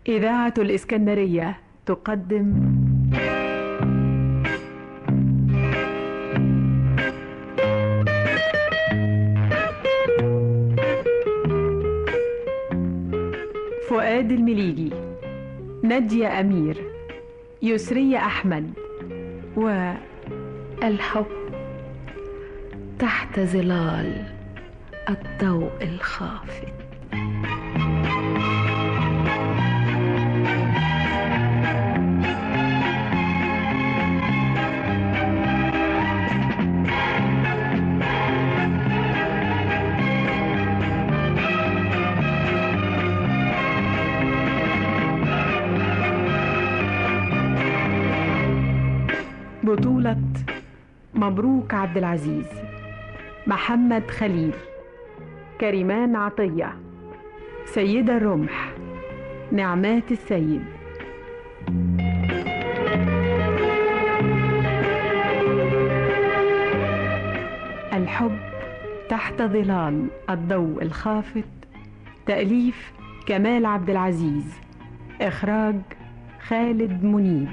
إذاعة الإسكندرية تقدم فؤاد المليجي نادية أمير يسرية أحمد و الحب تحت ظلال الضوء الخافت بطولة مبروك عبد العزيز محمد خليل كريمان عطية سيدة الرمح نعمات السيد الحب تحت ظلال الضوء الخافت تأليف كمال عبد العزيز إخراج خالد منيب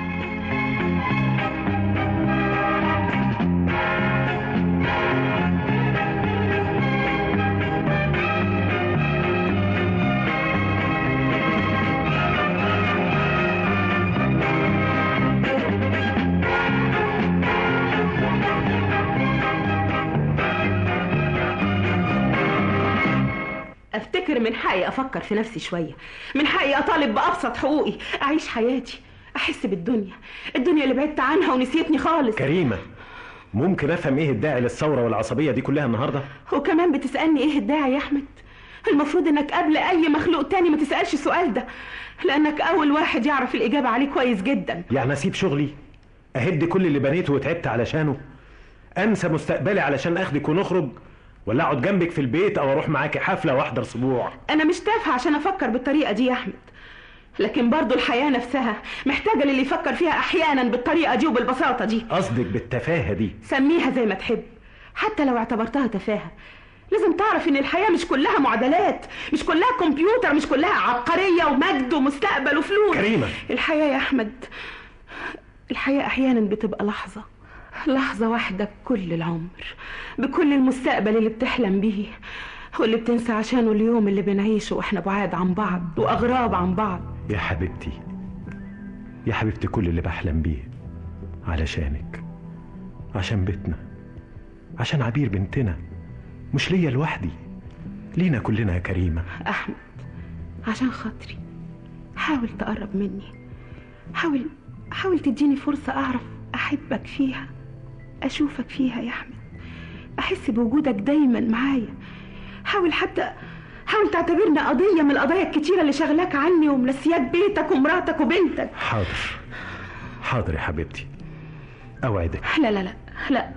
افتكر من حقي افكر في نفسي شويه من حقي اطالب بابسط حقوقي اعيش حياتي احس بالدنيا الدنيا اللي بعدت عنها ونسيتني خالص كريمة ممكن افهم ايه الداعي للثورة والعصبية دي كلها النهاردة وكمان بتسالني ايه الداعي يا احمد المفروض انك قبل اي مخلوق تاني ما تسالش السؤال ده لانك اول واحد يعرف الاجابه عليه كويس جدا يعني اسيب شغلي اهد كل اللي بنيته وتعبت علشانه انسى مستقبلي علشان اخدك ونخرج ولا اقعد جنبك في البيت او اروح معاكي حفلة واحضر اسبوع انا مش تافهه عشان افكر بالطريقه دي يا احمد لكن برضو الحياه نفسها محتاجه للي يفكر فيها احيانا بالطريقه دي وبالبساطه دي قصدك بالتفاهة دي سميها زي ما تحب حتى لو اعتبرتها تفاهه لازم تعرف ان الحياه مش كلها معادلات مش كلها كمبيوتر مش كلها عبقريه ومجد ومستقبل وفلوس كريمة. الحياه يا احمد الحياه احيانا بتبقى لحظه لحظه واحده بكل العمر بكل المستقبل اللي بتحلم بيه واللي بتنسى عشانه اليوم اللي بنعيشه واحنا بعاد عن بعض واغراب عن بعض يا حبيبتي يا حبيبتي كل اللي بحلم بيه علشانك عشان بيتنا عشان عبير بنتنا مش ليا لوحدي لينا كلنا يا كريمة احمد عشان خاطري حاول تقرب مني حاول حاول تديني فرصه اعرف احبك فيها اشوفك فيها يا احمد احس بوجودك دايما معايا حاول حتى حاول تعتبرنا قضيه من القضايا الكتيره اللي شغلاك عني ومنسياك بيتك ومراتك وبنتك حاضر حاضر يا حبيبتي اوعدك لا لا لا لا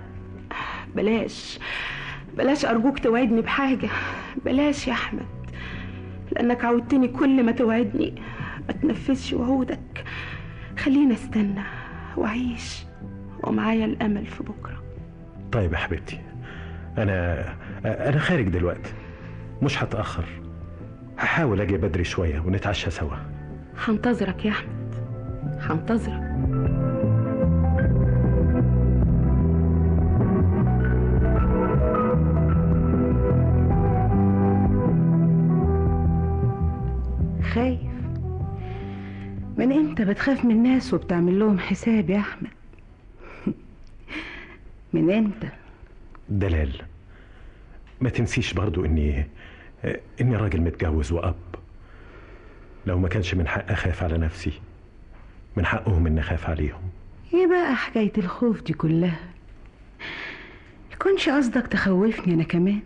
بلاش بلاش أرجوك توعدني بحاجة بلاش يا أحمد لأنك عودتني كل ما توعدني ما تنفذش وعودك خلينا استنى وأعيش ومعايا الأمل في بكرة طيب يا حبيبتي انا انا خارج دلوقتي مش هتاخر هحاول اجي بدري شويه ونتعشى سوا هنتظرك يا أحمد هنتظرك خايف من امتى بتخاف من الناس وبتعمل لهم حساب يا احمد من امتى دلال ما تنسيش برضو اني اني راجل متجوز واب لو ما كانش من حق اخاف على نفسي من حقهم اني اخاف عليهم ايه بقى حكاية الخوف دي كلها يكونش قصدك تخوفني انا كمان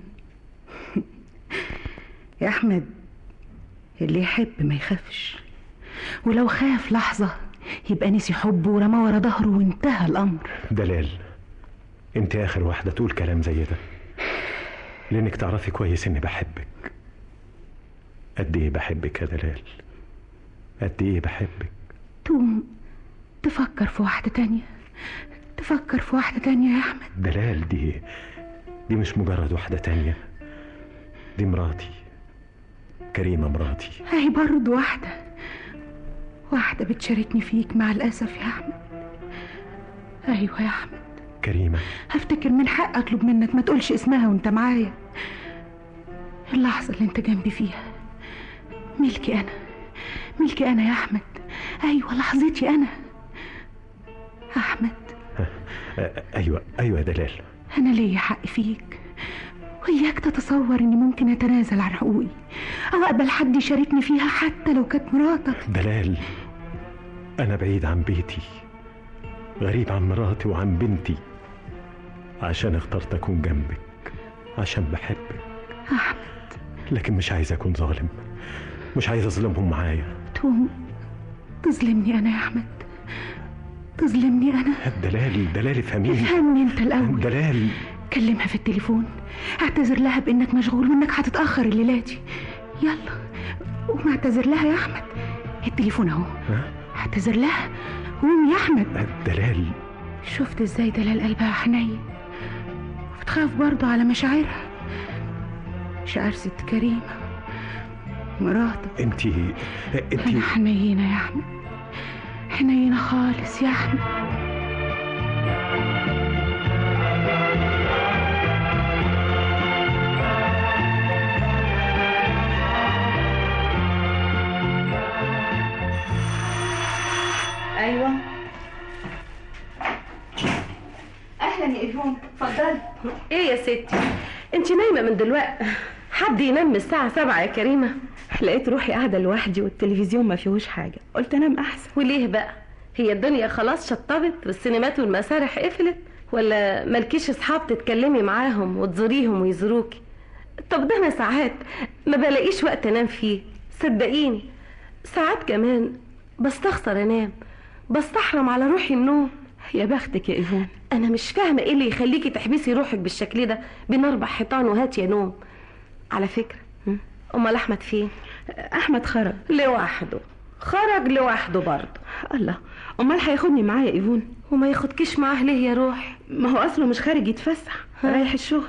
يا احمد اللي يحب ما يخافش ولو خاف لحظة يبقى نسي حبه ورمى ورا ظهره وانتهى الامر دلال انت اخر واحدة تقول كلام زي ده لانك تعرفي كويس اني بحبك قد ايه بحبك يا دلال قد ايه بحبك تقوم تفكر في واحدة تانية تفكر في واحدة تانية يا أحمد دلال دي دي مش مجرد واحدة تانية دي مراتي كريمة مراتي هي برضه واحدة واحدة بتشاركني فيك مع الأسف يا أحمد أيوة يا أحمد كريمة هفتكر من حق أطلب منك ما تقولش اسمها وأنت معايا اللحظة اللي أنت جنبي فيها ملكي أنا ملكي أنا يا أحمد أيوة لحظتي أنا أحمد آه، أيوة أيوة يا دلال أنا ليا حق فيك وإياك تتصور إني ممكن أتنازل عن حقوقي أو أقبل حد يشاركني فيها حتى لو كانت مراتك دلال أنا بعيد عن بيتي غريب عن مراتي وعن بنتي عشان اخترت أكون جنبك عشان بحبك أحمد لكن مش عايز أكون ظالم مش عايز أظلمهم معايا تقوم تظلمني أنا يا أحمد تظلمني أنا دلال دلال افهميني افهمني أنت الأول دلال كلمها في التليفون اعتذر لها بإنك مشغول وإنك هتتأخر الليلة دي يلا قوم اعتذر لها يا أحمد التليفون أهو ها؟ اعتذر لها قوم يا أحمد دلال شفت ازاي دلال قلبها حنين وبتخاف برضه على مشاعرها مشاعر ست كريمة مراتك انت انت أنا حنينة يا أحمد حنينة خالص يا أحمد ايوه اهلا يا ايفون اتفضلي ايه يا ستي انت نايمه من دلوقتي حد ينام من الساعه سبعة يا كريمه لقيت روحي قاعده لوحدي والتلفزيون ما فيهوش حاجه قلت انام احسن وليه بقى هي الدنيا خلاص شطبت والسينمات والمسارح قفلت ولا مالكيش اصحاب تتكلمي معاهم وتزوريهم ويزوروكي طب ده انا ساعات ما بلاقيش وقت انام فيه صدقيني ساعات كمان بستخسر انام بستحرم على روحي النوم يا بختك يا ايفون انا مش فاهمه ايه اللي يخليكي تحبسي روحك بالشكل ده بين اربع حيطان وهات يا نوم على فكره هم؟ امال احمد فين احمد خرج لوحده خرج لوحده برضه الله امال هياخدني معاه يا ايفون وما ياخدكيش معاه ليه يا روح ما هو اصله مش خارج يتفسح رايح الشغل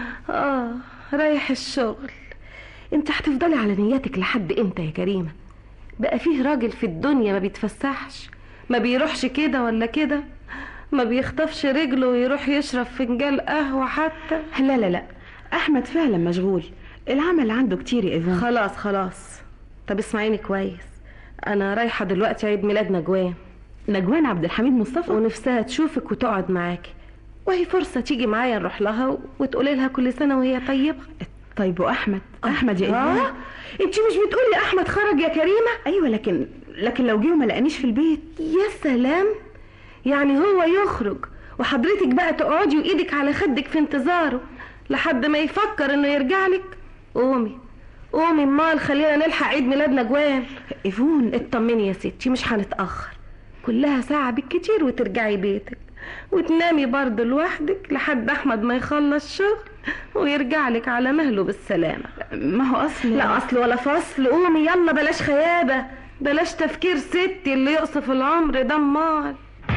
اه رايح الشغل انت هتفضلي على نياتك لحد امتى يا كريمه بقى فيه راجل في الدنيا ما بيتفسحش ما بيروحش كده ولا كده ما بيخطفش رجله ويروح يشرب فنجان قهوه حتى لا لا لا احمد فعلا مشغول العمل عنده كتير يا ايفون خلاص خلاص طب اسمعيني كويس انا رايحه دلوقتي عيد ميلاد نجوان نجوان عبد الحميد مصطفى ونفسها تشوفك وتقعد معاكي وهي فرصه تيجي معايا نروح لها وتقولي لها كل سنه وهي طيبه طيب واحمد احمد يا ايفون اه انت مش بتقولي احمد خرج يا كريمه ايوه لكن لكن لو جه وما لقانيش في البيت يا سلام يعني هو يخرج وحضرتك بقى تقعدي وايدك على خدك في انتظاره لحد ما يفكر انه يرجع لك قومي قومي امال خلينا نلحق عيد ميلاد نجوان ايفون اطمني يا ستي مش هنتاخر كلها ساعه بالكتير وترجعي بيتك وتنامي برضه لوحدك لحد احمد ما يخلص شغل ويرجع لك على مهله بالسلامه ما هو اصل لا اصل ولا فصل قومي يلا بلاش خيابه بلاش تفكير ستي اللي يقصف العمر ده امال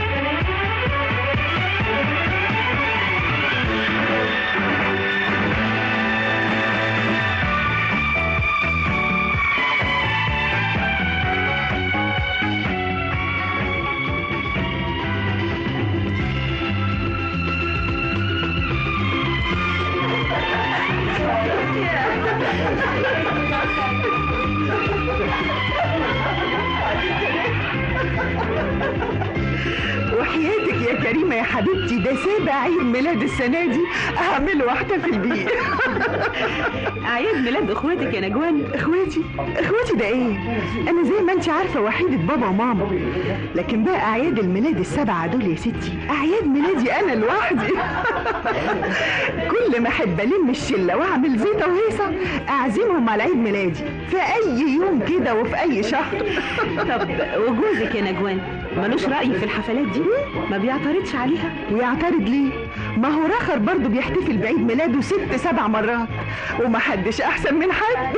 وحياتك يا كريمة يا حبيبتي ده سابع عيد ميلاد السنة دي أعمله واحتفل بيه اعياد ميلاد اخواتك يا نجوان اخواتي اخواتي ده ايه انا زي ما انت عارفة وحيدة بابا وماما لكن بقى اعياد الميلاد السبعة دول يا ستي اعياد ميلادي انا لوحدي كل ما احب الم الشلة واعمل زيطة وهيصة اعزمهم على عيد ميلادي في اي يوم كده وفي اي شهر طب وجوزك يا نجوان ملوش رأي في الحفلات دي ما بيعترضش عليها ويعترض ليه ما هو رخر برضه بيحتفل بعيد ميلاده ست سبع مرات ومحدش احسن من حد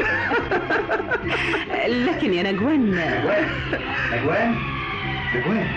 لكن يا نجوان نجوان نجوان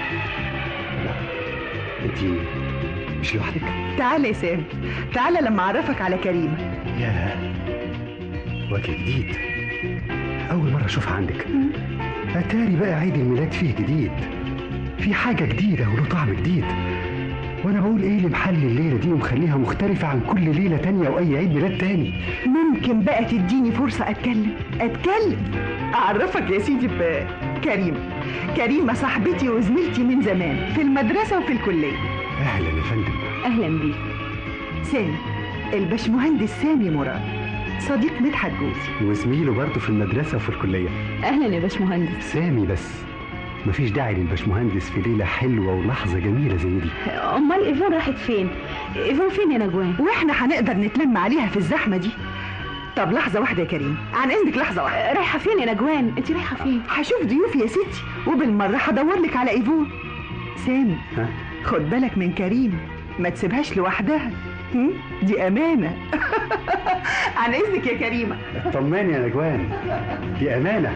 انت مش لوحدك تعالى يا سامي تعالى لما اعرفك على كريمه يا وجه جديد اول مره اشوفها عندك اتاري بقى عيد الميلاد فيه جديد في حاجة جديدة وله طعم جديد وانا بقول ايه اللي محلي الليلة دي ومخليها مختلفة عن كل ليلة تانية واي عيد ميلاد تاني ممكن بقى تديني فرصة أتكلم أتكلم أعرفك يا سيدي بكريمة كريمة صاحبتي وزميلتي من زمان في المدرسة وفي الكلية اهلا يا فندم أهلا بيك سامي الباشمهندس سامي مراد صديق مدحت جوزي وزميله برضه في المدرسة وفي الكلية اهلا يا باشمهندس سامي بس مفيش داعي للباشمهندس في ليلة حلوة ولحظة جميلة زي دي امال ايفون راحت فين ايفون فين يا نجوان وإحنا هنقدر نتلم عليها في الزحمة دي طب لحظة واحدة يا كريم عن إذنك لحظة واحدة رايحه فين يا نجوان انت رايحه فين هشوف ضيوفي يا ستي وبالمرة هدور لك على ايفون سامي ها؟ خد بالك من كريم ما تسيبهاش لوحدها هم؟ دي أمانة عن إذنك يا كريمة طمني يا نجوان دي أمانة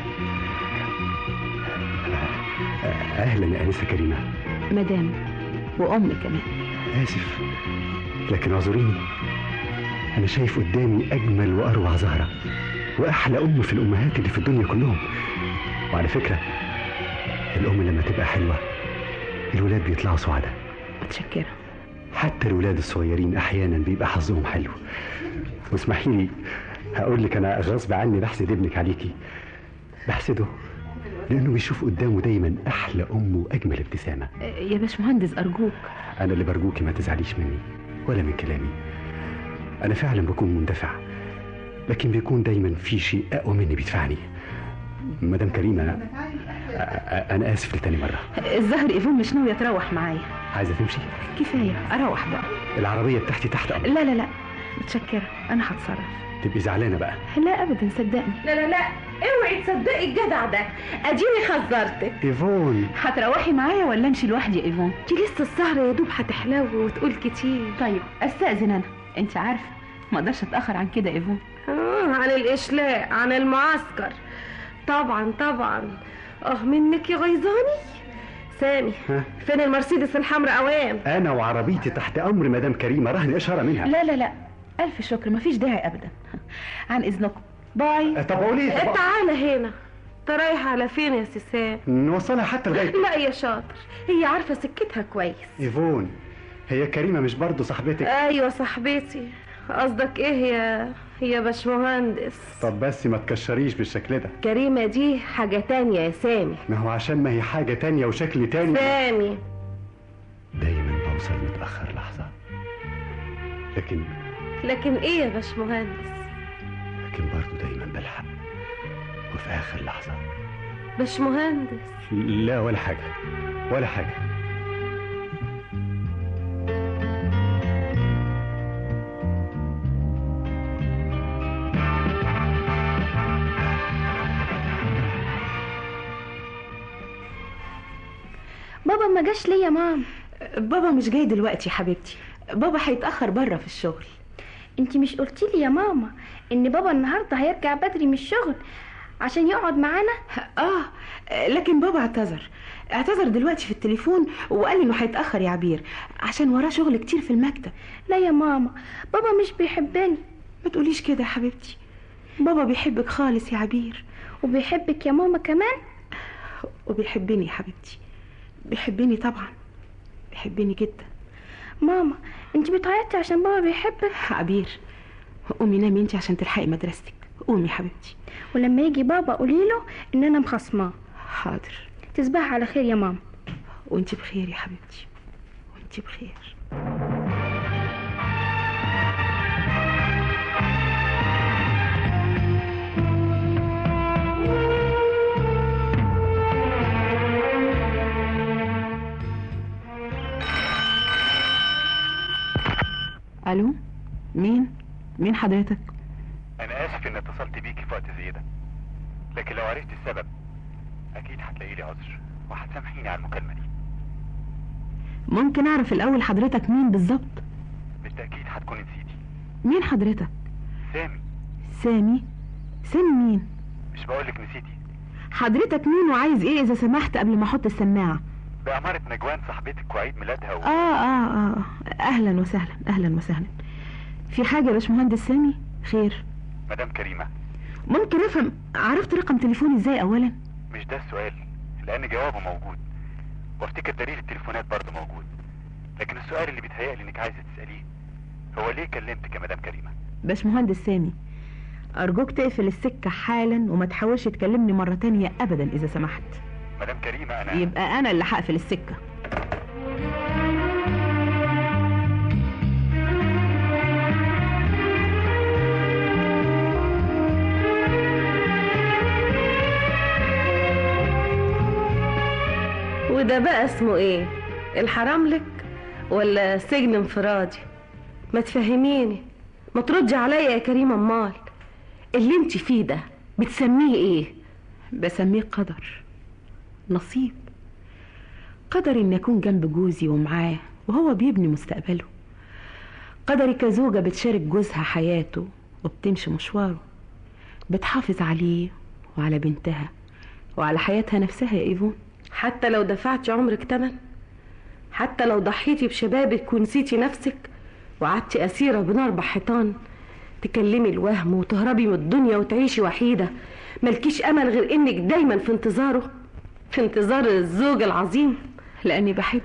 أهلا يا أنسة كريمة مدام وام كمان آسف لكن اعذريني أنا شايف قدامي أجمل وأروع زهرة وأحلى أم في الأمهات اللي في الدنيا كلهم وعلى فكرة الأم لما تبقى حلوة الولاد بيطلعوا سعداء متشكره حتى الولاد الصغيرين أحيانا بيبقى حظهم حلو واسمحي لي هقول لك أنا غصب عني بحسد ابنك عليكي بحسده لأنه بيشوف قدامه دايما أحلى أم وأجمل ابتسامة يا باشمهندس ارجوك أنا اللي برجوكي ما تزعليش مني ولا من كلامي أنا فعلا بكون مندفع لكن بيكون دايما في شيء أقوى مني بيدفعني مدام كريمة أنا أ- أنا آسف لتاني مرة الظاهر ايفون مش ناويه تروح معايا عايزة تمشي كفايه اروح بقى العربية بتاعتي تحت أمر لا لا لا متشكره انا هتصرف تبقي زعلانة بقى لا ابدا صدقني لا لا لا اوعي تصدقي الجدع ده اديني حذرتك إيفون هتروحي معايا ولا امشي لوحدي يا ايفون دي لسه السهرة يا دوب هتحلو وتقول كتير طيب استاذن انا انت عارفه ما اقدرش اتاخر عن كده يا ايفون آه عن الإشلاء عن المعسكر طبعا طبعا اه منك يا غيظاني سامي ها؟ فين المرسيدس الحمراء اوام أنا وعربيتي تحت أمر مدام كريمة رهن إشارة منها لا لا لا الف شكر مفيش داعي ابدا عن اذنكم باي طب قولي طب تعالى هنا انت رايح على فين يا سيسام نوصلها حتى لغاية لا يا شاطر هي عارفة سكتها كويس إيفون هي كريمة مش برضه صاحبتك ايوه صاحبتي قصدك ايه يا يا باشمهندس طب بس ما تكشريش بالشكل ده كريمة دي حاجة تانية يا سامي ما هو عشان ما هي حاجة تانية وشكل تاني سامي دايما بوصل متأخر لحظة لكن لكن ايه يا باشمهندس لكن برضه دايما بلحق وفي آخر لحظة باشمهندس لا ولا حاجة ولا حاجة بابا ما جاش ليه يا مام بابا مش جاي دلوقتي يا حبيبتي بابا هيتاخر بره في الشغل انت مش قلتي لي يا ماما ان بابا النهارده هيرجع بدري من الشغل عشان يقعد معانا اه لكن بابا اعتذر اعتذر دلوقتي في التليفون وقال انه هيتاخر يا عبير عشان وراه شغل كتير في المكتب لا يا ماما بابا مش بيحبني ما تقوليش كده يا حبيبتي بابا بيحبك خالص يا عبير وبيحبك يا ماما كمان وبيحبني يا حبيبتي بيحبني طبعا بيحبني جدا ماما انت بتعيطي عشان بابا بيحبك عبير قومي نامي انت عشان تلحقي مدرستك قومي يا حبيبتي ولما يجي بابا قولي له ان انا مخصماه حاضر تصبح على خير يا ماما وانت بخير يا حبيبتي وانت بخير الو مين مين حضرتك انا اسف اني اتصلت بيكي في وقت زي ده لكن لو عرفت السبب اكيد هتلاقي لي عذر وهتسامحيني على المكالمه دي ممكن اعرف الاول حضرتك مين بالظبط بالتاكيد هتكون نسيتي مين حضرتك سامي سامي سامي مين مش بقولك نسيتي حضرتك مين وعايز ايه اذا سمحت قبل ما احط السماعه بأمارة نجوان صاحبتك وعيد ميلادها و... اه اه اه اهلا وسهلا اهلا وسهلا في حاجه يا باشمهندس سامي خير مدام كريمة ممكن افهم عرفت رقم تليفوني ازاي اولا مش ده السؤال لان جوابه موجود وافتكر دليل التليفونات برضه موجود لكن السؤال اللي بيتهيألي انك عايزه تسأليه هو ليه كلمتك يا مدام كريمه باشمهندس سامي أرجوك تقفل السكة حالا وما تحاولش تكلمني مرة تانية أبدا إذا سمحت مدام كريمه انا يبقى أنا اللي هقفل السكة وده بقى اسمه ايه الحرام لك ولا سجن انفرادي ما تفهميني ما تردي عليا يا كريمة امال اللي انت فيه ده بتسميه ايه بسميه قدر نصيب قدر إني أكون جنب جوزي ومعاه وهو بيبني مستقبله قدري كزوجة بتشارك جوزها حياته وبتمشي مشواره بتحافظ عليه وعلى بنتها وعلى حياتها نفسها يا إيفون حتى لو دفعتي عمرك تمن حتى لو ضحيتي بشبابك ونسيتي نفسك وقعدتي أسيرة بين أربع حيطان تكلمي الوهم وتهربي من الدنيا وتعيشي وحيدة ملكيش أمل غير إنك دايما في انتظاره في انتظار الزوج العظيم لأني بحبه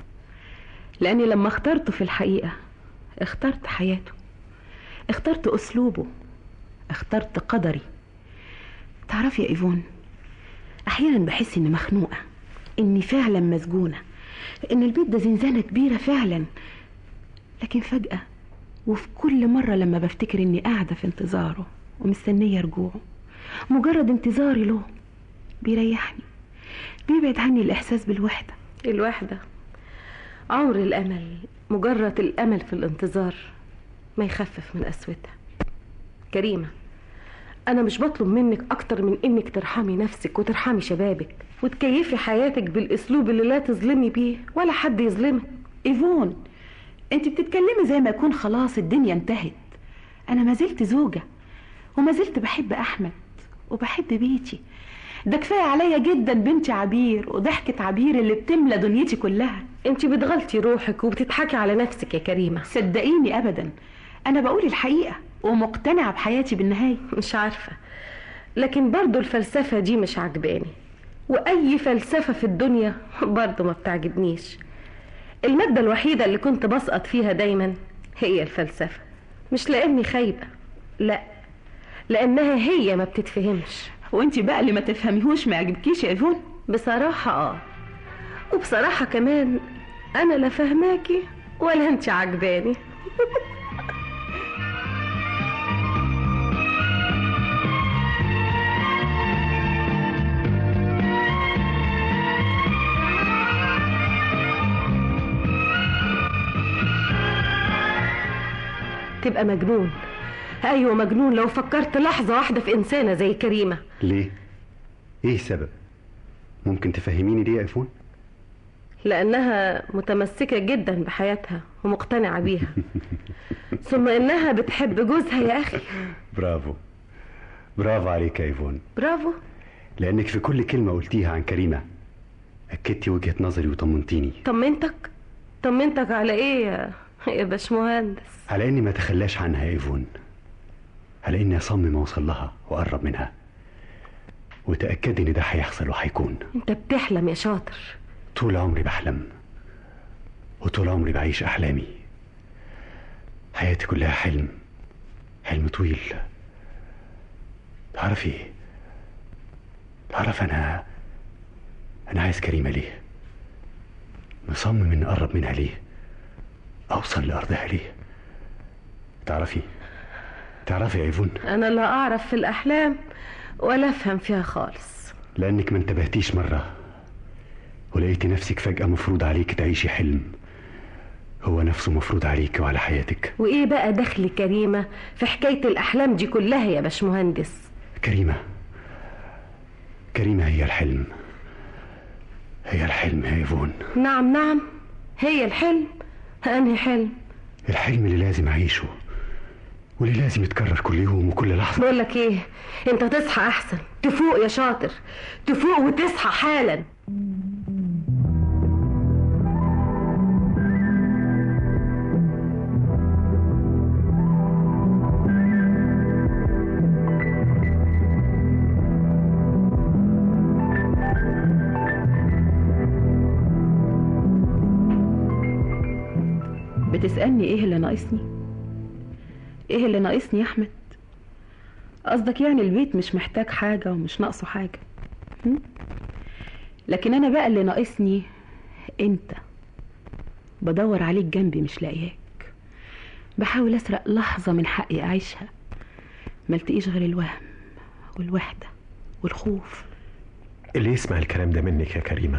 لأني لما اخترته في الحقيقة اخترت حياته اخترت أسلوبه اخترت قدري تعرفي يا إيفون أحيانا بحس إني مخنوقة إني فعلا مسجونة إن البيت ده زنزانة كبيرة فعلا لكن فجأة وفي كل مرة لما بفتكر إني قاعدة في انتظاره ومستنية رجوعه مجرد انتظاري له بيريحني بيبعد عني الإحساس بالوحدة الوحدة عمر الأمل مجرد الأمل في الانتظار ما يخفف من قسوتها كريمة أنا مش بطلب منك أكتر من إنك ترحمي نفسك وترحمي شبابك وتكيفي حياتك بالأسلوب اللي لا تظلمي بيه ولا حد يظلمك إيفون أنت بتتكلمي زي ما يكون خلاص الدنيا انتهت أنا ما زلت زوجة وما زلت بحب أحمد وبحب بيتي ده كفاية عليا جدا بنتي عبير وضحكة عبير اللي بتملى دنيتي كلها انت بتغلطي روحك وبتضحكي على نفسك يا كريمة صدقيني أبدا أنا بقول الحقيقة ومقتنعة بحياتي بالنهاية مش عارفة لكن برضو الفلسفة دي مش عجباني وأي فلسفة في الدنيا برضو ما بتعجبنيش المادة الوحيدة اللي كنت بسقط فيها دايما هي الفلسفة مش لأني خايبة لا لأنها هي ما بتتفهمش وانت بقى اللي ما تفهميهوش ما يعجبكيش يا ايفون بصراحة اه وبصراحة كمان أنا لا فهماكي ولا أنت عجباني تبقى مجنون ايوه مجنون لو فكرت لحظه واحده في انسانه زي كريمه ليه؟ ايه السبب؟ ممكن تفهميني ليه يا ايفون؟ لانها متمسكه جدا بحياتها ومقتنعه بيها ثم انها بتحب جوزها يا اخي برافو برافو عليك يا ايفون برافو لانك في كل كلمه قلتيها عن كريمه اكدتي وجهه نظري وطمنتيني طمنتك طمنتك على ايه يا يا باشمهندس على اني ما اتخلاش عنها يا ايفون على اني اصمم اوصل لها واقرب منها وتاكدي ان ده هيحصل وهيكون انت بتحلم يا شاطر طول عمري بحلم وطول عمري بعيش احلامي حياتي كلها حلم حلم طويل تعرفي تعرف انا انا عايز كريمه ليه مصمم اني اقرب منها ليه اوصل لارضها ليه تعرفي تعرفي يا ايفون انا لا اعرف في الاحلام ولا افهم فيها خالص لانك ما انتبهتيش مره ولقيتي نفسك فجاه مفروض عليك تعيشي حلم هو نفسه مفروض عليك وعلى حياتك وايه بقى دخل كريمه في حكايه الاحلام دي كلها يا باشمهندس كريمه كريمه هي الحلم هي الحلم يا ايفون نعم نعم هي الحلم انهي حلم الحلم اللي لازم اعيشه واللي لازم يتكرر كل يوم وكل لحظه بقول لك ايه انت تصحى احسن تفوق يا شاطر تفوق وتصحى حالا بتسألني ايه اللي ناقصني ايه اللي ناقصني يا احمد قصدك يعني البيت مش محتاج حاجة ومش ناقصه حاجة هم؟ لكن انا بقى اللي ناقصني انت بدور عليك جنبي مش لاقياك بحاول اسرق لحظة من حقي اعيشها ملتقيش غير الوهم والوحدة والخوف اللي يسمع الكلام ده منك يا كريمة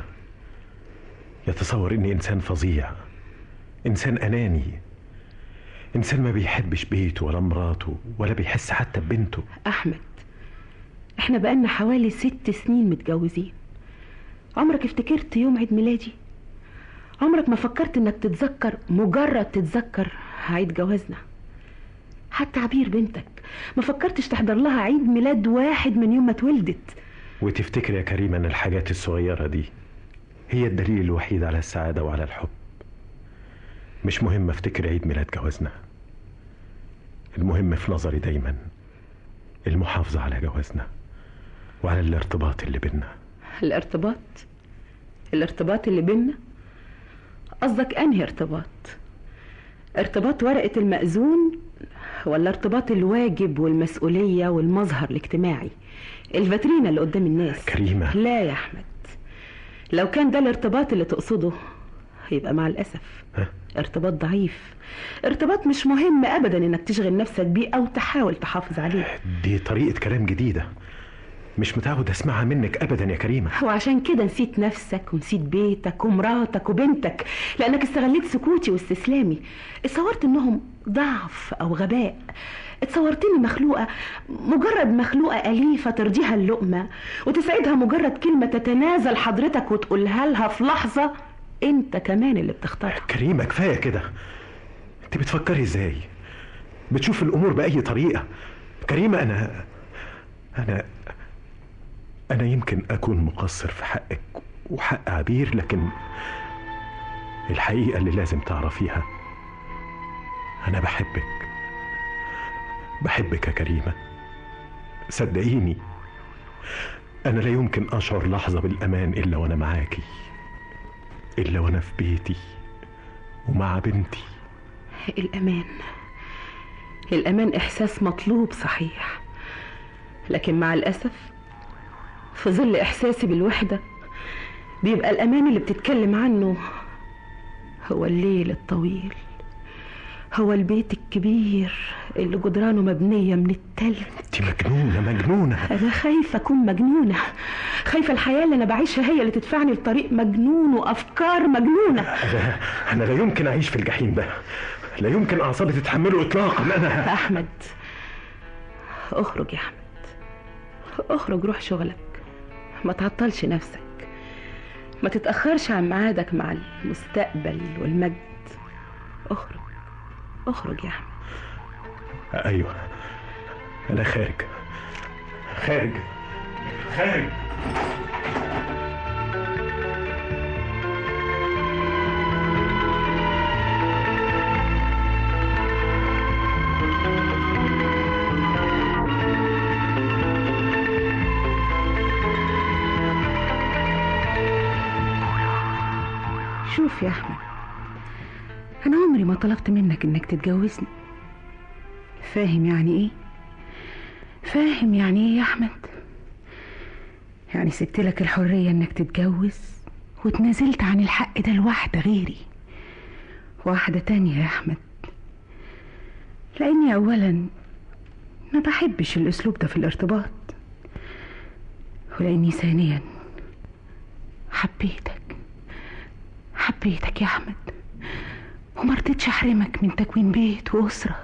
يتصور اني انسان فظيع انسان اناني انسان ما بيحبش بيته ولا مراته ولا بيحس حتى ببنته احمد احنا بقالنا حوالي ست سنين متجوزين عمرك افتكرت يوم عيد ميلادي عمرك ما فكرت انك تتذكر مجرد تتذكر عيد جوازنا حتى عبير بنتك ما فكرتش تحضر لها عيد ميلاد واحد من يوم ما اتولدت وتفتكر يا كريمة ان الحاجات الصغيرة دي هي الدليل الوحيد على السعادة وعلى الحب مش مهم افتكر عيد ميلاد جوازنا المهم في نظري دايما المحافظة على جوازنا وعلى الارتباط اللي بينا الارتباط الارتباط اللي بينا قصدك انهي ارتباط ارتباط ورقة المأذون ولا ارتباط الواجب والمسؤولية والمظهر الاجتماعي الفاترينا اللي قدام الناس كريمة لا يا أحمد لو كان ده الارتباط اللي تقصده يبقى مع الأسف ها؟ ارتباط ضعيف ارتباط مش مهم أبدا إنك تشغل نفسك بيه أو تحاول تحافظ عليه دي طريقة كلام جديدة مش متعود اسمعها منك ابدا يا كريمة وعشان كده نسيت نفسك ونسيت بيتك ومراتك وبنتك لأنك استغليت سكوتي واستسلامي اتصورت إنهم ضعف أو غباء اتصورتني مخلوقة مجرد مخلوقة أليفة ترضيها اللقمة وتسعدها مجرد كلمة تتنازل حضرتك وتقولها لها في لحظة انت كمان اللي بتختارها كريمة كفاية كده انت بتفكري ازاي بتشوف الامور بأي طريقة كريمة انا انا انا يمكن اكون مقصر في حقك وحق عبير لكن الحقيقة اللي لازم تعرفيها انا بحبك بحبك يا كريمة صدقيني انا لا يمكن اشعر لحظة بالامان الا وانا معاكي الا وانا في بيتي ومع بنتي الأمان الأمان إحساس مطلوب صحيح لكن مع الأسف في ظل إحساسي بالوحدة بيبقى الأمان اللي بتتكلم عنه هو الليل الطويل هو البيت الكبير اللي جدرانه مبنية من التلج انت مجنونة مجنونة أنا خايفة أكون مجنونة خايفة الحياة اللي أنا بعيشها هي اللي تدفعني لطريق مجنون وأفكار مجنونة أنا, أنا لا يمكن أعيش في الجحيم ده لا يمكن أعصابي تتحمله إطلاقا أنا أحمد اخرج يا أحمد اخرج روح شغلك ما تعطلش نفسك ما تتأخرش عن ميعادك مع المستقبل والمجد اخرج اخرج يا أحمد أيوه أنا خارج خارج خارج شوف يا أحمد أنا عمري ما طلبت منك إنك تتجوزني فاهم يعني إيه؟ فاهم يعني إيه يا أحمد؟ يعني سبت لك الحرية إنك تتجوز وتنازلت عن الحق ده لواحدة غيري واحدة تانية يا أحمد لأني أولا ما بحبش الأسلوب ده في الارتباط ولأني ثانيا حبيتك حبيتك يا أحمد وما رضيتش أحرمك من تكوين بيت وأسرة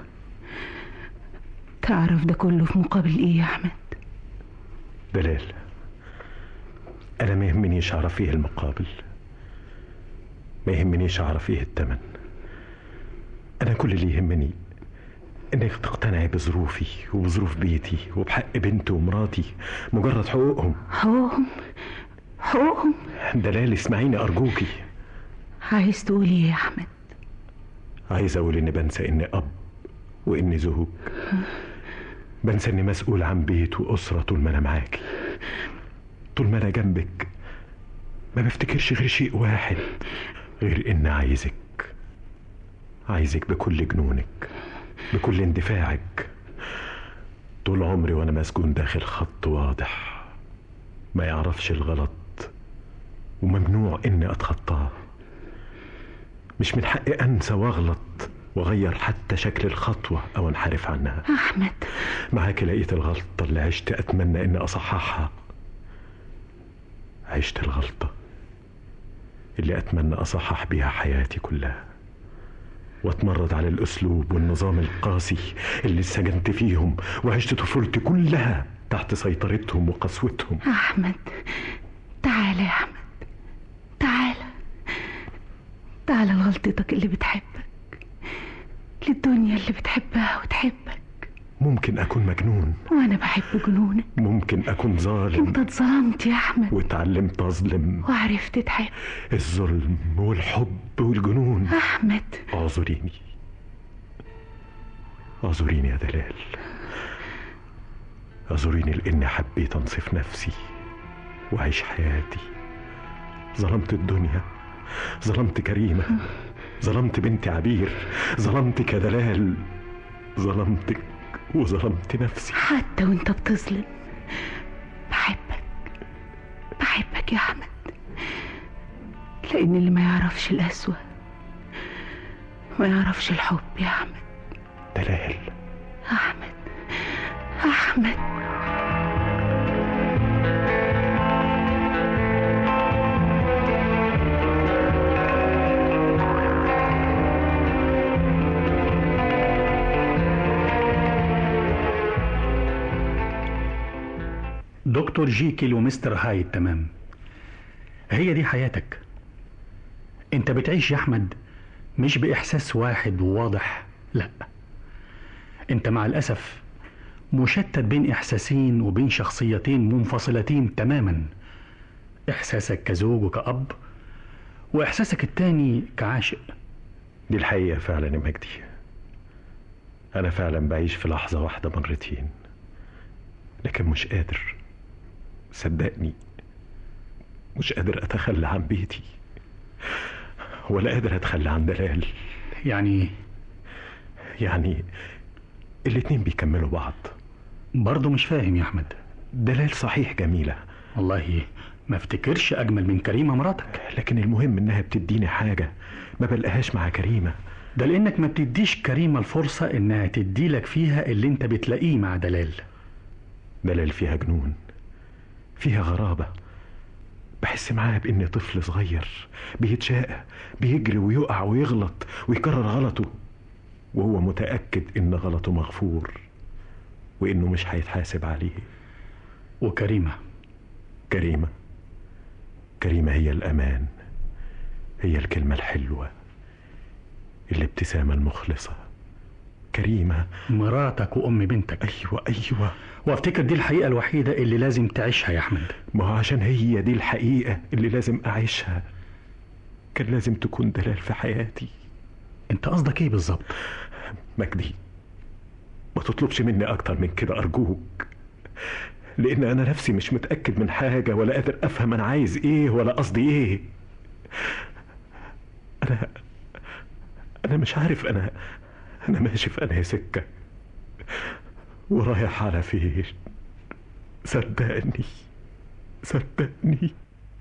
تعرف ده كله في مقابل إيه يا أحمد دلال أنا ما يهمنيش أعرف إيه المقابل ما يهمنيش أعرف إيه التمن أنا كل اللي يهمني إنك تقتنعي بظروفي وبظروف بيتي وبحق بنتي ومراتي مجرد حقوقهم حقوقهم حقوقهم دلال اسمعيني أرجوكي عايز تقول إيه يا أحمد عايز أقول إني بنسى إني أب وإني زوج بنسى إني مسؤول عن بيت وأسرة طول ما أنا معاكي طول ما أنا جنبك ما بفتكرش غير شيء واحد غير إن عايزك عايزك بكل جنونك بكل اندفاعك طول عمري وانا مسجون داخل خط واضح ما يعرفش الغلط وممنوع اني اتخطاه مش من حقي انسى واغلط واغير حتى شكل الخطوه او انحرف عنها احمد معاك لقيت الغلطه اللي عشت اتمنى اني اصححها عشت الغلطه اللي اتمنى اصحح بيها حياتي كلها واتمرد على الاسلوب والنظام القاسي اللي سجنت فيهم وعشت طفولتي كلها تحت سيطرتهم وقسوتهم احمد تعال يا احمد تعال تعال لغلطتك اللي بتحبك للدنيا اللي بتحبها وتحبك ممكن اكون مجنون وانا بحب جنونك ممكن اكون ظالم انت اتظلمت يا احمد واتعلمت اظلم وعرفت تحب الظلم والحب والجنون احمد اعذريني اعذريني يا دلال اعذريني لاني حبيت انصف نفسي واعيش حياتي ظلمت الدنيا ظلمت كريمه ظلمت بنت عبير ظلمتك يا دلال ظلمتك وظلمت نفسي حتى وانت بتظلم بحبك بحبك يا احمد لان اللي ما يعرفش القسوه ما يعرفش الحب يا احمد دلال احمد احمد دكتور جيكل ومستر هايد تمام هي دي حياتك انت بتعيش يا احمد مش باحساس واحد وواضح لا انت مع الاسف مشتت بين احساسين وبين شخصيتين منفصلتين تماما احساسك كزوج وكأب واحساسك التاني كعاشق دي الحقيقه فعلا يا مجدي انا فعلا بعيش في لحظه واحده مرتين لكن مش قادر صدقني مش قادر اتخلى عن بيتي ولا قادر اتخلى عن دلال يعني يعني الاتنين بيكملوا بعض برضه مش فاهم يا احمد دلال صحيح جميلة والله ما افتكرش اجمل من كريمه مراتك لكن المهم انها بتديني حاجة ما بلقاهاش مع كريمة ده لانك ما بتديش كريمه الفرصه انها تديلك فيها اللي انت بتلاقيه مع دلال دلال فيها جنون فيها غرابة بحس معاها بإني طفل صغير بيتشاقى بيجري ويقع ويغلط ويكرر غلطه وهو متأكد إن غلطه مغفور وإنه مش هيتحاسب عليه وكريمه كريمة كريمة هي الأمان هي الكلمة الحلوة الابتسامة المخلصة كريمة مراتك وام بنتك أيوة أيوة وافتكر دي الحقيقه الوحيده اللي لازم تعيشها يا احمد ما هو عشان هي دي الحقيقة اللي لازم أعيشها كان لازم تكون دلال في حياتي انت قصدك ايه بالظبط مجدي ما تطلبش مني أكتر من كده أرجوك لأن أنا نفسي مش متأكد من حاجة ولا قادر أفهم أنا عايز إيه ولا قصدي إيه أنا أنا مش عارف أنا أنا ماشي في أنهي سكة ورايح على فين صدقني صدقني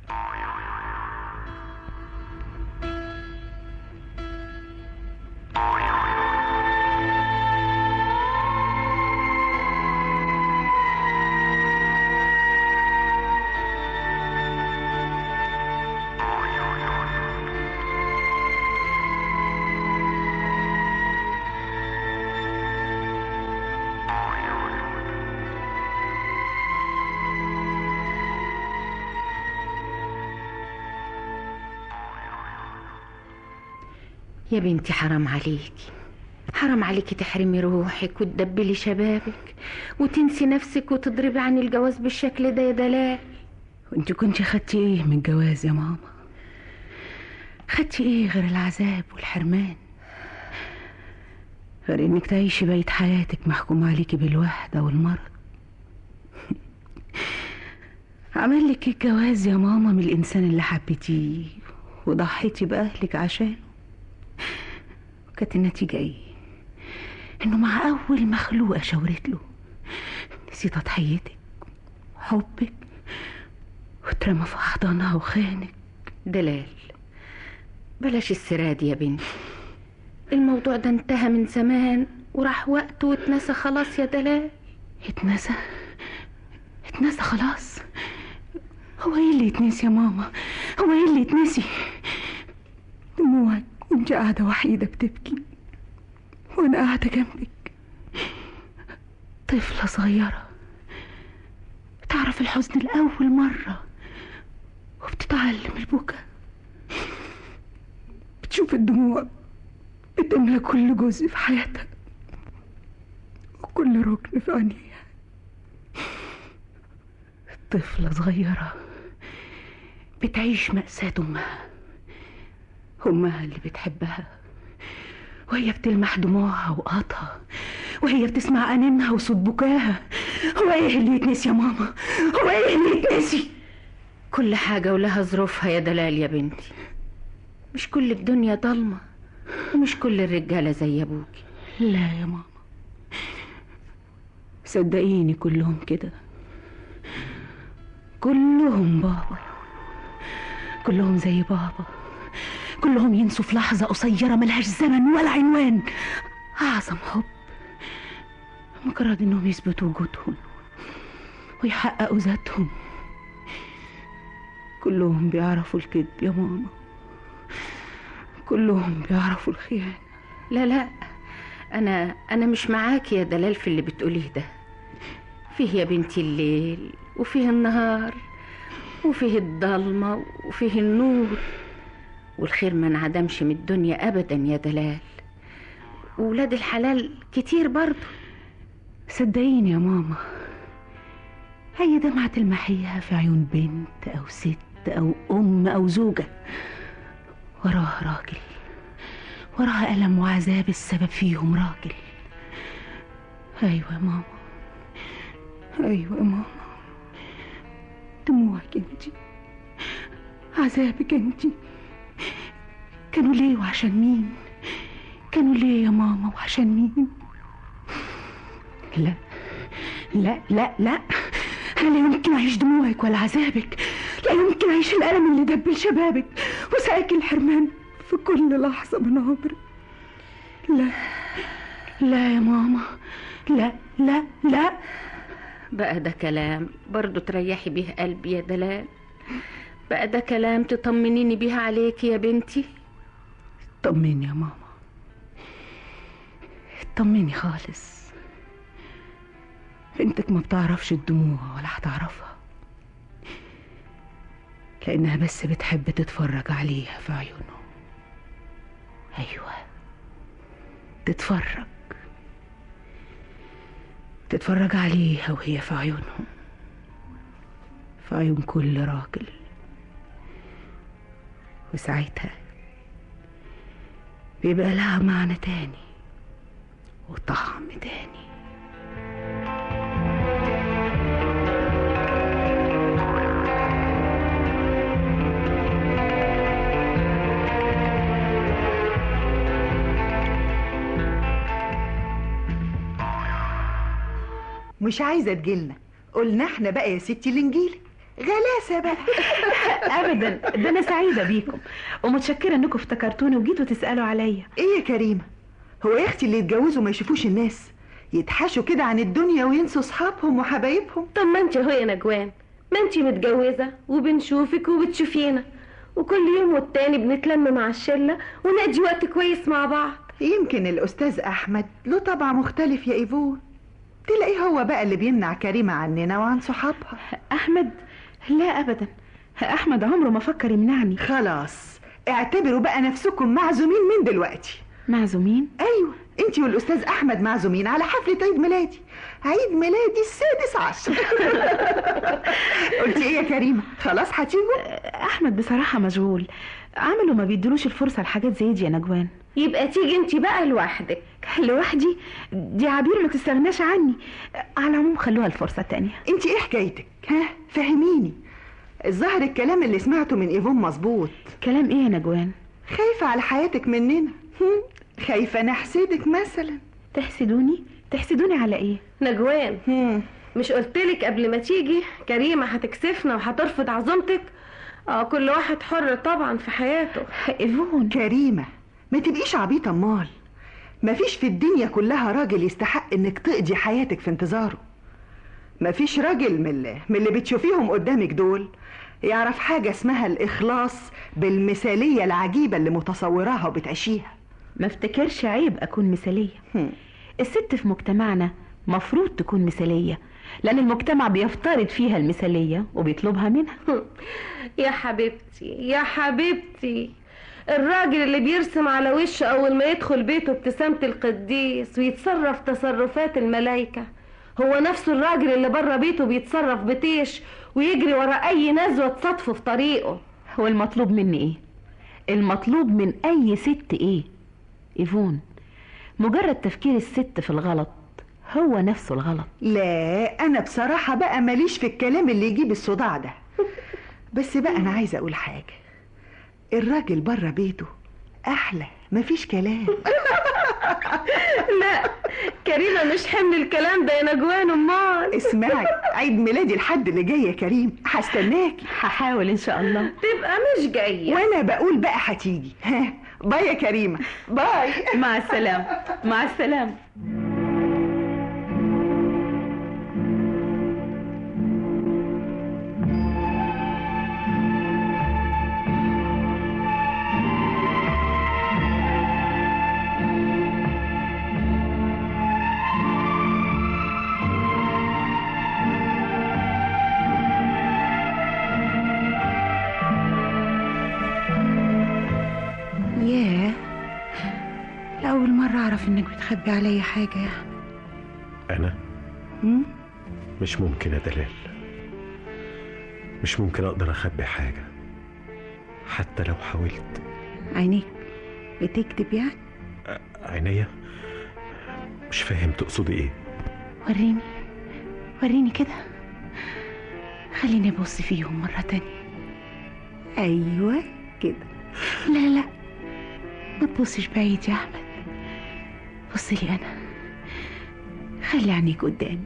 يا بنتي حرام عليكي حرام عليكي تحرمي روحك وتدبلي شبابك وتنسي نفسك وتضربي عن الجواز بالشكل ده يا دلال وانت كنت خدتي ايه من الجواز يا ماما خدتي ايه غير العذاب والحرمان غير انك تعيشي بقية حياتك محكوم عليكي بالوحدة والمرض عمل لك الجواز يا ماما من الانسان اللي حبيتيه وضحيتي باهلك عشانه كانت النتيجة ايه انه مع اول مخلوقة شاورت له نسي تضحيتك حبك واترمى في احضانها وخانك دلال بلاش السيرة دي يا بنتي الموضوع ده انتهى من زمان وراح وقته واتنسى خلاص يا دلال اتنسى اتنسى خلاص هو ايه اللي يتنسي يا ماما هو ايه اللي يتنسي دموعك وانت قاعدة وحيدة بتبكي وانا قاعدة جنبك طفلة صغيرة بتعرف الحزن لأول مرة وبتتعلم البكاء بتشوف الدموع بتملى كل جزء في حياتها وكل ركن في عينيها طفلة صغيرة بتعيش مأساة أمها أمها اللي بتحبها وهي بتلمح دموعها وقاطها وهي بتسمع أنينها وصوت بكاها هو إيه اللي يتنسي يا ماما هو إيه اللي يتنسي كل حاجة ولها ظروفها يا دلال يا بنتي مش كل الدنيا ضلمة ومش كل الرجالة زي أبوكي لا يا ماما صدقيني كلهم كده كلهم بابا كلهم زي بابا كلهم ينسوا في لحظة قصيرة ملهاش زمن ولا عنوان أعظم حب مجرد إنهم يثبتوا وجودهم ويحققوا ذاتهم كلهم بيعرفوا الكذب يا ماما كلهم بيعرفوا الخيانة لا لا أنا أنا مش معاكي يا دلال في اللي بتقوليه ده فيه يا بنتي الليل وفيه النهار وفيه الضلمة وفيه النور والخير ما انعدمش من الدنيا أبدا يا دلال وولاد الحلال كتير برضه صدقيني يا ماما هي دمعة المحية في عيون بنت أو ست أو أم أو زوجة وراها راجل وراها ألم وعذاب السبب فيهم راجل أيوة يا ماما أيوة يا ماما دموعك انتي عذابك انتي كانوا ليه وعشان مين كانوا ليه يا ماما وعشان مين لا لا لا لا أنا لا يمكن أعيش دموعك ولا عذابك لا يمكن أعيش الألم اللي دبل شبابك وسعيك الحرمان في كل لحظة من عمري لا لا يا ماما لا لا لا بقى ده كلام برضه تريحي بيه قلبي يا دلال بقى ده كلام تطمنيني بيه عليكي يا بنتي طمني يا ماما طمني خالص بنتك ما بتعرفش الدموع ولا هتعرفها لأنها بس بتحب تتفرج عليها في عيونه أيوة تتفرج تتفرج عليها وهي في عيونهم في عيون كل راجل وساعتها بيبقى لها معنى تاني وطعم تاني مش عايزة تجيلنا قلنا احنا بقى يا ستي اللي نجيلك غلاسة بقى ابدا ده انا سعيده بيكم ومتشكره انكم افتكرتوني وجيتوا تسالوا عليا ايه يا كريمة هو يا اختي اللي يتجوزوا ما يشوفوش الناس يتحاشوا كده عن الدنيا وينسوا اصحابهم وحبايبهم طب ما انت اهو يا نجوان ما انت متجوزه وبنشوفك وبتشوفينا وكل يوم والتاني بنتلم مع الشله ونقضي وقت كويس مع بعض يمكن الأستاذ أحمد له طبع مختلف يا إيفون تلاقيه هو بقى اللي بيمنع كريمة عننا وعن صحابها احمد لا ابدا احمد عمره ما فكر يمنعني خلاص اعتبروا بقى نفسكم معزومين من دلوقتي معزومين ايوه انتي والاستاذ احمد معزومين على حفلة عيد ميلادي عيد ميلادي السادس عشر قلتي ايه يا كريمة خلاص هتيجوا احمد بصراحه مشغول عمله ما بيدلوش الفرصه لحاجات زي دي يا نجوان يبقى تيجي انت بقى لوحدك لوحدي دي عبير ما تستغناش عني على العموم خلوها الفرصه التانية انتي ايه حكايتك ها فهميني الظاهر الكلام اللي سمعته من ايفون مظبوط كلام ايه يا نجوان خايفة على حياتك مننا هم؟ خايفة نحسدك مثلا تحسدوني تحسدوني على ايه نجوان هم. مش قلتلك قبل ما تيجي كريمة هتكسفنا وهترفض عزومتك اه كل واحد حر طبعا في حياته ايفون كريمة ما تبقيش عبيطة امال مفيش في الدنيا كلها راجل يستحق انك تقضي حياتك في انتظاره مفيش راجل من اللي, من اللي بتشوفيهم قدامك دول يعرف حاجة اسمها الإخلاص بالمثالية العجيبة اللي متصوراها وبتعيشيها ما افتكرش عيب اكون مثالية الست في مجتمعنا مفروض تكون مثالية لان المجتمع بيفترض فيها المثالية وبيطلبها منها يا حبيبتي يا حبيبتي الراجل اللي بيرسم على وشه أول ما يدخل بيته ابتسامة القديس ويتصرف تصرفات الملايكة هو نفسه الراجل اللي بره بيته بيتصرف بطيش ويجري ورا أي نزوة تصادفه في طريقه هو المطلوب مني ايه المطلوب من اي ست ايه ايفون مجرد تفكير الست في الغلط هو نفسه الغلط لا أنا بصراحة بقى ماليش في الكلام اللي يجيب الصداع ده بس بقى أنا عايزة أقول حاجة الراجل بره بيته أحلى مفيش كلام لا كريمة مش حمل الكلام ده يا نجوان أمال اسمعي عيد ميلادي الحد اللي جاي يا كريم هستناكي هحاول ان شاء الله تبقى مش جاية وأنا بقول بقى هتيجي ها باي يا كريمة باي مع السلامة مع السلامة ياه لأول مرة أعرف إنك بتخبي عليا حاجة يا أحمد أنا هم؟ مش ممكن يا دلال مش ممكن أقدر أخبي حاجة حتى لو حاولت عينيك بتكتب يعني عينيا مش فاهم تقصدي إيه وريني وريني كده خليني أبص فيهم مرة تانية أيوة كده لا لا لا ما تبصش بعيد يا أحمد بص لي أنا خلي عينيك قدامي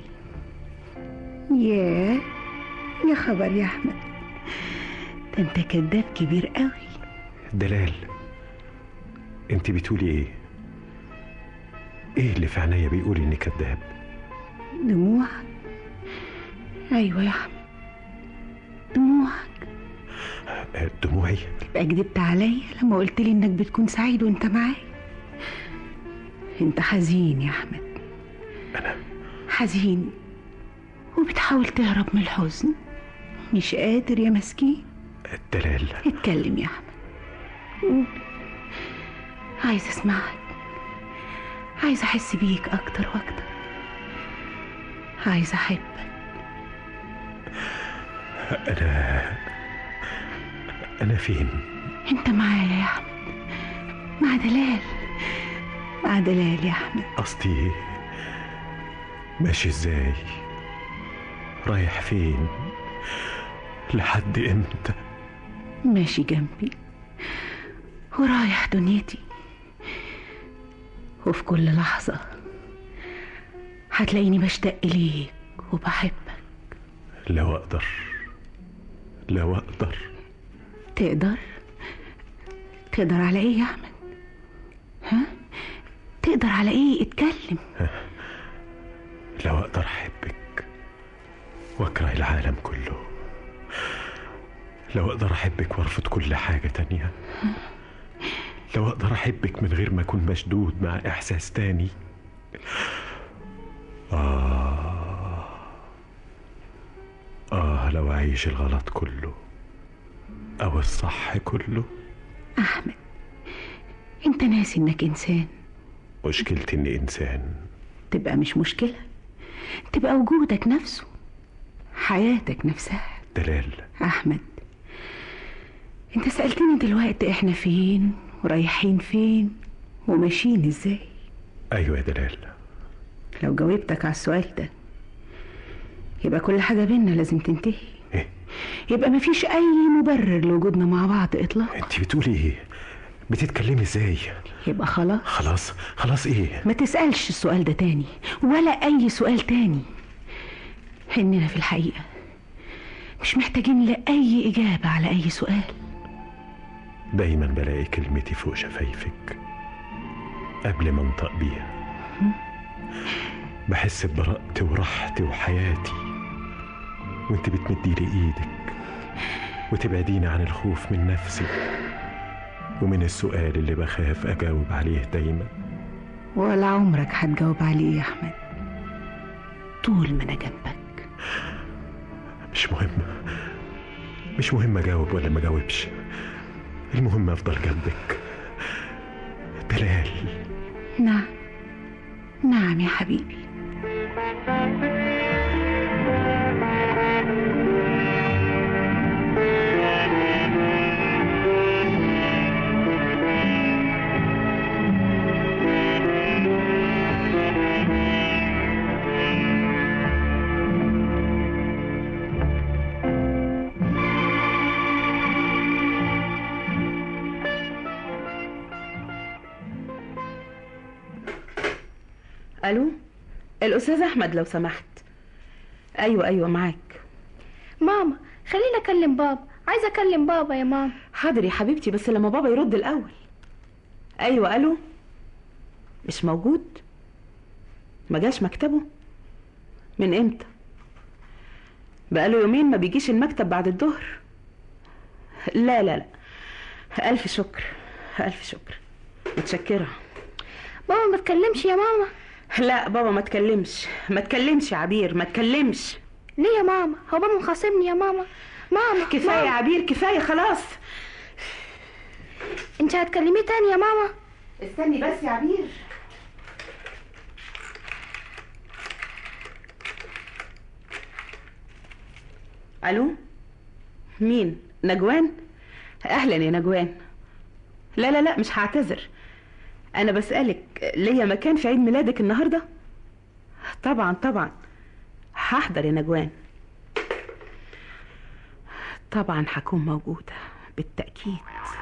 ياه يا خبر يا أحمد ده أنت كذاب كبير قوي دلال انت بتقولي ايه ايه اللي في عينيا بيقول اني كذاب دموعك أيوة يا أحمد دموعك آه، دموعي يبقى كدبت عليا لما قلت لي انك بتكون سعيد وانت معايا انت حزين يا احمد انا حزين وبتحاول تهرب من الحزن مش قادر يا مسكين دلال اتكلم يا احمد قول عايز اسمعك عايز احس بيك اكتر واكتر عايز احبك انا انا فين انت معايا يا احمد مع دلال مع دلال يا احمد قصدي ماشي ازاي رايح فين لحد امتى ماشي جنبي ورايح دنيتي وفي كل لحظة هتلاقيني بشتاق ليك وبحبك لو اقدر لو اقدر تقدر تقدر على ايه يا احمد ها تقدر على ايه اتكلم لو اقدر احبك واكره العالم كله لو اقدر احبك وارفض كل حاجة تانية لو اقدر احبك من غير ما اكون مشدود مع احساس تاني آه آه لو أعيش الغلط كله أو الصح كله احمد انت ناسي انك انسان مشكلتي إني إنسان تبقى مش مشكلة تبقى وجودك نفسه حياتك نفسها دلال أحمد أنت سألتني دلوقتي إحنا فين ورايحين فين وماشيين إزاي أيوة يا دلال لو جاوبتك على السؤال ده يبقى كل حاجة بينا لازم تنتهي إيه؟ يبقى مفيش أي مبرر لوجودنا مع بعض إطلاقا أنت بتقولي إيه بتتكلمي ازاي يبقى خلاص خلاص خلاص ايه ما تسألش السؤال ده تاني ولا أي سؤال تاني إننا في الحقيقة مش محتاجين لأي إجابة على أي سؤال دايما بلاقي كلمتي فوق شفايفك قبل ما انطق بيها بحس ببراءتي وراحتي وحياتي وانت بتمدي لي ايدك وتبعديني عن الخوف من نفسي ومن السؤال اللي بخاف اجاوب عليه دايما ولا عمرك هتجاوب عليه يا أحمد طول ما أنا جنبك مش مهم مش مهم اجاوب ولا ما اجاوبش المهم افضل جنبك دلال نعم نعم يا حبيبي الو الاستاذ احمد لو سمحت ايوه ايوه معاك ماما خليني اكلم بابا عايزه اكلم بابا يا ماما حاضر يا حبيبتي بس لما بابا يرد الاول ايوه الو مش موجود ما جاش مكتبه من امتى بقاله يومين ما بيجيش المكتب بعد الظهر لا لا لا الف شكر الف شكر متشكره بابا ما تكلمش يا ماما لا بابا ما تكلمش ما تكلمش يا عبير ما تكلمش ليه يا ماما هو بابا مخاصمني يا ماما ماما كفايه يا ماما. عبير كفايه خلاص انت هتكلميه تاني يا ماما استني بس يا عبير الو مين نجوان اهلا يا نجوان لا لا لا مش هعتذر انا بسالك ليا مكان في عيد ميلادك النهارده طبعا طبعا هحضر يا نجوان طبعا هكون موجوده بالتاكيد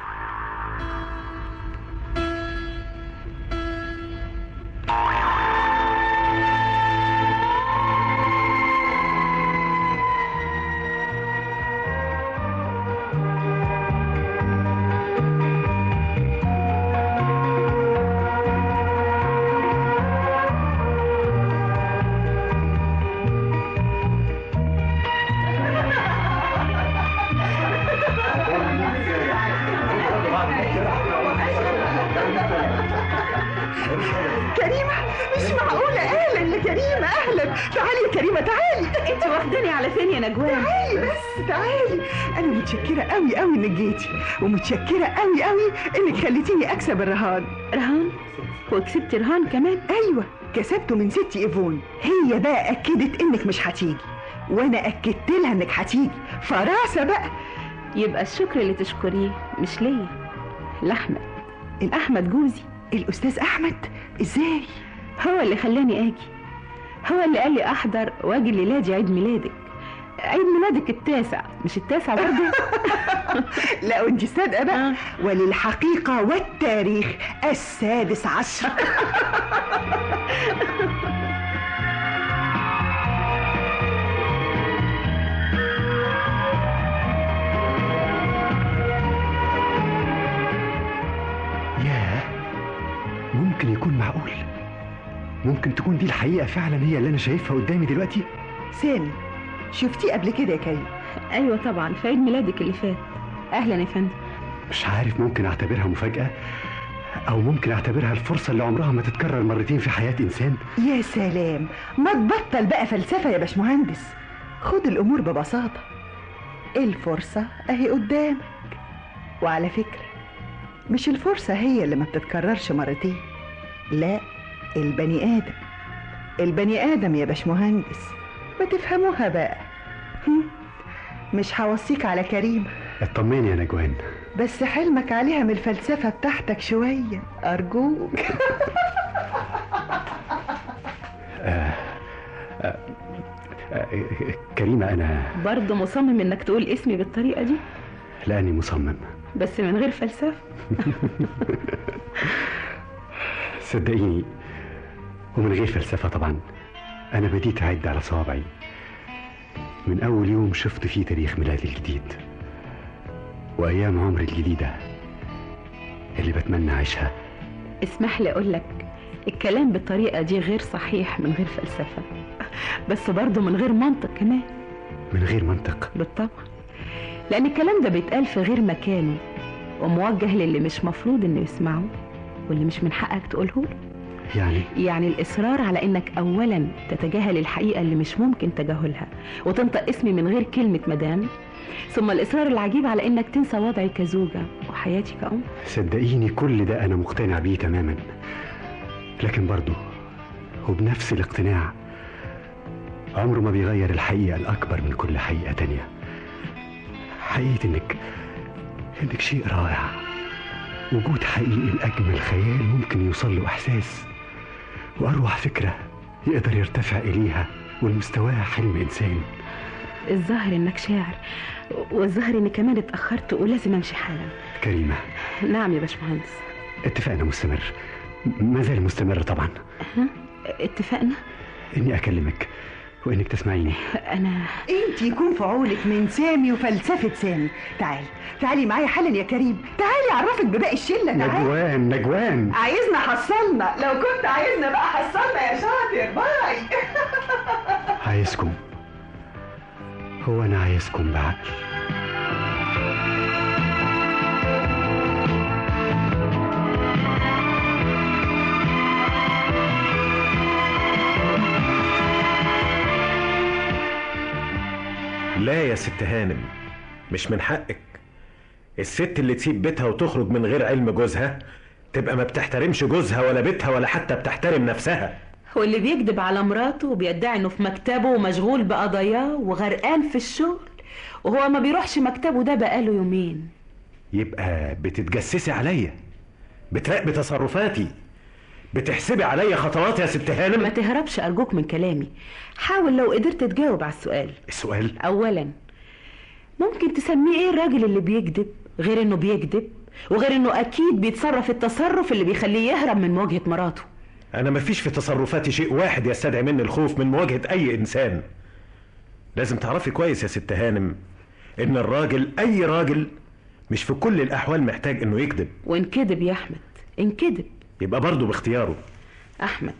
كريمة مش معقولة أهلا يا كريمة أهلا تعالي يا كريمة تعالي انت واخداني على فين يا نجوان تعالي بس تعالي أنا متشكرة قوي قوي إنك جيتي ومتشكرة قوي قوي إنك خليتيني أكسب الرهان رهان وكسبت رهان كمان أيوة كسبته من ستي إيفون هي بقى أكدت إنك مش هتيجي وأنا أكدت لها إنك هتيجي فراسة بقى يبقى الشكر اللي تشكريه مش ليا لاحمد الاحمد جوزي الأستاذ أحمد إزاي؟ هو اللي خلاني اجي هو اللي قال لي احضر واجي ليلادي عيد ميلادك عيد ميلادك التاسع مش التاسع برضه لا وانت صادقة بقى وللحقيقة والتاريخ السادس عشر ياه ممكن يكون معقول ممكن تكون دي الحقيقة فعلا هي اللي أنا شايفها قدامي دلوقتي سامي شفتيه قبل كده يا كريم ايوه طبعا في عيد ميلادك اللي فات اهلا يا فندم مش عارف ممكن أعتبرها مفاجأة أو ممكن أعتبرها الفرصة اللي عمرها ما تتكرر مرتين في حياة إنسان يا سلام ما تبطل بقى فلسفة يا باشمهندس خد الأمور ببساطة الفرصة أهي قدامك وعلى فكرة مش الفرصة هي اللي ما بتتكررش مرتين لا البني آدم البني آدم يا باشمهندس ما تفهموها بقى هم؟ مش هوصيك على كريمة اطمني يا نجوان بس حلمك عليها من الفلسفة بتاعتك شوية أرجوك آه آه آه كريمة أنا برضه مصمم انك تقول اسمي بالطريقه دي لاني مصمم بس من غير فلسفة صدقيني ومن غير فلسفة طبعا أنا بديت أعد على صوابعي من أول يوم شفت فيه تاريخ ميلادي الجديد وأيام عمري الجديدة اللي بتمنى أعيشها اسمح لي أقول لك الكلام بالطريقة دي غير صحيح من غير فلسفة بس برضه من غير منطق كمان من غير منطق بالطبع لأن الكلام ده بيتقال في غير مكانه وموجه للي مش مفروض إنه يسمعه واللي مش من حقك تقوله له يعني يعني الإصرار على إنك أولا تتجاهل الحقيقة اللي مش ممكن تجاهلها وتنطق اسمي من غير كلمة مدام ثم الإصرار العجيب على إنك تنسى وضعي كزوجة وحياتي كأم صدقيني كل ده أنا مقتنع بيه تماما لكن برضه وبنفس الاقتناع عمره ما بيغير الحقيقة الأكبر من كل حقيقة تانية حقيقة إنك إنك شيء رائع وجود حقيقي لأجمل خيال ممكن يوصل له إحساس وأروع فكرة يقدر يرتفع إليها والمستواها حلم إنسان الظاهر إنك شاعر والظاهر إني كمان اتأخرت ولازم أمشي حالا كريمة نعم يا باشمهندس اتفقنا مستمر ما زال مستمر طبعا ها؟ اتفقنا إني أكلمك وإنك تسمعيني أنا انت يكون في عونك من سامي وفلسفة سامي تعالي تعالي معايا حالا يا كريم تعالي اعرفك بباقي الشلة تعالي نجوان نجوان عايزنا حصلنا لو كنت عايزنا بقى حصلنا يا شاطر باي عايزكم هو أنا عايزكم بعقل لا يا ست هانم مش من حقك الست اللي تسيب بيتها وتخرج من غير علم جوزها تبقى ما بتحترمش جوزها ولا بيتها ولا حتى بتحترم نفسها واللي بيكذب على مراته وبيدعي انه في مكتبه ومشغول بقضاياه وغرقان في الشغل وهو ما بيروحش مكتبه ده بقاله يومين يبقى بتتجسسي عليا بتراقبي تصرفاتي بتحسبي عليا خطواتي يا ست ما هانم تهربش ارجوك من كلامي حاول لو قدرت تجاوب على السؤال السؤال اولا ممكن تسميه ايه الراجل اللي بيكذب غير انه بيكذب وغير انه اكيد بيتصرف التصرف اللي بيخليه يهرب من مواجهة مراته انا مفيش في تصرفاتي شيء واحد يستدعي مني الخوف من مواجهة اي انسان لازم تعرفي كويس يا ست هانم ان الراجل اي راجل مش في كل الاحوال محتاج انه يكذب وان كذب يا احمد ان كذب يبقى برضه باختياره احمد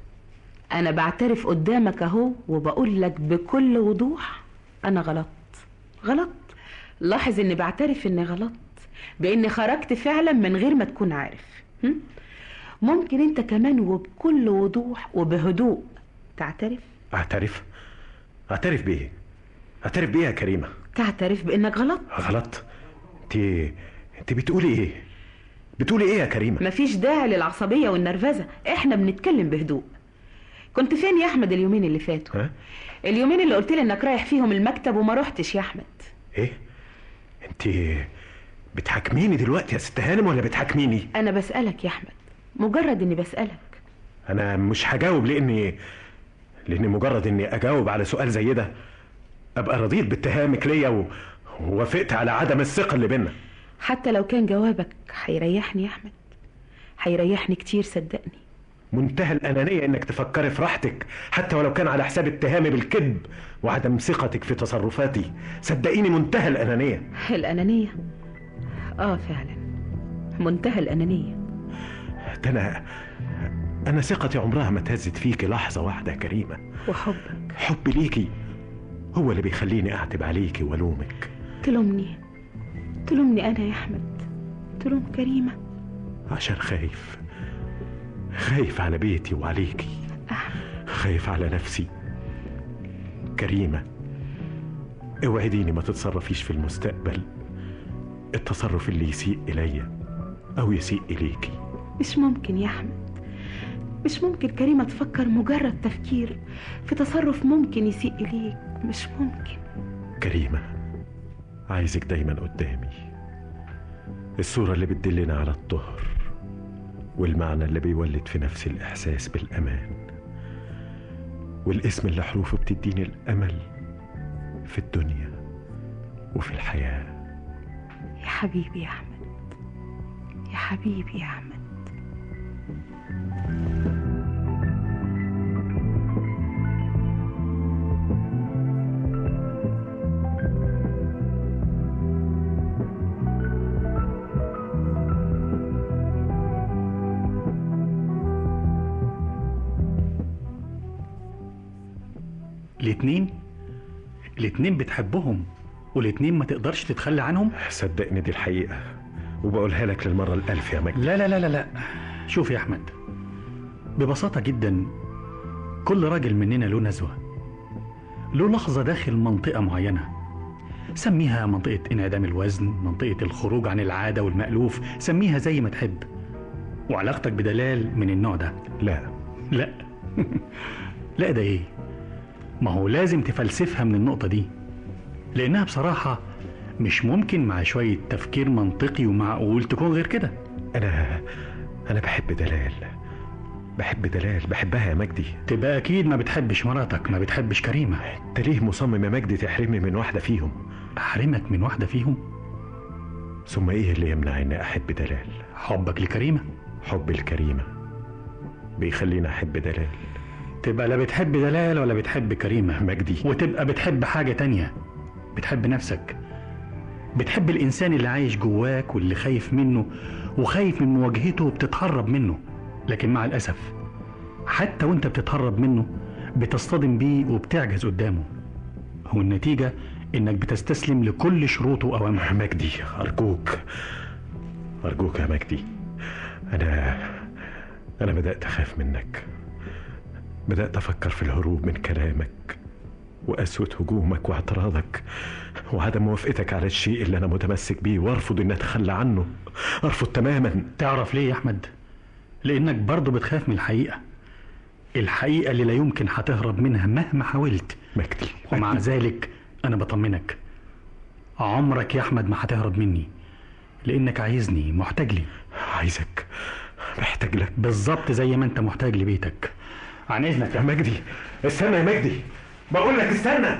انا بعترف قدامك اهو وبقول لك بكل وضوح انا غلط غلط لاحظ اني بعترف اني غلط باني خرجت فعلا من غير ما تكون عارف هم؟ ممكن انت كمان وبكل وضوح وبهدوء تعترف اعترف اعترف بايه اعترف بايه يا كريمه تعترف بانك غلط غلط انت انت بتقولي ايه بتقولي ايه يا كريمه مفيش داعي للعصبية والنرفزة احنا بنتكلم بهدوء كنت فين يا احمد اليومين اللي فاتوا ها اليومين اللي قلت لي انك رايح فيهم المكتب وما روحتش يا احمد ايه انت بتحاكميني دلوقتي يا ست هانم ولا بتحاكميني انا بسألك يا احمد مجرد اني بسألك انا مش هجاوب لاني لاني مجرد اني اجاوب على سؤال زي ده ابقى رضيت باتهامك ليا و... ووافقت على عدم الثقه اللي بينا حتى لو كان جوابك هيريحني يا احمد هيريحني كتير صدقني منتهى الانانيه انك تفكري في راحتك حتى ولو كان على حساب اتهامي بالكذب وعدم ثقتك في تصرفاتي صدقيني منتهى الانانيه الانانية اه فعلا منتهى الانانية ده انا انا ثقتي عمرها ما تهزت فيكي لحظه واحده يا كريمه وحبك حبي ليكي هو اللي بيخليني اعتب عليكي والومك تلومني تلومني انا يا احمد تلوم كريمة عشان خايف خايف على بيتي وعليكي خايف على نفسي كريمة اوعديني ما تتصرفيش في المستقبل التصرف اللي يسيء إلي أو يسيء إليكي مش ممكن يا احمد مش ممكن كريمة تفكر مجرد تفكير في تصرف ممكن يسيء اليك مش ممكن كريمة عايزك دايما قدامي الصورة اللي بتدلنا على الطهر والمعنى اللي بيولد في نفسي الإحساس بالأمان والاسم اللي حروفه بتديني الأمل في الدنيا وفي الحياة يا حبيبي يا أحمد يا حبيبي يا أحمد الاتنين الاتنين بتحبهم والاتنين ما تقدرش تتخلى عنهم صدقني دي الحقيقة وبقولها لك للمرة الألف يا مجدي لا لا لا لا لا شوف يا أحمد ببساطة جدا كل راجل مننا له نزوة له لحظة داخل منطقة معينة سميها منطقة انعدام الوزن منطقة الخروج عن العادة والمألوف سميها زي ما تحب وعلاقتك بدلال من النوع ده لا لا لا ده ايه ما هو لازم تفلسفها من النقطة دي لأنها بصراحة مش ممكن مع شوية تفكير منطقي ومعقول تكون غير كده أنا أنا بحب دلال بحب دلال بحبها يا مجدي تبقى أكيد ما بتحبش مراتك ما بتحبش كريمة أنت ليه مصمم يا مجدي تحرمني من واحدة فيهم أحرمك من واحدة فيهم ثم إيه اللي يمنع إني أحب دلال حبك لكريمة حب الكريمة بيخليني أحب دلال تبقى لا بتحب دلال ولا بتحب كريمة مجدي وتبقى بتحب حاجة تانية بتحب نفسك بتحب الإنسان اللي عايش جواك واللي خايف منه وخايف من مواجهته وبتتهرب منه لكن مع الأسف حتى وانت بتتهرب منه بتصطدم بيه وبتعجز قدامه والنتيجة انك بتستسلم لكل شروطه وأوامره مجدي أرجوك أرجوك يا مجدي أنا أنا بدأت أخاف منك بدأت أفكر في الهروب من كلامك وقسوة هجومك واعتراضك وعدم موافقتك على الشيء اللي أنا متمسك بيه وأرفض إني أتخلى عنه أرفض تماما تعرف ليه يا أحمد؟ لأنك برضه بتخاف من الحقيقة الحقيقة اللي لا يمكن هتهرب منها مهما حاولت مجدي ومع مجدي. ذلك أنا بطمنك عمرك يا أحمد ما هتهرب مني لأنك عايزني محتاج لي عايزك محتاج لك بالظبط زي ما أنت محتاج لبيتك عن إذنك يا مجدي استنى يا مجدي بقول لك استنى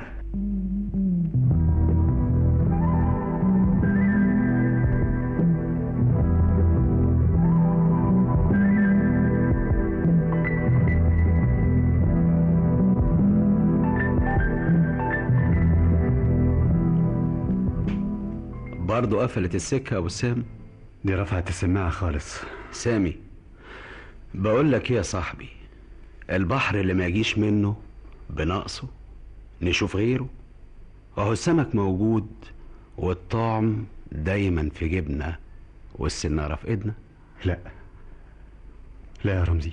برضه قفلت السكة يا أبو سام دي رفعت السماعة خالص سامي بقول لك ايه يا صاحبي البحر اللي ما يجيش منه بنقصه نشوف غيره اهو السمك موجود والطعم دايما في جيبنا والسنارة في ايدنا لا لا يا رمزي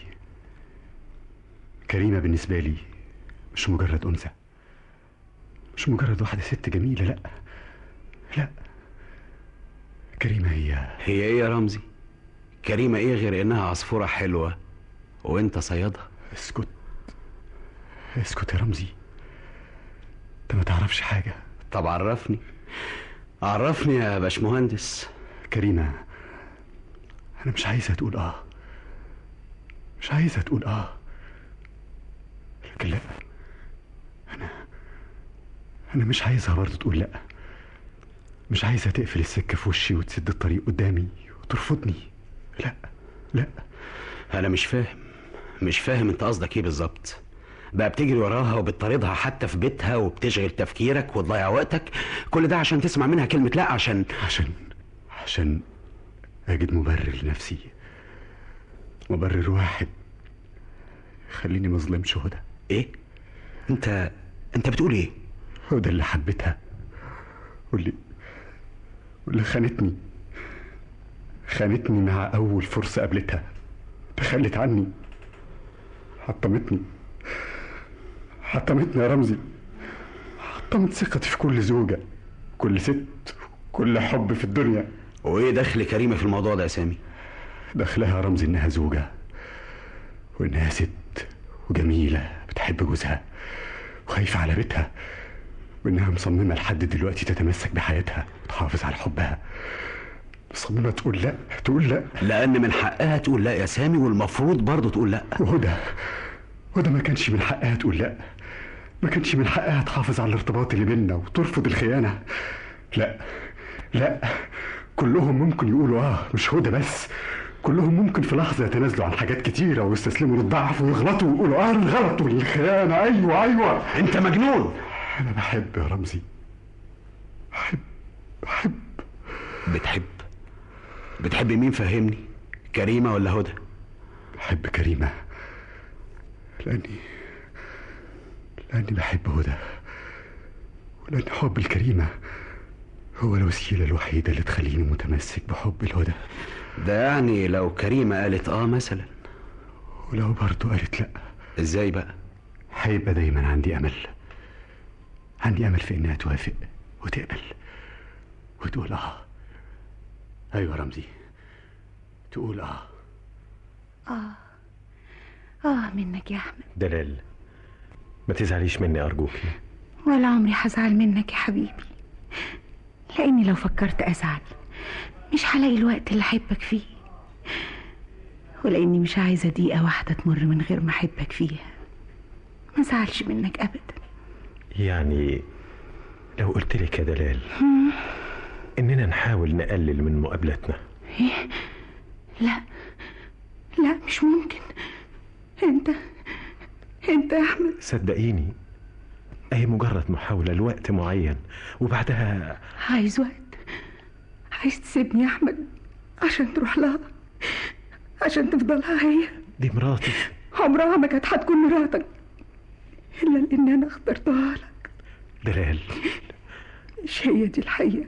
كريمة بالنسبة لي مش مجرد أنثى مش مجرد واحدة ست جميلة لا لا كريمة هي هي ايه يا رمزي كريمة ايه غير انها عصفورة حلوة وانت صيادها اسكت اسكت يا رمزي انت ما تعرفش حاجة طب عرفني عرفني يا باشمهندس كريمة أنا مش عايزها تقول آه مش عايزها تقول آه لكن لا أنا أنا مش عايزها برضه تقول لأ مش عايزها تقفل السكة في وشي وتسد الطريق قدامي وترفضني لا لا انا مش فاهم مش فاهم انت قصدك ايه بالظبط بقى بتجري وراها وبتطاردها حتى في بيتها وبتشغل تفكيرك وتضيع وقتك كل ده عشان تسمع منها كلمة لا عشان عشان عشان أجد مبرر لنفسي مبرر واحد يخليني مظلمش هدى ايه انت انت بتقول ايه هدى اللي حبيتها واللي واللي خانتني خانتني مع أول فرصة قابلتها تخلت عني حطمتني حطمتني يا رمزي حطمت ثقتي في كل زوجة كل ست كل حب في الدنيا وايه دخل كريمة في الموضوع ده يا سامي دخلها يا رمزي إنها زوجة وإنها ست وجميلة بتحب جوزها وخايفة على بيتها وإنها مصممة لحد دلوقتي تتمسك بحياتها وتحافظ على حبها مصممة تقول لا تقول لا لان من حقها تقول لا يا سامي والمفروض برضه تقول لا وهدى هدى ما كانش من حقها تقول لا ما كانش من حقها تحافظ على الارتباط اللي بيننا وترفض الخيانة لا لا كلهم ممكن يقولوا اه مش هدى بس كلهم ممكن في لحظة يتنازلوا عن حاجات كتيرة ويستسلموا للضعف ويغلطوا ويقولوا اه الغلط والخيانة ايوه ايوه انت مجنون انا بحب يا رمزي بتحب بتحب مين فهمني كريمة ولا هدى بحب كريمة لاني لاني بحب هدى ولان حب الكريمة هو الوسيلة الوحيدة اللي تخليني متمسك بحب الهدى ده يعني لو كريمة قالت اه مثلا ولو برضه قالت لا ازاي بقى هيبقى دايما عندي امل عندي امل في انها توافق وتقبل وتقول اه ايوه رمزي تقول اه اه اه منك يا احمد دلال ما تزعليش مني أرجوكي ولا عمري هزعل منك يا حبيبي لاني لو فكرت ازعل مش هلاقي الوقت اللي احبك فيه ولاني مش عايزه دقيقه واحده تمر من غير ما احبك فيها ما زعلش منك ابدا يعني لو قلت لك يا دلال إننا نحاول نقلل من مقابلتنا ايه لا لا مش ممكن انت انت يا احمد صدقيني أهي مجرد محاولة لوقت معين وبعدها عايز وقت عايز تسيبني يا احمد عشان تروح لها عشان تفضلها هي دي مراتي عمرها ما كانت هتكون مراتك الا لان انا اخترتها لك دلال مش هي دي الحقيقه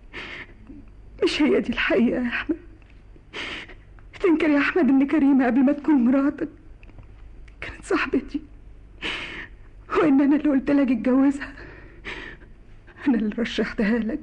مش هي دي الحقيقه يا احمد تنكر يا احمد ان كريمه قبل ما تكون مراتك كانت صاحبتي وان انا اللي قلت لك اتجوزها انا اللي رشحتها لك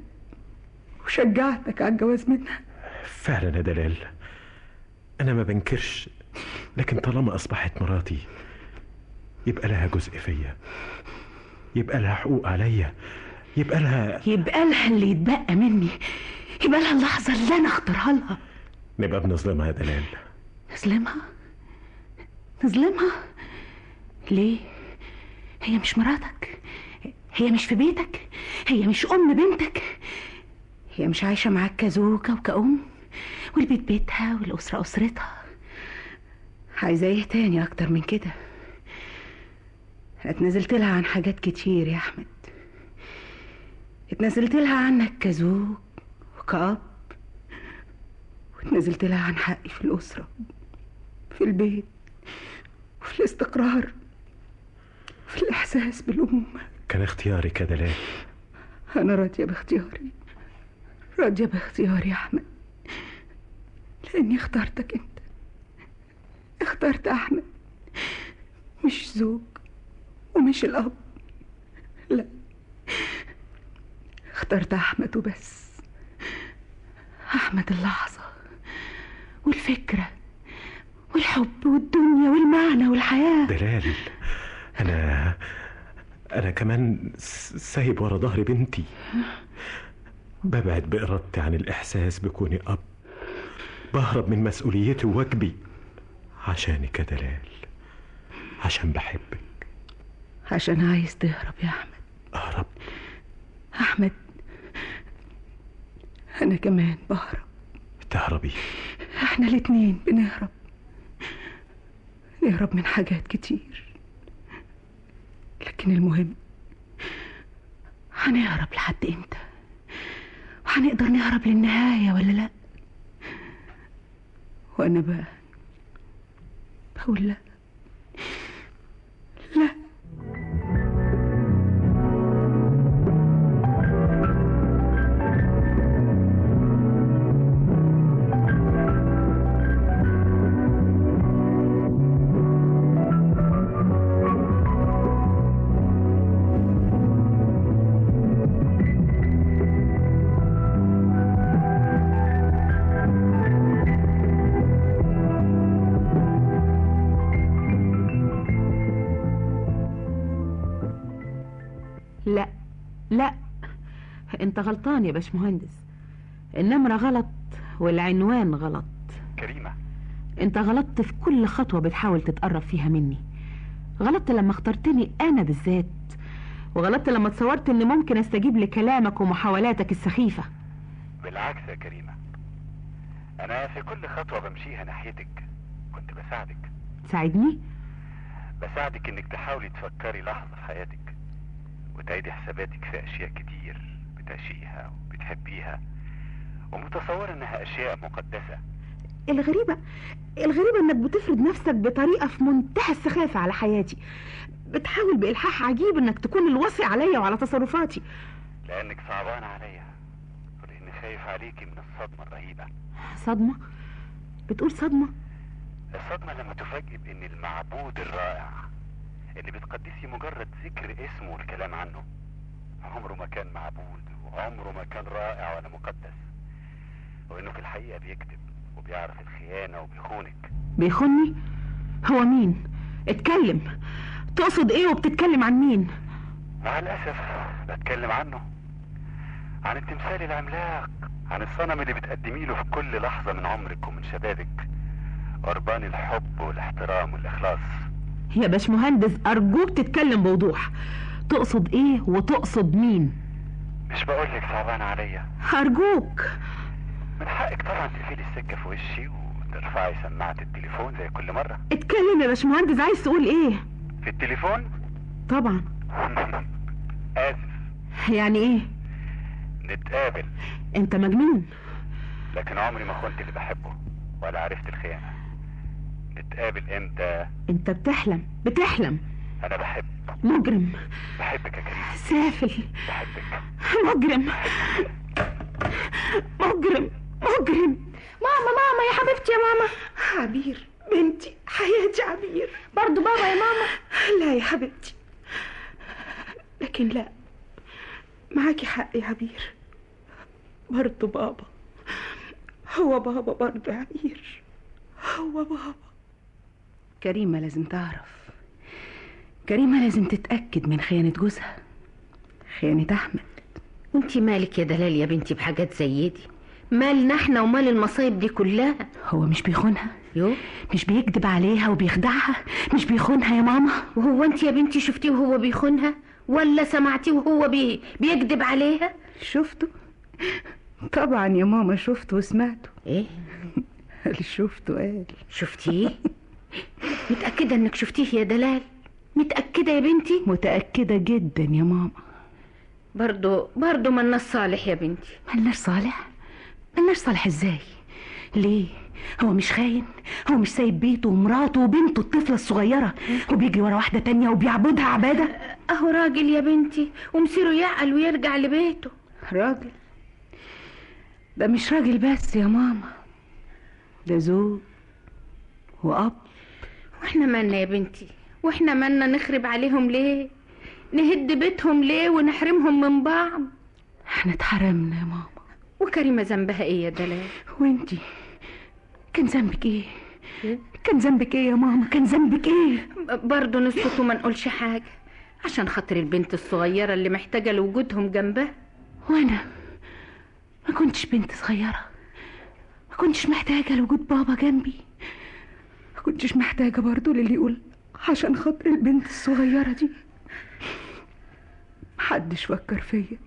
وشجعتك على الجواز منها فعلا يا دلال أنا ما بنكرش لكن طالما أصبحت مراتي يبقى لها جزء فيا يبقى لها حقوق عليا يبقى لها يبقى لها اللي يتبقى مني يبقى لها اللحظه اللي انا اختارها لها نبقى بنظلمها يا دلال نظلمها نظلمها ليه هي مش مراتك هي مش في بيتك هي مش ام بنتك هي مش عايشه معاك كزوجه وكأم والبيت بيتها والأسرة أسرتها عايزة ايه تاني أكتر من كده أنا اتنازلت لها عن حاجات كتير يا أحمد اتنازلت لها عنك كزوج وكأب واتنازلت لها عن حقي في الأسرة في البيت وفي الاستقرار في الإحساس بالأمومة كان اختيارك يا دلال أنا راضية باختياري راضية باختياري يا أحمد لأني اخترتك أنت اخترت أحمد مش زوج ومش الأب لا اخترت أحمد وبس أحمد اللحظة والفكرة والحب والدنيا والمعنى والحياة دلال أنا أنا كمان س- سايب ورا ظهري بنتي ببعد بإرادتي عن الإحساس بكوني أب بهرب من مسؤوليتي وواجبي عشانك يا دلال عشان بحبك عشان عايز تهرب يا أحمد أهرب أحمد أنا كمان بهرب تهربي احنا الاتنين بنهرب نهرب من حاجات كتير لكن المهم هنهرب لحد امتى وهنقدر نهرب للنهاية ولا لا وانا بقى بقول لا لا لا لا انت غلطان يا باشمهندس النمرة غلط والعنوان غلط كريمة انت غلطت في كل خطوة بتحاول تتقرب فيها مني غلطت لما اخترتني انا بالذات وغلطت لما تصورت اني ممكن استجيب لكلامك ومحاولاتك السخيفة بالعكس يا كريمة انا في كل خطوة بمشيها ناحيتك كنت بساعدك ساعدني بساعدك انك تحاولي تفكري لحظة في حياتك وتعيدي حساباتك في اشياء كتير بتعشيها وبتحبيها ومتصورة انها اشياء مقدسة الغريبة الغريبة انك بتفرض نفسك بطريقة في منتهى السخافة على حياتي بتحاول بإلحاح عجيب انك تكون الوصي عليا وعلى تصرفاتي لانك صعبان عليا ولاني خايف عليكي من الصدمة الرهيبة صدمة بتقول صدمة الصدمة لما تفاجئ بان المعبود الرائع اللي بتقدسي مجرد ذكر اسمه والكلام عنه عمره ما كان معبود وعمره ما كان رائع ولا مقدس وانه في الحقيقة بيكذب وبيعرف الخيانة وبيخونك بيخوني هو مين اتكلم تقصد ايه وبتتكلم عن مين مع الأسف بتكلم عنه عن التمثال العملاق عن الصنم اللي بتقدمي له في كل لحظة من عمرك ومن شبابك قربان الحب والاحترام والإخلاص يا باشمهندس ارجوك تتكلم بوضوح تقصد ايه وتقصد مين مش بقولك صعبان عليا ارجوك من حقك طبعا تقفلي السكة في وشي وترفعي سماعة التليفون زي كل مرة اتكلم يا باشمهندس عايز تقول ايه في التليفون طبعا آسف يعني ايه نتقابل انت مجنون لكن عمري ما خنت اللي بحبه ولا عرفت الخيانة نتقابل امتى انت بتحلم بتحلم انا بحب مجرم بحبك يا كريم سافل بحبك مجرم مجرم مجرم ماما ماما يا حبيبتي يا ماما عبير بنتي حياتي عبير برضو بابا يا ماما لا يا حبيبتي لكن لا معاكي حق يا عبير برضه بابا هو بابا برضه يا عبير هو بابا كريمة لازم تعرف كريمة لازم تتأكد من خيانة جوزها خيانة أحمد وانتي مالك يا دلال يا بنتي بحاجات زي دي مالنا احنا ومال المصايب دي كلها هو مش بيخونها يو مش بيكذب عليها وبيخدعها مش بيخونها يا ماما وهو انت يا بنتي شفتيه وهو بيخونها ولا سمعتيه وهو بي... بيكذب عليها شفته طبعا يا ماما شفته وسمعته ايه قال شفته قال شفتيه متأكدة انك شفتيه يا دلال متأكدة يا بنتي متأكدة جدا يا ماما برضو برضو مالناش صالح يا بنتي ملناش صالح ملناش صالح ازاي ليه هو مش خاين هو مش سايب بيته ومراته وبنته الطفلة الصغيرة وبيجري ورا واحدة تانية وبيعبدها عبادة اهو راجل يا بنتي ومصيره يعقل ويرجع لبيته راجل ده مش راجل بس يا ماما ده زوج وأب واحنا مالنا يا بنتي واحنا مالنا نخرب عليهم ليه نهد بيتهم ليه ونحرمهم من بعض احنا اتحرمنا يا ماما وكريمة ذنبها ايه يا دلال وانتي كان ذنبك ايه كان ذنبك ايه يا ماما كان ذنبك ايه برضه نسكت وما نقولش حاجة عشان خاطر البنت الصغيرة اللي محتاجة لوجودهم جنبها وانا ما كنتش بنت صغيرة ما كنتش محتاجة لوجود بابا جنبي ما كنتش محتاجة برضو للي يقول عشان خاطر البنت الصغيرة دي محدش فكر فيا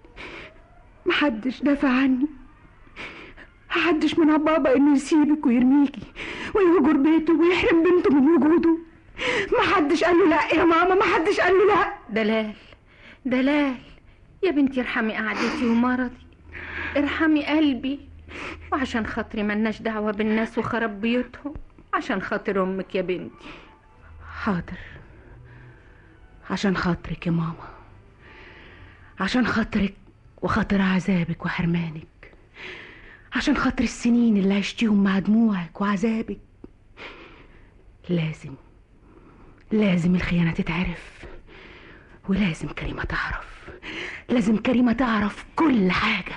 محدش دافع عني محدش منع بابا انه يسيبك ويرميكي ويهجر بيته ويحرم بنته من وجوده محدش قال له لا يا ماما محدش قال له لا دلال دلال يا بنتي ارحمي قعدتي ومرضي ارحمي قلبي وعشان خاطري ملناش دعوة بالناس وخرب بيوتهم عشان خاطر امك يا بنتي حاضر عشان خاطرك يا ماما عشان خاطرك وخاطر عذابك وحرمانك عشان خاطر السنين اللي عشتيهم مع دموعك وعذابك لازم لازم الخيانة تتعرف ولازم كريمة تعرف لازم كريمة تعرف كل حاجة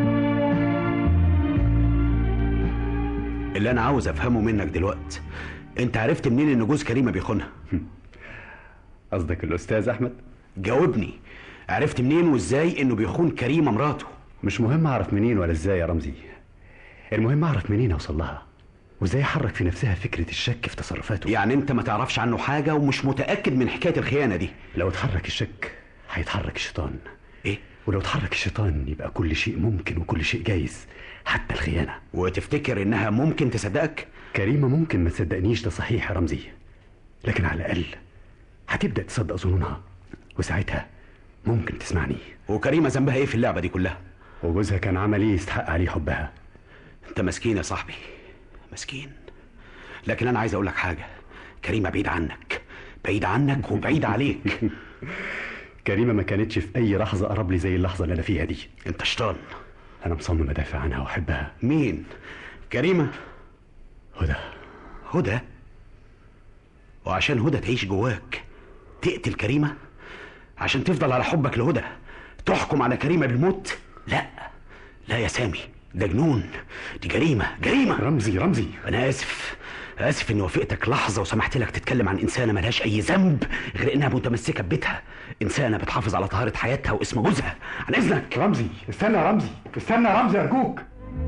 اللي انا عاوز افهمه منك دلوقتي انت عرفت منين ان جوز كريمه بيخونها قصدك الاستاذ احمد جاوبني عرفت منين وازاي انه بيخون كريمه مراته مش مهم اعرف منين ولا ازاي يا رمزي المهم اعرف منين اوصل لها وازاي يحرك في نفسها فكره الشك في تصرفاته يعني انت ما تعرفش عنه حاجه ومش متاكد من حكايه الخيانه دي لو اتحرك الشك هيتحرك الشيطان ايه ولو اتحرك الشيطان يبقى كل شيء ممكن وكل شيء جايز حتى الخيانه وتفتكر انها ممكن تصدقك كريمه ممكن ما تصدقنيش ده صحيح يا رمزي لكن على الاقل هتبدا تصدق ظنونها وساعتها ممكن تسمعني وكريمه ذنبها ايه في اللعبه دي كلها وجوزها كان عمل ايه يستحق عليه حبها انت مسكين يا صاحبي مسكين لكن انا عايز اقول لك حاجه كريمه بعيد عنك بعيد عنك وبعيد عليك كريمه ما كانتش في اي لحظه قرب لي زي اللحظه اللي انا فيها دي انت شيطان انا مصمم ادافع عنها واحبها مين كريمه هدى هدى وعشان هدى تعيش جواك تقتل كريمه عشان تفضل على حبك لهدى تحكم على كريمه بالموت لا لا يا سامي ده جنون دي جريمه جريمه رمزي رمزي انا اسف اسف اني وافقتك لحظه وسمحت لك تتكلم عن انسانه ملهاش اي ذنب غير انها متمسكه ببيتها انسانه بتحافظ على طهاره حياتها واسم جوزها عن اذنك رمزي استنى يا رمزي استنى يا رمزي ارجوك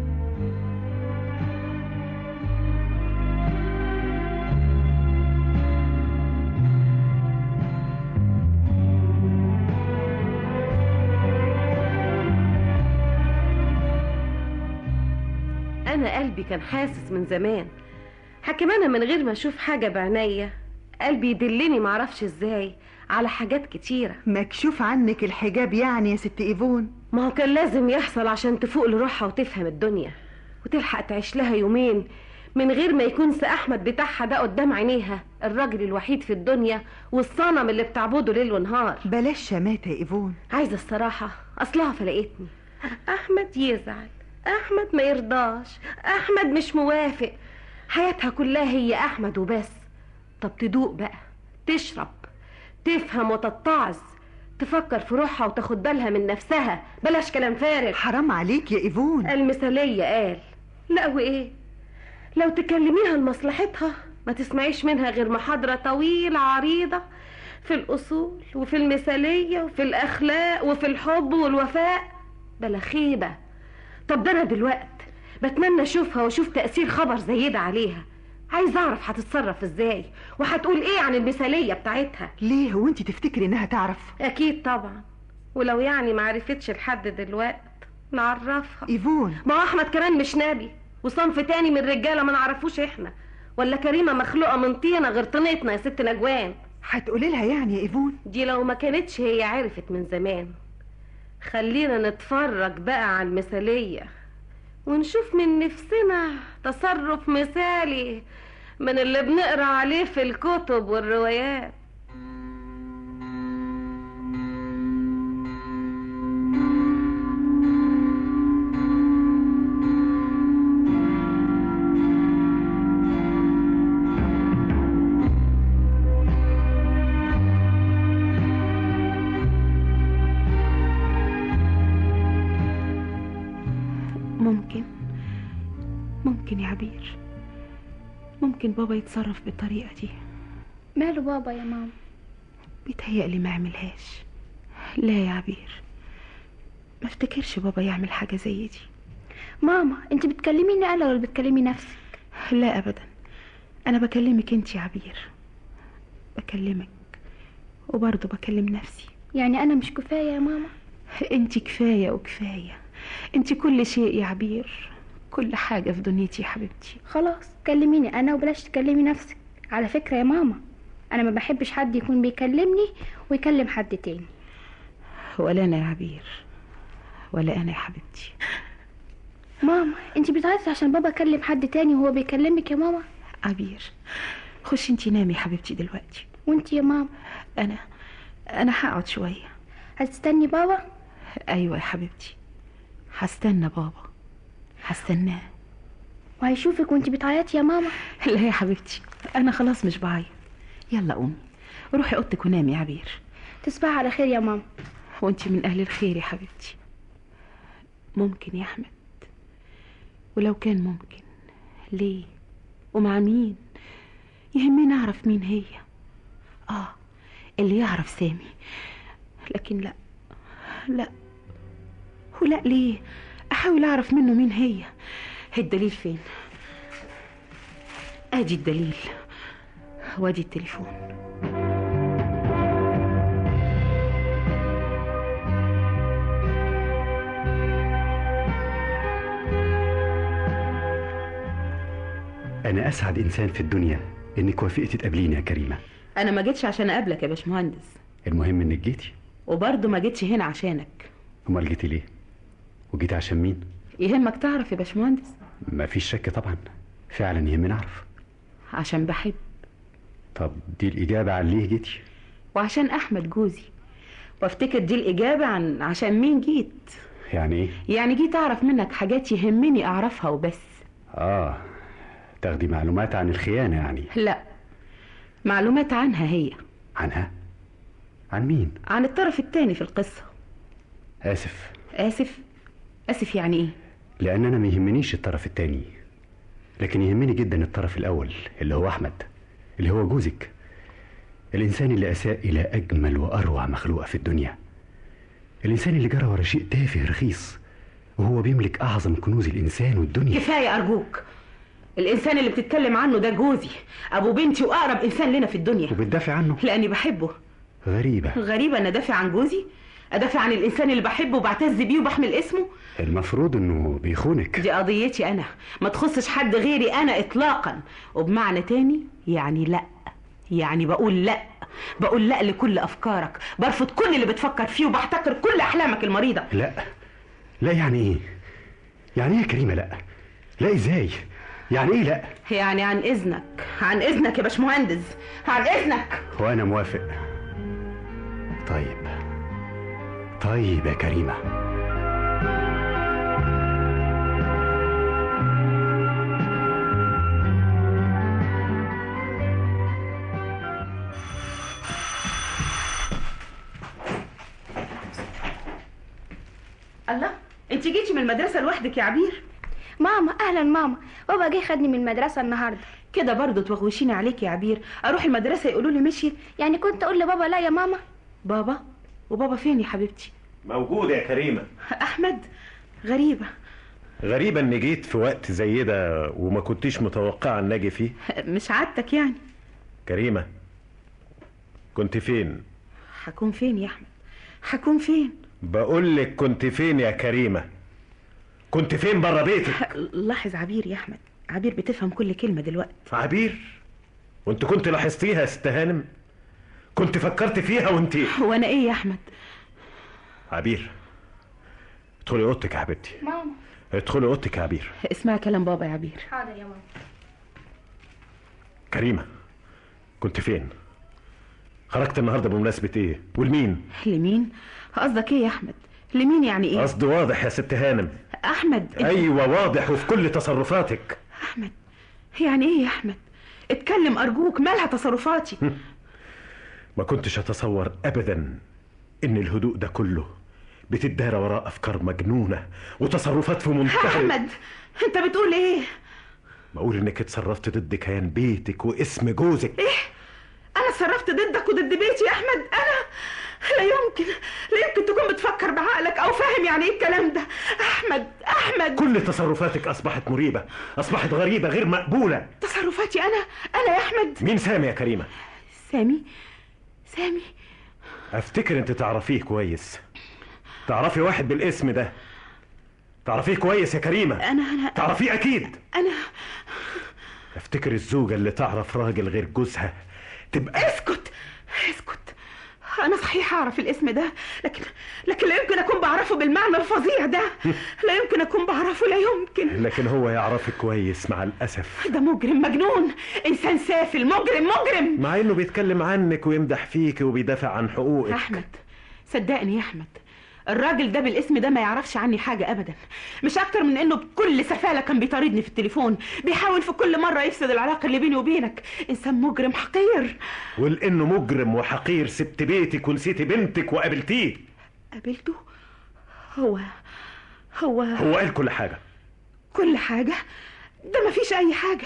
انا قلبي كان حاسس من زمان حكم انا من غير ما اشوف حاجه بعينيا قلبي يدلني معرفش ازاي على حاجات كتيره مكشوف عنك الحجاب يعني يا ست ايفون ما هو كان لازم يحصل عشان تفوق لروحها وتفهم الدنيا وتلحق تعيش لها يومين من غير ما يكون سي احمد بتاعها ده قدام عينيها الراجل الوحيد في الدنيا والصنم اللي بتعبده ليل ونهار بلاش شماتة يا ايفون عايزه الصراحه اصلها فلقتني احمد يزعل احمد ما يرضاش احمد مش موافق حياتها كلها هي احمد وبس طب تدوق بقى تشرب تفهم وتتعظ تفكر في روحها وتاخد بالها من نفسها بلاش كلام فارغ حرام عليك يا ايفون المثالية قال لا وايه لو تكلميها لمصلحتها ما تسمعيش منها غير محاضرة طويلة عريضة في الأصول وفي المثالية وفي الأخلاق وفي الحب والوفاء بلا خيبة طب ده أنا دلوقت بتمنى أشوفها وأشوف تأثير خبر زي ده عليها عايز أعرف هتتصرف إزاي وهتقول إيه عن المثالية بتاعتها ليه هو أنت تفتكري إنها تعرف أكيد طبعا ولو يعني معرفتش لحد دلوقت نعرفها ايفون ما هو أحمد كمان مش نبي وصنف تاني من الرجالة ما نعرفوش إحنا ولا كريمة مخلوقة من طينة غير طينتنا يا ست نجوان هتقولي لها يعني يا ايفون دي لو ما كانتش هي عرفت من زمان خلينا نتفرج بقى على المثالية ونشوف من نفسنا تصرف مثالي من اللي بنقرا عليه في الكتب والروايات ممكن ممكن يا عبير ممكن بابا يتصرف بالطريقة دي ماله بابا يا ماما بيتهيألي ما يعملهاش لا يا عبير ما افتكرش بابا يعمل حاجة زي دي ماما انت بتكلميني انا ولا بتكلمي نفسك لا أبدا أنا بكلمك انت يا عبير بكلمك وبرضه بكلم نفسي يعني انا مش كفايه يا ماما انت كفاية وكفاية انت كل شيء يا عبير كل حاجة في دنيتي يا حبيبتي خلاص كلميني انا وبلاش تكلمي نفسك على فكره يا ماما انا ما بحبش حد يكون بيكلمني ويكلم حد تاني ولا أنا يا عبير ولا أنا يا حبيبتي ماما انت بتعيطي عشان بابا كلم حد تاني وهو بيكلمك يا ماما عبير خشي انت نامي يا حبيبتي دلوقتي وانت يا ماما أنا أنا هقعد شوية هتستني بابا أيوة يا حبيبتي هستنى بابا هستناه وهيشوفك وانت بتعيطي يا ماما لا يا حبيبتي أنا خلاص مش بعيط يلا قومي روحي أوضتك ونامي يا عبير تصبحي على خير يا ماما وانت من أهل الخير يا حبيبتي ممكن يا أحمد ولو كان ممكن ليه ومع مين يهمني اعرف مين هي اه اللي يعرف سامي لكن لا لا ولا ليه احاول اعرف منه مين هي الدليل فين ادي الدليل وادي التليفون أنا أسعد إنسان في الدنيا إنك وافقتي تقابليني يا كريمة انا ما جيتش عشان اقابلك يا باشمهندس المهم إنك جيتي وبرضه ما جيتش هنا عشانك أمال جيتي ليه؟ وجيتي عشان مين؟ يهمك تعرف يا باشمهندس ما فيش شك طبعا فعلا يهمني أعرف عشان بحب طب دي الإجابة عن ليه جيتي؟ وعشان احمد جوزي وافتكر دي الاجابه عن عشان مين جيت يعني إيه؟ يعني جيت اعرف منك حاجات يهمني اعرفها وبس آه تاخدي معلومات عن الخيانة يعني لا معلومات عنها هي عنها؟ عن مين؟ عن الطرف التاني في القصه آسف اسف اسف يعني ايه لأن أنا ما يهمنيش الطرف التاني لكن يهمني جدا الطرف الأول اللي هو أحمد اللي هو جوزك الإنسان اللي أساء إلى أجمل وأروع مخلوقة في الدنيا الإنسان اللي جرى ورا شيء تافه رخيص وهو بيملك أعظم كنوز الإنسان والدنيا كفايه ارجوك الانسان اللي بتتكلم عنه ده جوزي ابو بنتي واقرب انسان لنا في الدنيا وبتدافع عنه لاني بحبه غريبة غريبه ان ادافع عن جوزي ادافع عن الانسان اللي بحبه وبعتز بيه وبحمل اسمه المفروض إنه بيخونك دي قضيتي انا ما تخصش حد غيري انا اطلاقا وبمعنى تاني يعني لا يعني بقول لا بقول لا لكل افكارك برفض كل اللي بتفكر فيه وبحتقر كل احلامك المريضه لا لا يعني إيه؟ يعني إيه يا كريمة لا؟ لا إزاي؟ يعني إيه لا؟ يعني عن اذنك عن اذنك يا باشمهندس عن اذنك وأنا موافق طيب طيب يا كريمة الله انت جيتي من المدرسه لوحدك يا عبير ماما اهلا ماما بابا جه خدني من المدرسه النهارده كده برضه توغوشيني عليك يا عبير اروح المدرسه يقولوا لي مشيت يعني كنت اقول لبابا لا يا ماما بابا وبابا فين يا حبيبتي موجود يا كريمة احمد غريبه غريبة اني جيت في وقت زي ده وما كنتيش متوقعة ان اجي فيه مش عادتك يعني كريمة كنت فين هكون فين يا احمد هكون فين بقول لك كنت فين يا كريمة كنت فين بره بيتك لاحظ عبير يا احمد عبير بتفهم كل كلمه دلوقتي عبير وانت كنت لاحظتيها يا ست هانم كنت فكرت فيها وانت وانا ايه يا احمد عبير ادخلي اوضتك يا حبيبتي ماما ادخلي اوضتك يا عبير اسمعي كلام بابا يا عبير حاضر يا ماما كريمة كنت فين خرجت النهارده بمناسبة ايه ولمين لمين قصدك ايه يا احمد لمين يعني ايه قصدي واضح يا ست هانم احمد انت- ايوه واضح وفي كل تصرفاتك احمد يعني ايه يا احمد اتكلم ارجوك مالها تصرفاتي ما كنتش اتصور ابدا ان الهدوء ده كله بتدار وراء افكار مجنونه وتصرفات في منتهى احمد انت بتقول ايه بقول انك اتصرفت ضد كيان بيتك واسم جوزك ايه انا اتصرفت ضدك وضد بيتي يا احمد انا لا يمكن لا يمكن تكون بتفكر بعقلك او فاهم يعني ايه الكلام ده احمد احمد كل تصرفاتك اصبحت مريبه اصبحت غريبه غير مقبوله تصرفاتي انا انا يا احمد مين سامي يا كريمه سامي سامي افتكر انت تعرفيه كويس تعرفي واحد بالاسم ده تعرفيه كويس يا كريمه انا انا تعرفيه اكيد انا افتكر الزوجه اللي تعرف راجل غير جوزها تبقى اسكت اسكت انا صحيح اعرف الاسم ده لكن لكن لا يمكن اكون بعرفه بالمعنى الفظيع ده لا يمكن اكون بعرفه لا يمكن لكن هو يعرفك كويس مع الاسف ده مجرم مجنون انسان سافل مجرم مجرم مع انه بيتكلم عنك ويمدح فيك وبيدافع عن حقوقك احمد صدقني يا احمد الراجل ده بالاسم ده ما يعرفش عني حاجة أبدا مش أكتر من إنه بكل سفالة كان بيطاردني في التليفون بيحاول في كل مرة يفسد العلاقة اللي بيني وبينك إنسان مجرم حقير ولانه مجرم وحقير سبت بيتك ونسيتي بنتك وقابلتيه قابلته هو هو هو قال كل حاجه كل حاجة ده مفيش أي حاجة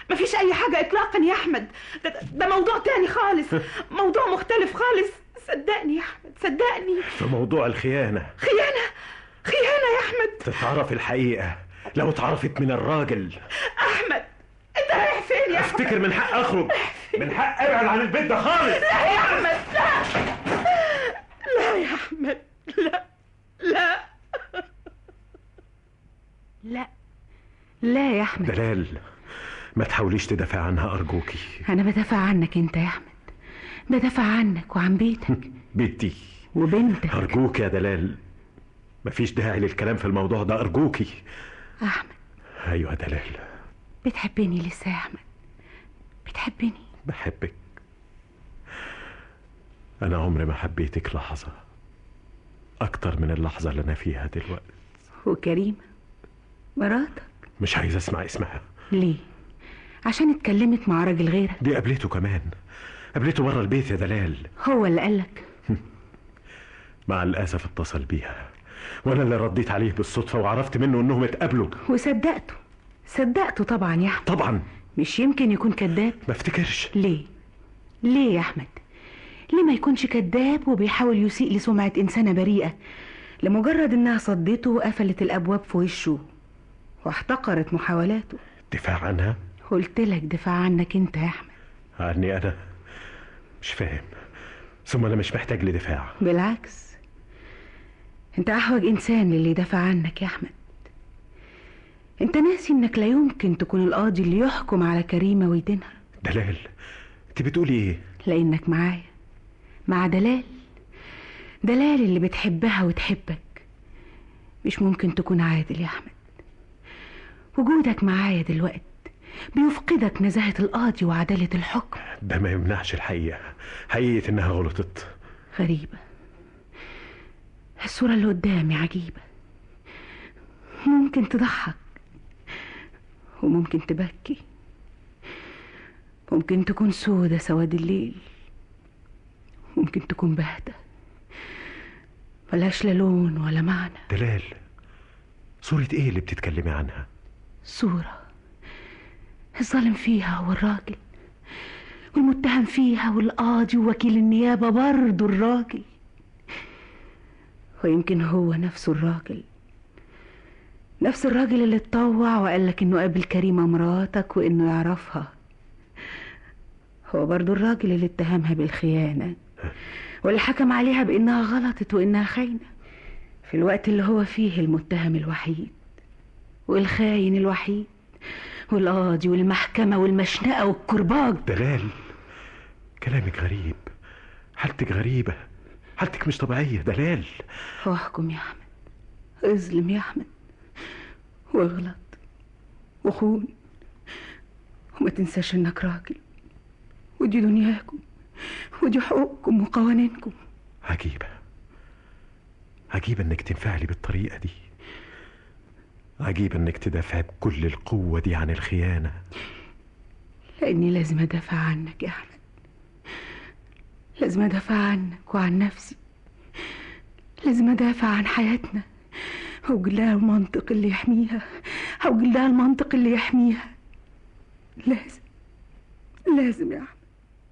مفيش اي حاجه اطلاقا يا احمد ده, ده موضوع تاني خالص موضوع مختلف خالص صدقني يا احمد صدقني في موضوع الخيانة خيانه خيانه يا احمد تتعرف الحقيقة لو اتعرفت من الراجل احمد انت رايح فين يا احمد افتكر من حق اخرج من حق ابعد عن البيت ده خالص لا يا احمد لا لا يا احمد لا لا لا لا يا احمد دلال ما تحاوليش تدافع عنها ارجوكي انا بدافع عنك انت يا احمد بدافع عنك وعن بيتك بنتي وبنتك ارجوك يا دلال مفيش داعي للكلام في الموضوع ده ارجوكي احمد ايوه يا دلال بتحبني لسه يا احمد بتحبني بحبك انا عمري ما حبيتك لحظة اكتر من اللحظة اللي انا فيها دلوقتي وكريمه مراتك مش عايز اسمع اسمها ليه عشان اتكلمت مع راجل غيرك دي قابلته كمان قابلته بره البيت يا دلال هو اللي قالك مع الاسف اتصل بيها وانا اللي رديت عليه بالصدفة وعرفت منه انهم اتقابلوا وصدقته صدقته طبعا يا احمد طبعا مش يمكن يكون كذاب ما افتكرش ليه ليه يا احمد ليه ما يكونش كذاب وبيحاول يسيء لسمعة إنسانة بريئة لمجرد إنها صدته وقفلت الأبواب في وشه واحتقرت محاولاته دفاع عنها قلت لك دفاع عنك أنت يا أحمد عني انا مش فاهم ثم انا مش محتاج لدفاع بالعكس أنت أحوج إنسان للي يدافع عنك يا أحمد أنت ناسي إنك لا يمكن تكون القاضي اللي يحكم على كريمة ويدينها دلال انت بتقولي ايه لأنك معايا مع دلال دلال اللي بتحبها وتحبك مش ممكن تكون عادل يا أحمد وجودك معايا دلوقتي بيفقدك نزاهة القاضي وعدالة الحكم ده ما يمنعش الحقيقة حقيقة انها غلطت غريبة الصورة اللي قدامي عجيبة ممكن تضحك وممكن تبكي ممكن تكون سودة سواد الليل ممكن تكون باهتة ملهاش لا لون ولا معنى دلال صورة ايه اللي بتتكلمي عنها صورة الظالم فيها هو الراجل والمتهم فيها والقاضي ووكيل النيابة برضه الراجل ويمكن هو نفسه الراجل نفس الراجل اللي اتطوع وقال لك انه قابل كريمة مراتك وانه يعرفها هو برضه الراجل اللي اتهمها بالخيانة واللي حكم عليها بانها غلطت وانها خاينة في الوقت اللي هو فيه المتهم الوحيد والخاين الوحيد والقاضي والمحكمة والمشنقة والكرباج دلال كلامك غريب حالتك غريبة حالتك مش طبيعية دلال واحكم يا احمد اظلم يا احمد واغلط وخون وما تنساش انك راجل ودي دنياكم ودي حقوقكم وقوانينكم عجيبة عجيبة انك تنفعلي بالطريقة دي عجيبة انك تدافع بكل القوة دي عن الخيانة لاني لازم ادافع عنك يا احمد لازم ادافع عنك وعن نفسي لازم ادافع عن حياتنا اوجد لها المنطق اللي يحميها اوجد لها المنطق اللي يحميها لازم لازم يا احمد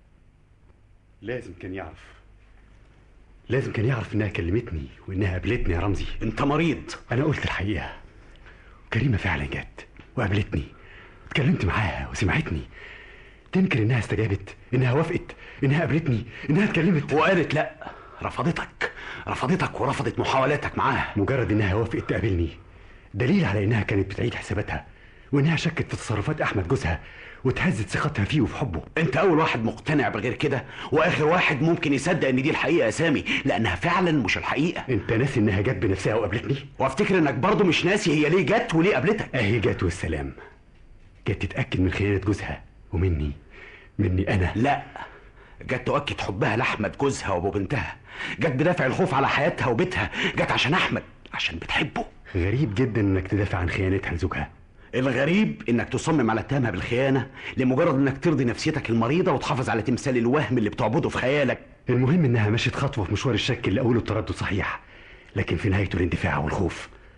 لازم كان يعرف لازم كان يعرف انها كلمتني وانها قابلتني يا رمزي انت مريض انا قلت الحقيقه كريمه فعلا جت وقابلتني اتكلمت معاها وسمعتني تنكر انها استجابت انها وافقت انها قابلتني انها اتكلمت وقالت لا رفضتك رفضتك ورفضت محاولاتك معاها مجرد انها وافقت تقابلني دليل على انها كانت بتعيد حساباتها وانها شكت في تصرفات احمد جوزها وتهزت ثقتها فيه وفي حبه انت اول واحد مقتنع بغير كده واخر واحد ممكن يصدق ان دي الحقيقه يا سامي لانها فعلا مش الحقيقه انت ناسي انها جت بنفسها وقابلتني وافتكر انك برضه مش ناسي هي ليه جت وليه قابلتك اهي جت والسلام جت تتاكد من خيانه جوزها ومني مني انا لا جت تؤكد حبها لاحمد جوزها وابو بنتها جت بدافع الخوف على حياتها وبيتها جت عشان احمد عشان بتحبه غريب جدا انك تدافع عن خيانتها لزوجها الغريب انك تصمم على اتهامها بالخيانه لمجرد انك ترضي نفسيتك المريضه وتحافظ على تمثال الوهم اللي بتعبده في خيالك المهم انها مشيت خطوه في مشوار الشك اللي اوله التردد صحيح لكن في نهايته الاندفاع والخوف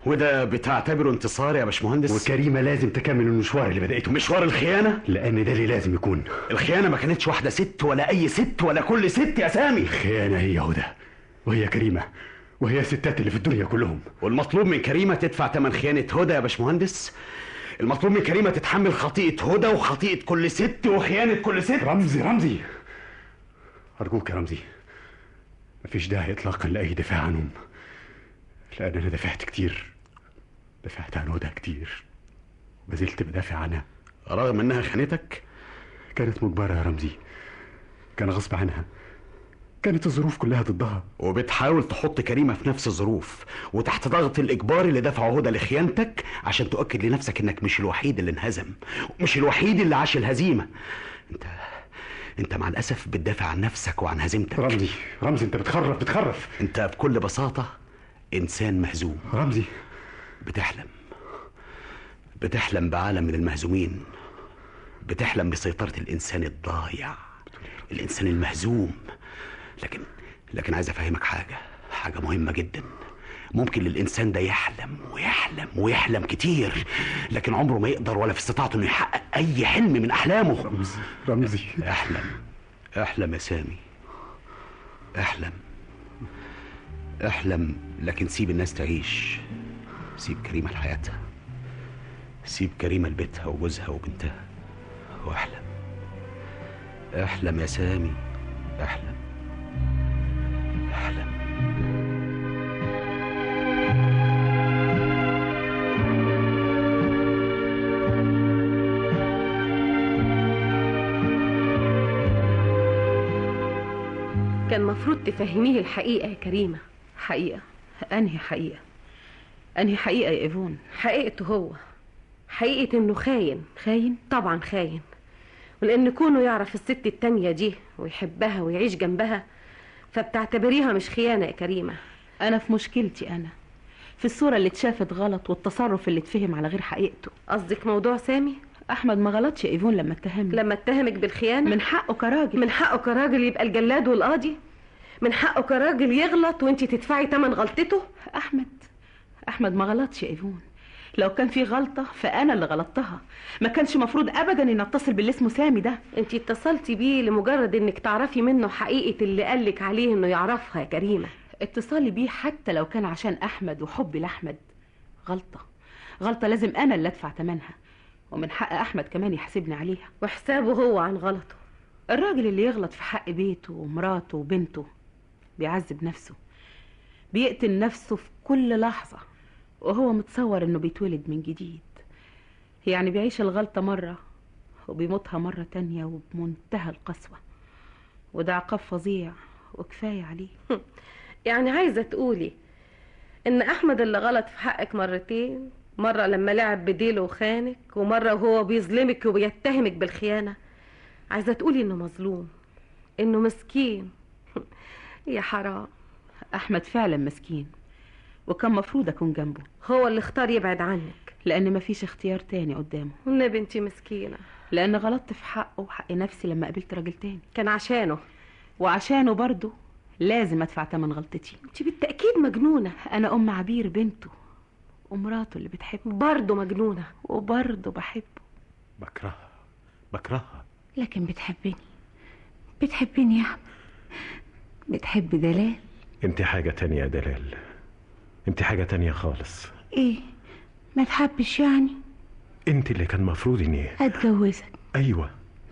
وده بتعتبره انتصار يا باشمهندس وكريمه لازم تكمل المشوار اللي بدأته مشوار الخيانه لان ده اللي لازم يكون الخيانه ما كانتش واحده ست ولا اي ست ولا كل ست يا سامي الخيانه هي هدى وهي كريمه وهي الستات اللي في الدنيا كلهم والمطلوب من كريمه تدفع ثمن خيانه هدى يا باشمهندس المطلوب من كريمه تتحمل خطيئه هدى وخطيئه كل ست وخيانه كل ست رمزي رمزي ارجوك يا رمزي مفيش داعي اطلاقا لاي دفاع عنهم لان انا دافعت كتير دافعت عن هدى كتير ما زلت بدافع عنها رغم انها خانتك كانت مجبره يا رمزي كان غصب عنها كانت الظروف كلها ضدها وبتحاول تحط كريمه في نفس الظروف وتحت ضغط الاجبار اللي دفعه هدى لخيانتك عشان تؤكد لنفسك انك مش الوحيد اللي انهزم مش الوحيد اللي عاش الهزيمه انت انت مع الاسف بتدافع عن نفسك وعن هزيمتك رمزي رمزي انت بتخرف بتخرف انت بكل بساطه انسان مهزوم رمزي بتحلم بتحلم بعالم من المهزومين بتحلم بسيطرة الإنسان الضايع الإنسان المهزوم لكن لكن عايز أفهمك حاجة حاجة مهمة جدا ممكن للإنسان ده يحلم ويحلم ويحلم كتير لكن عمره ما يقدر ولا في استطاعته إنه يحقق أي حلم من أحلامه رمزي رمزي احلم احلم يا سامي احلم احلم لكن سيب الناس تعيش سيب كريمة لحياتها سيب كريمة لبيتها وجوزها وبنتها واحلم احلم يا سامي احلم احلم كان مفروض تفهميه الحقيقة يا كريمة حقيقه انهي حقيقه انهي حقيقه يا ايفون حقيقته هو حقيقة انه خاين خاين طبعا خاين ولان كونه يعرف الست التانية دي ويحبها ويعيش جنبها فبتعتبريها مش خيانة يا كريمة انا في مشكلتي انا في الصوره اللي اتشافت غلط والتصرف اللي اتفهم على غير حقيقته قصدك موضوع سامي احمد ما غلطش يا ايفون لما اتهمني لما اتهمك بالخيانة من حقه كراجل من حقه كراجل يبقى الجلاد والقاضي من حقه كراجل يغلط وانت تدفعي تمن غلطته احمد احمد ما غلطش يا ايفون لو كان في غلطه فانا اللي غلطتها ما كانش مفروض ابدا ان اتصل باللي اسمه سامي ده انت اتصلتي بيه لمجرد انك تعرفي منه حقيقة اللي قالك عليه انه يعرفها يا كريمة اتصالي بيه حتى لو كان عشان احمد وحبي لاحمد غلطه غلطه لازم انا اللي ادفع ثمنها ومن حق احمد كمان يحاسبني عليها وحسابه هو عن غلطه الراجل اللي يغلط في حق بيته ومراته وبنته بيعذب نفسه بيقتل نفسه في كل لحظة وهو متصور انه بيتولد من جديد يعني بيعيش الغلطة مرة وبيموتها مرة تانية وبمنتهى القسوة وده عقاب فظيع وكفاية عليه يعني عايزة تقولي ان احمد اللي غلط في حقك مرتين مرة لما لعب بديله وخانك ومرة وهو بيظلمك وبيتهمك بالخيانة عايزة تقولي انه مظلوم انه مسكين يا حرام احمد فعلا مسكين وكان مفروض اكون جنبه هو اللي اختار يبعد عنك لان مفيش اختيار تاني قدامه والنبي انتي مسكينة لان غلطت في حقه وحق نفسي لما قابلت راجل تاني كان عشانه وعشانه برضه لازم ادفع تمن غلطتي انتي بالتأكيد مجنونة انا ام عبير بنته ومراته اللي بتحبه برضه مجنونة وبرضه بحبه بكرهها بكرهها لكن بتحبني بتحبني يا احمد بتحب دلال انت حاجة تانية يا دلال انت حاجة تانية خالص ايه ما تحبش يعني انت اللي كان مفروض اني اتجوزك ايوه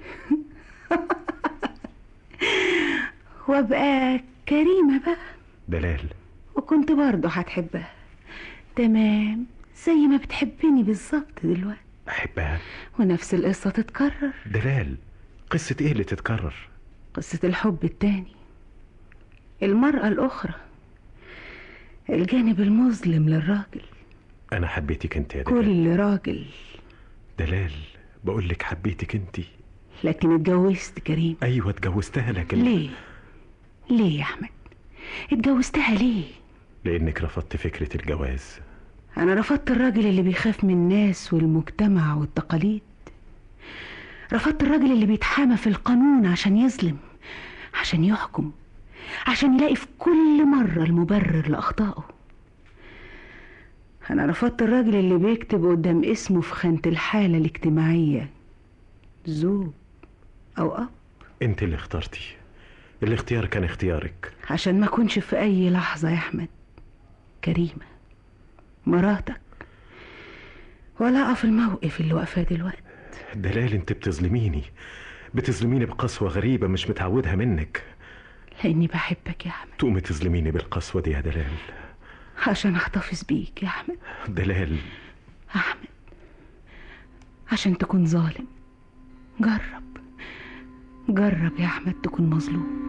وابقى كريمة بقى دلال وكنت برضه هتحبها تمام زي ما بتحبني بالظبط دلوقتي احبها ونفس القصة تتكرر دلال قصة ايه اللي تتكرر قصة الحب التاني المرأة الأخرى الجانب المظلم للراجل انا حبيتك انت يا دلال كل راجل دلال بقول لك حبيتك انت لكن اتجوزت كريم ايوه اتجوزتها لكن ليه ليه يا أحمد اتجوزتها ليه لانك رفضت فكرة الجواز أنا رفضت الراجل اللي بيخاف من الناس والمجتمع والتقاليد رفضت الراجل اللي بيتحامى في القانون عشان يظلم عشان يحكم عشان يلاقي في كل مرة المبرر لأخطائه أنا رفضت الراجل اللي بيكتب قدام اسمه في خانة الحالة الاجتماعية زوج أو أب انت اللي اخترتي الاختيار كان اختيارك عشان ما أكونش في أي لحظة يا أحمد كريمة مراتك ولا أقف الموقف اللي واقفاه دلوقتي دلال انت بتظلميني بتظلميني بقسوة غريبة مش متعودها منك لأني بحبك يا أحمد تقومي تظلميني بالقسوة دي يا دلال عشان أحتفظ بيك يا أحمد دلال أحمد عشان تكون ظالم جرب جرب يا أحمد تكون مظلوم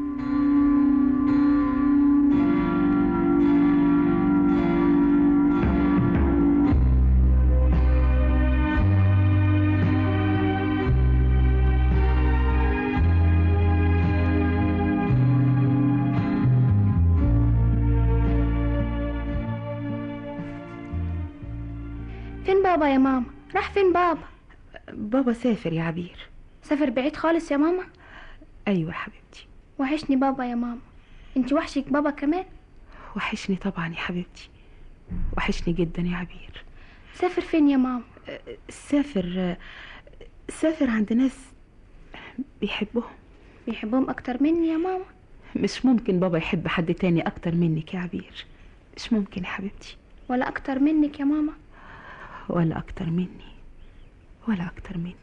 فين بابا يا ماما راح فين بابا بابا سافر يا عبير سافر بعيد خالص يا ماما ايوه يا حبيبتي وحشني بابا يا ماما انت وحشك بابا كمان وحشني طبعا يا حبيبتي وحشني جدا يا عبير سافر فين يا ماما سافر سافر عند ناس بيحبهم بيحبهم اكتر مني يا ماما مش ممكن بابا يحب حد تاني اكتر منك يا عبير مش ممكن يا حبيبتي ولا اكتر منك يا ماما ولا اكتر مني ولا اكتر مني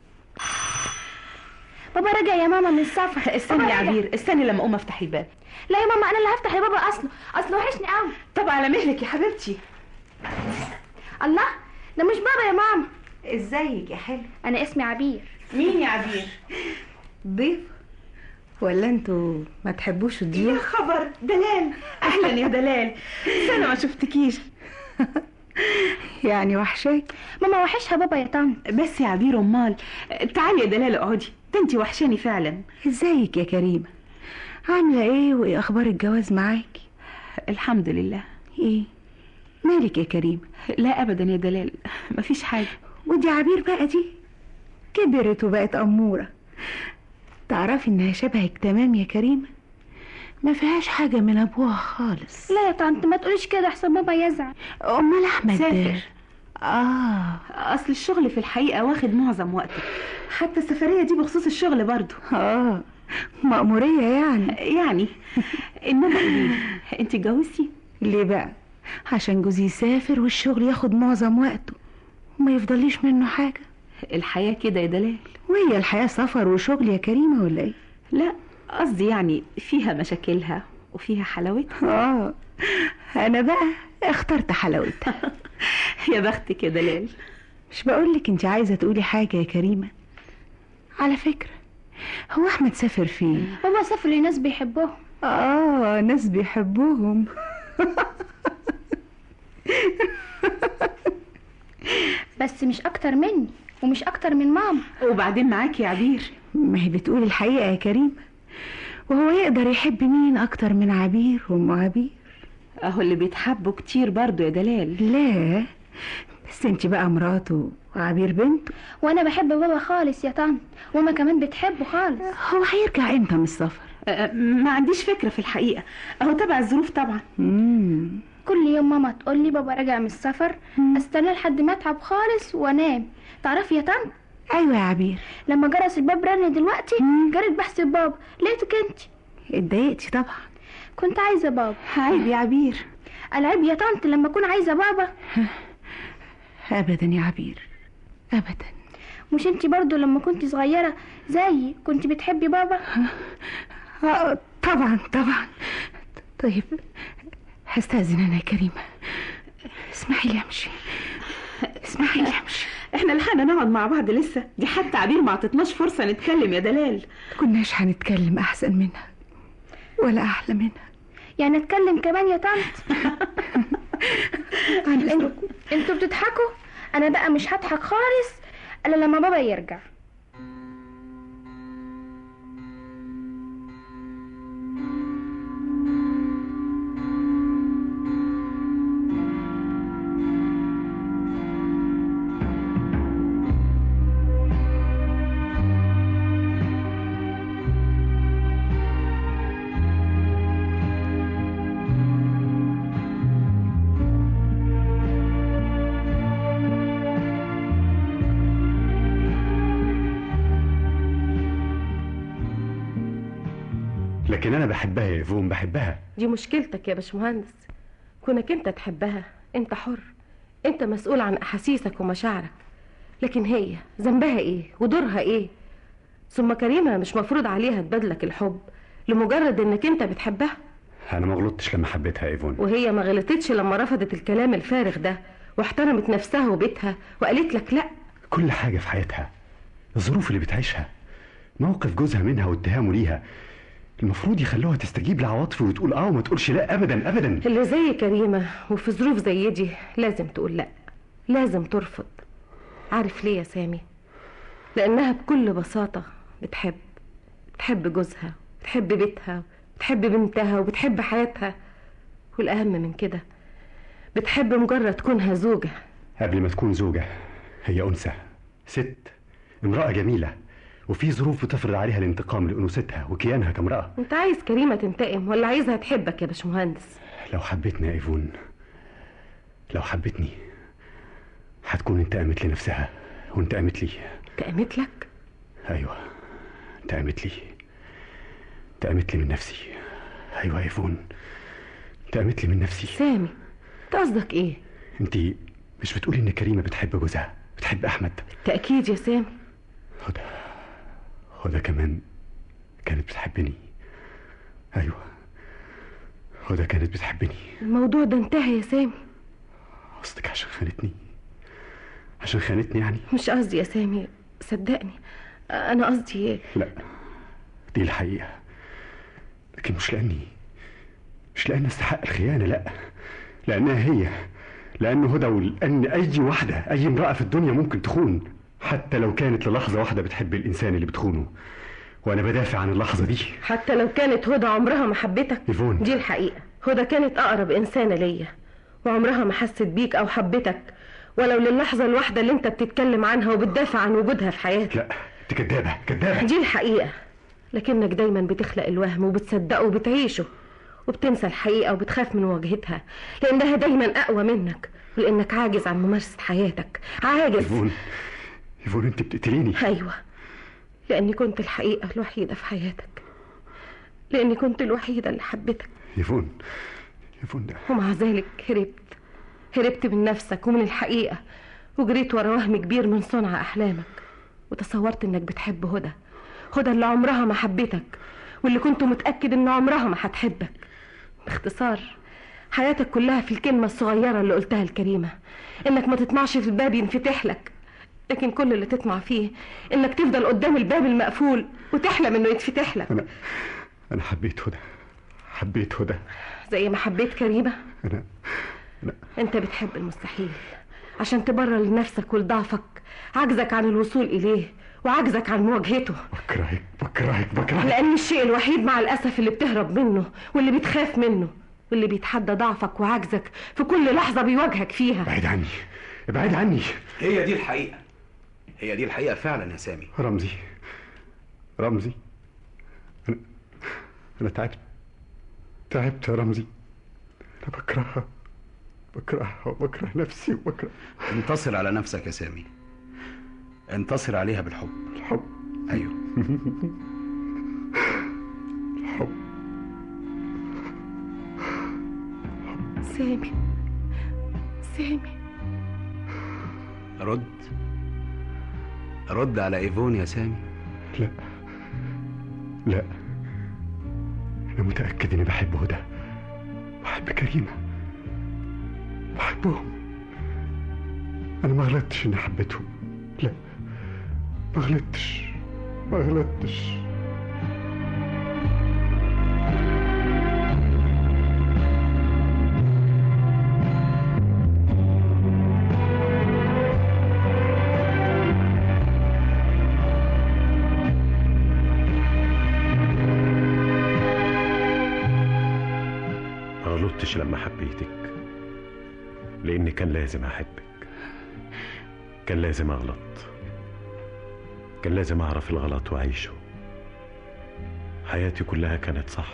بابا رجع يا ماما من السفر استني بابا يا رجع. عبير استني لما اقوم افتح الباب لا يا ماما انا اللي هفتح لبابا اصله اصله وحشني قوي طب على مهلك يا حبيبتي الله ده مش بابا يا ماما ازيك يا حلو انا اسمي عبير مين يا عبير ضيف ولا انتوا ما تحبوش يا الضيوف خبر دلال اهلا يا دلال سنه ما شفتكيش يعني وحشاك ماما وحشها بابا يا طنط بس يا عبير امال تعالي يا دلال اقعدي ده انت وحشاني فعلا ازيك يا كريمة عاملة ايه وايه اخبار الجواز معاكي الحمد لله ايه مالك يا كريمة لا ابدا يا دلال مفيش حاجه ودي عبير بقى دي كبرت وبقت أمورة تعرفي إنها شبهك تمام يا كريمة ما فيهاش حاجة من أبوها خالص لا يا طنط ما تقوليش كده احسن بابا يزعل أمال أحمد سافر آه اصل الشغل في الحقيقه واخد معظم وقتي حتى السفريه دي بخصوص الشغل برضو آه مأمورية يعني يعني انما قوليلي انت اتجوزتي ليه بقى عشان جوزي يسافر والشغل ياخد معظم وقته وما يفضليش منه حاجة الحياه كده يا دلال وهي الحياة سفر وشغل يا كريمة ولا ايه لا قصدي يعني فيها مشاكلها وفيها حلاوتها آه أنا بقى اخترت حلاوتها يا بختك يا دلال مش بقولك انت عايزة تقولي حاجة يا كريمة على فكرة هو أحمد سافر فين؟ بابا سافر لناس بيحبوهم آه ناس بيحبوهم بس مش اكتر مني ومش اكتر من ماما وبعدين معاكي يا عبير ما هي بتقول الحقيقة يا كريمة وهو يقدر يحب مين أكتر من عبير وأم عبير اهو اللي بيتحبوا كتير برضو يا دلال لا بس انت بقى مراته وعبير بنته وانا بحب بابا خالص يا طنط وما كمان بتحبه خالص هو هيرجع امتى من السفر أه، ما عنديش فكره في الحقيقه اهو تبع الظروف طبعا مم. كل يوم ماما تقول لي بابا راجع من السفر استنى لحد ما اتعب خالص وانام تعرفي يا طنط ايوه يا عبير لما جرس الباب رن دلوقتي جريت بحسب بابا لقيتك انت اتضايقتي طبعا كنت عايزه بابا عيب يا عبير العيب يا طنط لما اكون عايزه بابا ابدا يا عبير ابدا مش انت برضو لما كنت صغيره زيي كنت بتحبي بابا آه طبعا طبعا طيب هستأذن انا يا كريمة اسمحي لي امشي اسمحي لي امشي احنا لحقنا نقعد مع بعض لسه دي حتى عبير ما عطتناش فرصه نتكلم يا دلال كناش هنتكلم احسن منها ولا احلى منها يعني اتكلم كمان يا طنط انتوا انتوا بتضحكوا انا بقى مش هضحك خالص الا لما بابا يرجع لكن انا بحبها يا ايفون بحبها دي مشكلتك يا باشمهندس كونك انت تحبها انت حر انت مسؤول عن احاسيسك ومشاعرك لكن هي ذنبها ايه ودورها ايه ثم كريمه مش مفروض عليها تبادلك الحب لمجرد انك انت بتحبها انا ما غلطتش لما حبيتها يا ايفون وهي ما غلطتش لما رفضت الكلام الفارغ ده واحترمت نفسها وبيتها وقالت لك لا كل حاجه في حياتها الظروف اللي بتعيشها موقف جوزها منها واتهامه ليها المفروض يخلوها تستجيب لعواطفه وتقول اه وما تقولش لا ابدا ابدا اللي زي كريمه وفي ظروف زي دي لازم تقول لا لازم ترفض عارف ليه يا سامي لانها بكل بساطه بتحب بتحب جوزها بتحب بيتها بتحب بنتها وبتحب حياتها والاهم من كده بتحب مجرد كونها زوجه قبل ما تكون زوجة هي أنثى ست امرأة جميلة وفي ظروف بتفرض عليها الانتقام لأنوثتها وكيانها كامرأة انت عايز كريمه تنتقم ولا عايزها تحبك يا باشمهندس لو حبتني يا ايفون لو حبتني هتكون انتقمت لنفسها وانتقمت لي انتقمت لك ايوه انتقمت لي انتقمت لي من نفسي ايوه يا ايفون انتقمت لي من نفسي سامي انت قصدك ايه انت مش بتقولي ان كريمه بتحب جوزها بتحب احمد تاكيد يا سامي هدى هدى كمان كانت بتحبني ايوه هدى كانت بتحبني الموضوع ده انتهى يا سامي قصدك عشان خانتني عشان خانتني يعني مش قصدي يا سامي صدقني انا قصدي ايه لا دي الحقيقة لكن مش لأني مش لأن استحق الخيانة لا لأنها هي لأن هدى ولأن أي واحدة أي امرأة في الدنيا ممكن تخون حتى لو كانت للحظة واحدة بتحب الإنسان اللي بتخونه وأنا بدافع عن اللحظة دي حتى لو كانت هدى عمرها ما حبتك إيفون. دي الحقيقة هدى كانت أقرب إنسانة ليا وعمرها ما حست بيك أو حبتك ولو للحظة الواحدة اللي أنت بتتكلم عنها وبتدافع عن وجودها في حياتك لا أنت كدابة كدابة دي الحقيقة لكنك دايما بتخلق الوهم وبتصدقه وبتعيشه وبتنسى الحقيقة وبتخاف من مواجهتها لأنها دايما أقوى منك ولأنك عاجز عن ممارسة حياتك عاجز إيفون إيفون أنت بتقتليني أيوة لأني كنت الحقيقة الوحيدة في حياتك لأني كنت الوحيدة اللي حبتك إيفون إيفون ده ومع ذلك هربت هربت من نفسك ومن الحقيقة وجريت ورا وهم كبير من صنع أحلامك وتصورت إنك بتحب هدى هدى اللي عمرها ما حبتك واللي كنت متأكد إن عمرها ما هتحبك باختصار حياتك كلها في الكلمة الصغيرة اللي قلتها الكريمة إنك ما تطمعش في الباب ينفتح لك لكن كل اللي تطمع فيه إنك تفضل قدام الباب المقفول وتحلم إنه يتفتح لك أنا أنا حبيت هدى حبيت هدى زي ما حبيت كريمة أنا انت بتحب المستحيل عشان تبرر لنفسك ولضعفك عجزك عن الوصول اليه وعجزك عن مواجهته بكرهك بكرهك بكرهك لان الشيء الوحيد مع الاسف اللي بتهرب منه واللي بتخاف منه واللي بيتحدى ضعفك وعجزك في كل لحظه بيواجهك فيها ابعد عني ابعد عني هي دي الحقيقة هي دي الحقيقة فعلا يا سامي رمزي رمزي أنا أنا تعبت تعبت يا رمزي أنا بكرهها بكرهها وبكره نفسي وبكره انتصر على نفسك يا سامي انتصر عليها بالحب الحب ايوه الحب سامي سامي رد رد على ايفون يا سامي لا لا أنا متأكد إني بحب هدى بحب كريمة بحبهم أنا ما غلطتش إني حبيتهم لا ما غلطتش ما غلطتش ما غلطتش لما حبيتك لأن كان لازم أحبك كان لازم أغلط كان لازم أعرف الغلط وأعيشه حياتي كلها كانت صح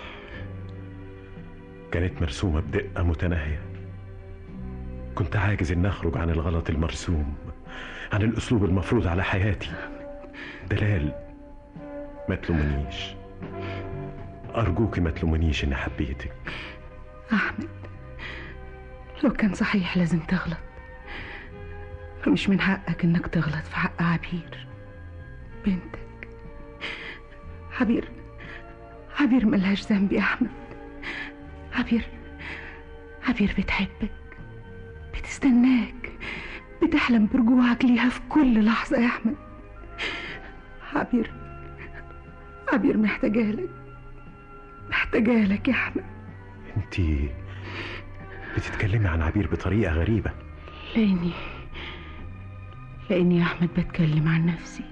كانت مرسومة بدقة متناهية كنت عاجز إن أخرج عن الغلط المرسوم عن الأسلوب المفروض على حياتي دلال ما تلومنيش أرجوك ما تلومنيش إني حبيتك أحمد لو كان صحيح لازم تغلط فمش من حقك إنك تغلط في حق عبير بنتك عبير عبير ملهاش ذنب يا أحمد عبير عبير بتحبك بتستناك بتحلم برجوعك ليها في كل لحظة يا أحمد عبير عبير محتاجالك محتاجالك يا أحمد أنت بتتكلمي عن عبير بطريقة غريبة لاني لاني يا احمد بتكلم عن نفسي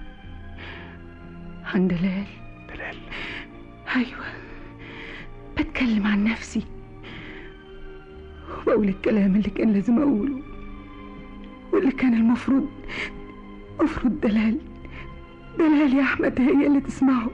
عن دلال دلال ايوه بتكلم عن نفسي وبقول الكلام اللي كان لازم اقوله واللي كان المفروض المفروض دلال دلال يا احمد هي اللي تسمعه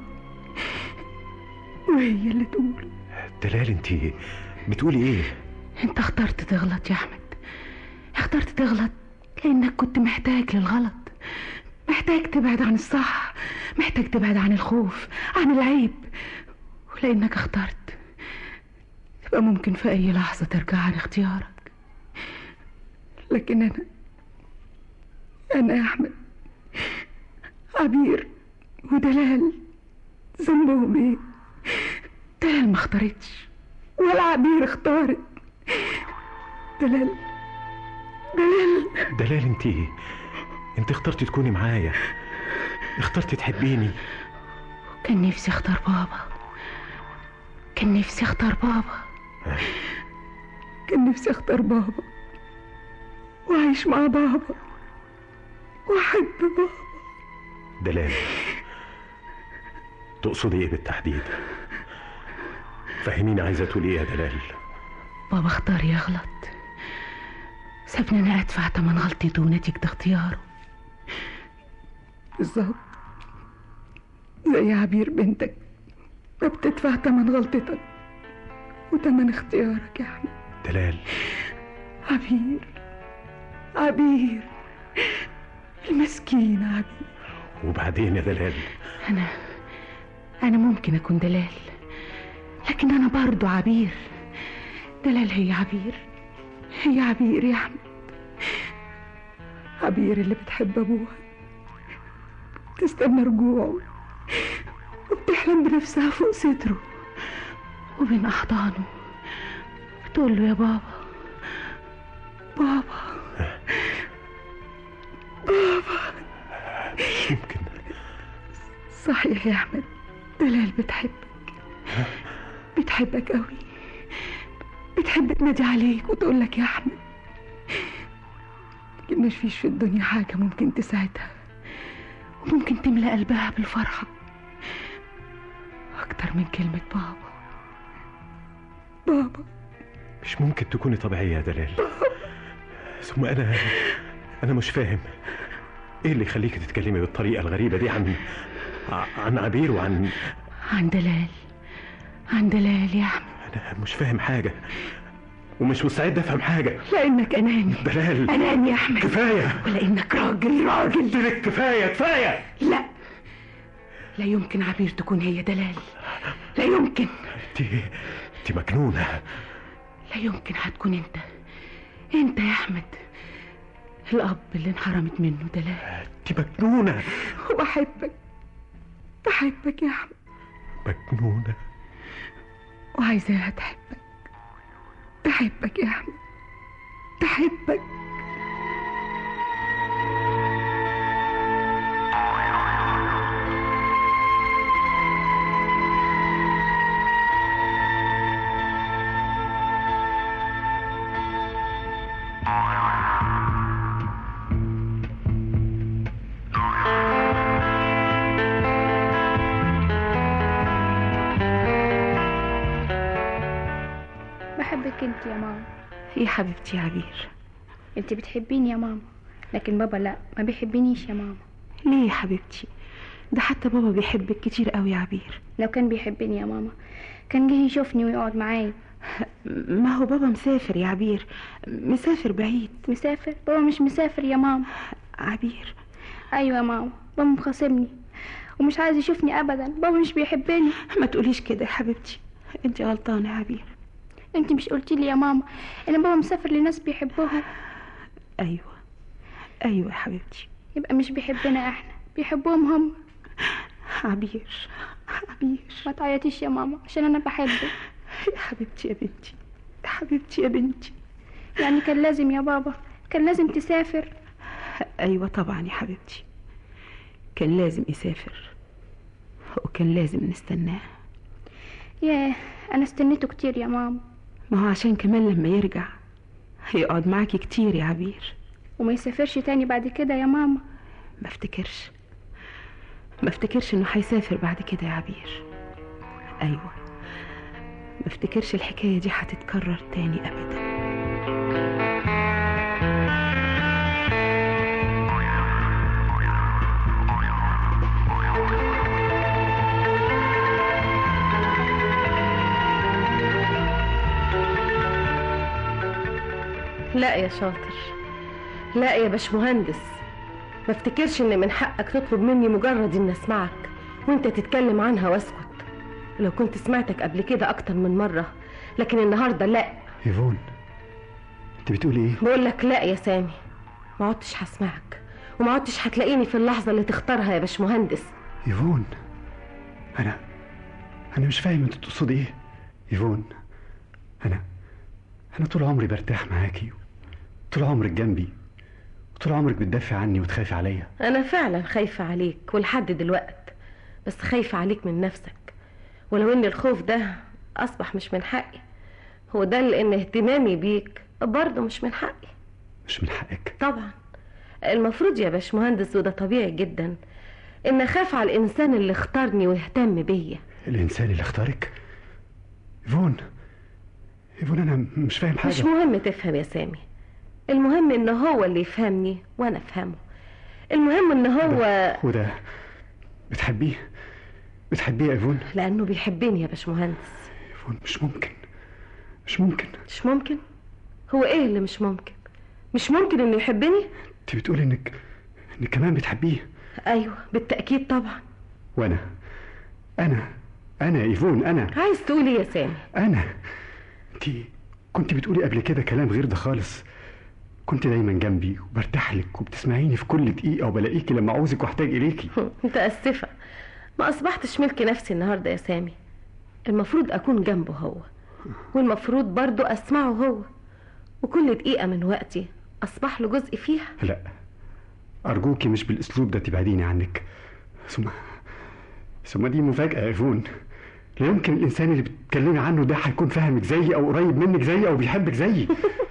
وهي اللي تقوله دلال أنت بتقولي إيه انت اخترت تغلط يا احمد اخترت تغلط لانك كنت محتاج للغلط محتاج تبعد عن الصح محتاج تبعد عن الخوف عن العيب ولانك اخترت تبقى ممكن في اي لحظة ترجع عن اختيارك لكن انا انا يا احمد عبير ودلال ذنبهم ايه دلال ما اختارتش ولا عبير اختارت دلال دلال دلال أنت أنت اخترتي تكوني معايا اخترتي تحبيني كان نفسي اختار بابا كان نفسي اختار بابا كان نفسي اختار بابا واعيش مع بابا واحب بابا دلال تقصدي ايه بالتحديد فهميني عايزه تقول ايه يا دلال بابا اختار يغلط سابني انا ادفع تمن غلطته ونتيجة اختياره بالظبط زي عبير بنتك ما بتدفع تمن غلطتك وتمن اختيارك يا احمد دلال عبير عبير المسكينة عبير وبعدين يا دلال أنا أنا ممكن أكون دلال لكن أنا برضو عبير دلال هي عبير هي عبير يا أحمد عبير اللي بتحب أبوها بتستنى رجوعه وبتحلم بنفسها فوق صدره وبين أحضانه بتقول له يا بابا بابا بابا مش يمكن صحيح يا أحمد دلال بتحبك بتحبك قوي بتحب تنادي عليك وتقول لك يا أحمد لكن مفيش في الدنيا حاجة ممكن تساعدها وممكن تملأ قلبها بالفرحة أكتر من كلمة بابا بابا مش ممكن تكوني طبيعيه يا دلال ثم انا انا مش فاهم ايه اللي يخليكي تتكلمي بالطريقه الغريبه دي عن عن عبير وعن عن دلال عن دلال يا أحمد انا مش فاهم حاجه ومش مستعد افهم حاجه لأنك أناني دلال أناني يا أحمد كفايه ولأنك راجل راجل قلت لك كفايه كفايه لا لا يمكن عبير تكون هي دلال لا يمكن انت انت مجنونه لا يمكن هتكون انت انت يا احمد الاب اللي انحرمت منه دلال انت مجنونه وبحبك بحبك يا احمد مجنونه وعايزاها تحبك تحبك يا احمد تحبك بحبك انت يا ماما يا حبيبتي يا عبير انت بتحبيني يا ماما لكن بابا لا ما بيحبنيش يا ماما ليه يا حبيبتي ده حتى بابا بيحبك كتير قوي يا عبير لو كان بيحبني يا ماما كان جه يشوفني ويقعد معايا ما هو بابا مسافر يا عبير مسافر بعيد مسافر بابا مش مسافر يا ماما عبير ايوه يا ماما بابا مخاصمني ومش عايز يشوفني ابدا بابا مش بيحبني ما تقوليش كده يا حبيبتي انت غلطانه يا عبير انت مش قلتي لي يا ماما ان بابا مسافر لناس بيحبوها ايوه ايوه يا حبيبتي يبقى مش بيحبنا احنا بيحبوهم هم عبير عبير ما تعيطيش يا ماما عشان انا بحبه يا حبيبتي يا بنتي يا حبيبتي يا بنتي يعني كان لازم يا بابا كان لازم تسافر ايوه طبعا يا حبيبتي كان لازم يسافر وكان لازم نستناه ياه انا استنيته كتير يا ماما ما هو عشان كمان لما يرجع هيقعد معاكي كتير يا عبير وما يسافرش تاني بعد كده يا ماما ما افتكرش ما افتكرش انه هيسافر بعد كده يا عبير ايوه ما افتكرش الحكايه دي هتتكرر تاني ابدا لا يا شاطر لا يا باشمهندس ما افتكرش ان من حقك تطلب مني مجرد ان اسمعك وانت تتكلم عنها واسكت لو كنت سمعتك قبل كده اكتر من مرة لكن النهاردة لا ايفون انت بتقولي ايه بقول لك لا يا سامي ما عدتش هسمعك وما عدتش هتلاقيني في اللحظة اللي تختارها يا باشمهندس ايفون انا انا مش فاهم انت تقصدي ايه ايفون انا انا طول عمري برتاح معاكي طول عمرك جنبي طول عمرك بتدافع عني وتخافي عليا انا فعلا خايفة عليك ولحد دلوقت بس خايفة عليك من نفسك ولو ان الخوف ده اصبح مش من حقي هو ده لان اهتمامي بيك برضه مش من حقي مش من حقك طبعا المفروض يا باشمهندس وده طبيعي جدا ان اخاف على الانسان اللي اختارني واهتم بيا الانسان اللي اختارك ايفون ايفون انا مش فاهم حاجه مش مهم تفهم يا سامي المهم ان هو اللي يفهمني وانا افهمه المهم ان هو وده بتحبيه بتحبيه يا ايفون لانه بيحبني يا باشمهندس ايفون مش ممكن مش ممكن مش ممكن هو ايه اللي مش ممكن مش ممكن انه يحبني انت بتقولي انك انك كمان بتحبيه ايوه بالتاكيد طبعا وانا انا انا ايفون انا عايز تقول ايه يا سامي انا انت كنت بتقولي قبل كده كلام غير ده خالص كنت دايما جنبي وبرتاح لك وبتسمعيني في كل دقيقة وبلاقيكي لما عاوزك واحتاج إليكي متأسفة ما أصبحتش ملك نفسي النهاردة يا سامي المفروض أكون جنبه هو والمفروض برضو أسمعه هو وكل دقيقة من وقتي أصبح له جزء فيها لا أرجوكي مش بالأسلوب ده تبعديني عنك ثم ثم دي مفاجأة يا ايفون لا يمكن الإنسان اللي بتتكلمي عنه ده هيكون فاهمك زيي أو قريب منك زيي أو بيحبك زيي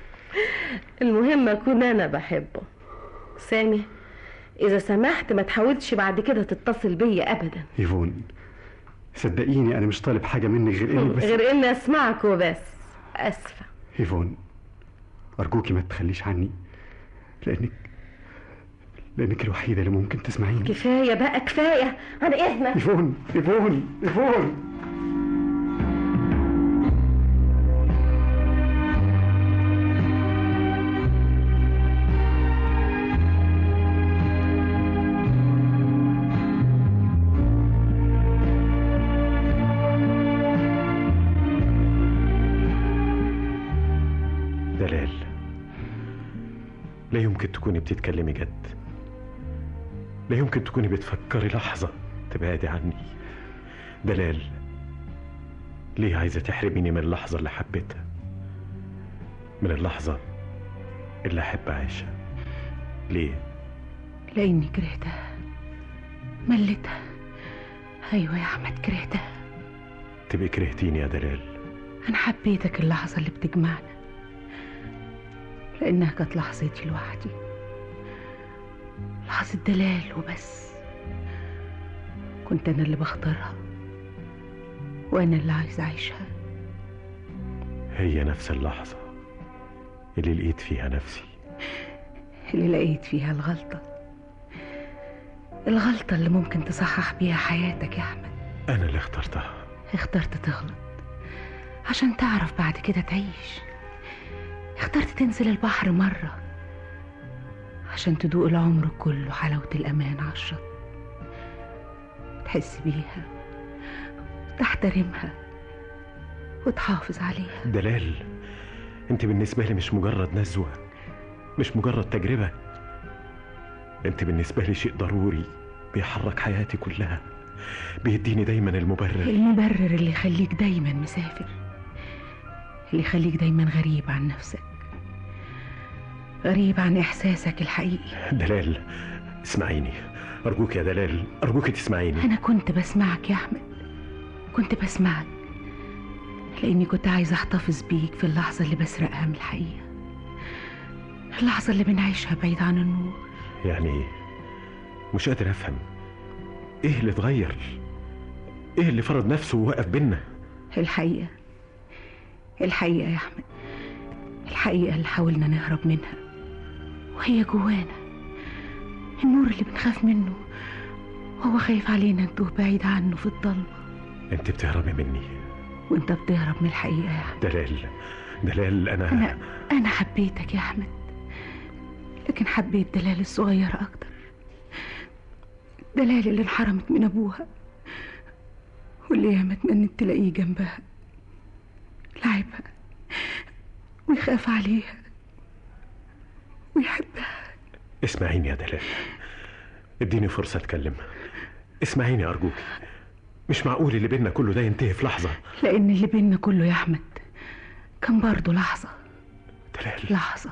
المهم أكون أنا بحبه سامي إذا سمحت ما تحاولش بعد كده تتصل بيا أبدا ايفون صدقيني أنا مش طالب حاجة منك غير إنك بس غير إني أسمعك وبس أسفة ايفون أرجوكي ما تخليش عني لأنك لأنك الوحيدة اللي ممكن تسمعيني كفاية بقى كفاية عن إذنك ايفون ايفون ايفون دلال لا يمكن تكوني بتتكلمي جد لا يمكن تكوني بتفكري لحظة تبعدي عني دلال ليه عايزة تحرميني من اللحظة اللي حبيتها من اللحظة اللي أحب أعيشها ليه لاني كرهتها ملتها ايوه يا احمد كرهتها تبقي كرهتيني يا دلال انا حبيتك اللحظه اللي بتجمعنا لانها كانت لحظتي لوحدي لحظه دلال وبس كنت انا اللي بختارها وانا اللي عايزه اعيشها هي نفس اللحظة اللي لقيت فيها نفسي اللي لقيت فيها الغلطه الغلطه اللي ممكن تصحح بيها حياتك يا احمد أنا اللي اخترتها اخترت تغلط عشان تعرف بعد كده تعيش اخترت تنزل البحر مرة عشان تدوق العمر كله حلاوة الأمان على الشط تحس بيها تحترمها وتحافظ عليها دلال انت بالنسبة لي مش مجرد نزوة مش مجرد تجربة انت بالنسبة لي شيء ضروري بيحرك حياتي كلها بيديني دايما المبرر المبرر اللي يخليك دايما مسافر اللي يخليك دايما غريب عن نفسك غريب عن إحساسك الحقيقي دلال اسمعيني أرجوك يا دلال أرجوك تسمعيني أنا كنت بسمعك يا أحمد كنت بسمعك لأني كنت عايزة أحتفظ بيك في اللحظة اللي بسرقها من الحقيقة اللحظة اللي بنعيشها بعيد عن النور يعني مش قادر أفهم إيه اللي اتغير إيه اللي فرض نفسه ووقف بينا الحقيقة الحقيقة يا أحمد الحقيقة اللي حاولنا نهرب منها وهي جوانا النور اللي بنخاف منه وهو خايف علينا نتوه بعيد عنه في الضلمة أنت بتهربي مني وانت بتهرب من الحقيقة يا أحمد دلال دلال أنا أنا أنا حبيتك يا أحمد لكن حبيت دلال الصغيرة أكتر دلال اللي انحرمت من أبوها واللي ياما تمنت تلاقيه جنبها لعبها ويخاف عليها ويحبها اسمعيني يا دلال اديني فرصة أتكلم اسمعيني أرجوك مش معقول اللي بينا كله ده ينتهي في لحظة لأن اللي بينا كله يا أحمد كان برضه لحظة دلال لحظة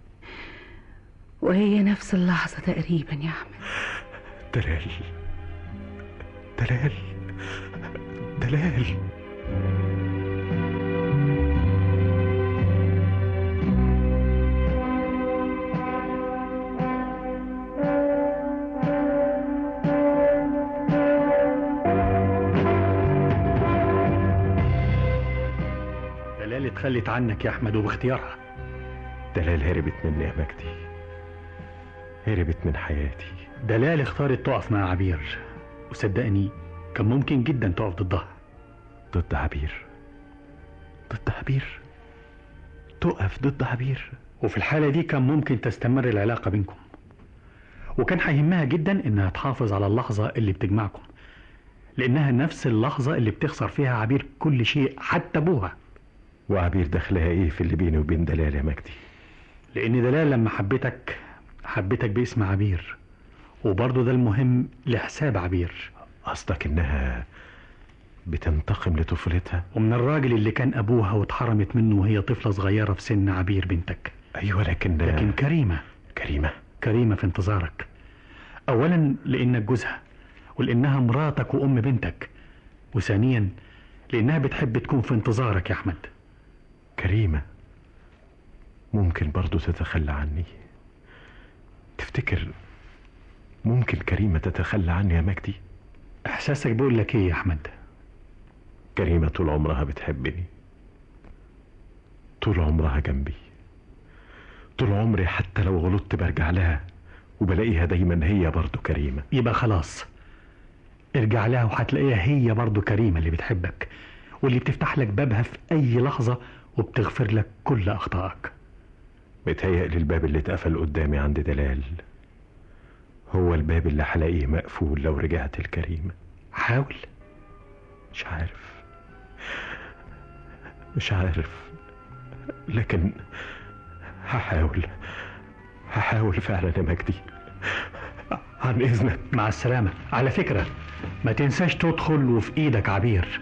وهي نفس اللحظة تقريبا يا أحمد دلال دلال دلال دلال اتخلت عنك يا أحمد وباختيارها دلال هربت مني يا مجدي هربت من حياتي دلال اختارت تقف مع عبير وصدقني كان ممكن جدا تقف ضدها ضد عبير ضد عبير تقف ضد عبير وفي الحالة دي كان ممكن تستمر العلاقة بينكم وكان هيهمها جدا انها تحافظ على اللحظة اللي بتجمعكم لانها نفس اللحظة اللي بتخسر فيها عبير كل شيء حتى ابوها وعبير دخلها ايه في اللي بيني وبين دلال يا مجدي لان دلال لما حبتك حبتك باسم عبير وبرضه ده المهم لحساب عبير قصدك انها بتنتقم لطفولتها ومن الراجل اللي كان ابوها واتحرمت منه وهي طفلة صغيرة في سن عبير بنتك ايوه لكن لكن كريمة كريمة كريمة في انتظارك اولا لانك جوزها ولانها مراتك وام بنتك وثانيا لانها بتحب تكون في انتظارك يا احمد كريمة ممكن برضو تتخلى عني تفتكر ممكن كريمة تتخلى عني يا مجدي احساسك بيقول لك ايه يا احمد كريمة طول عمرها بتحبني طول عمرها جنبي طول عمري حتى لو غلطت برجع لها وبلاقيها دايما هي برضو كريمة يبقى خلاص ارجع لها وهتلاقيها هي برضو كريمة اللي بتحبك واللي بتفتح لك بابها في أي لحظة وبتغفر لك كل أخطائك متهيألي الباب اللي اتقفل قدامي عند دلال هو الباب اللي هلاقيه مقفول لو رجعت الكريمة حاول مش عارف مش عارف لكن هحاول هحاول فعلا يا مجدي عن إذنك مع السلامة على فكرة ما تنساش تدخل وفي إيدك عبير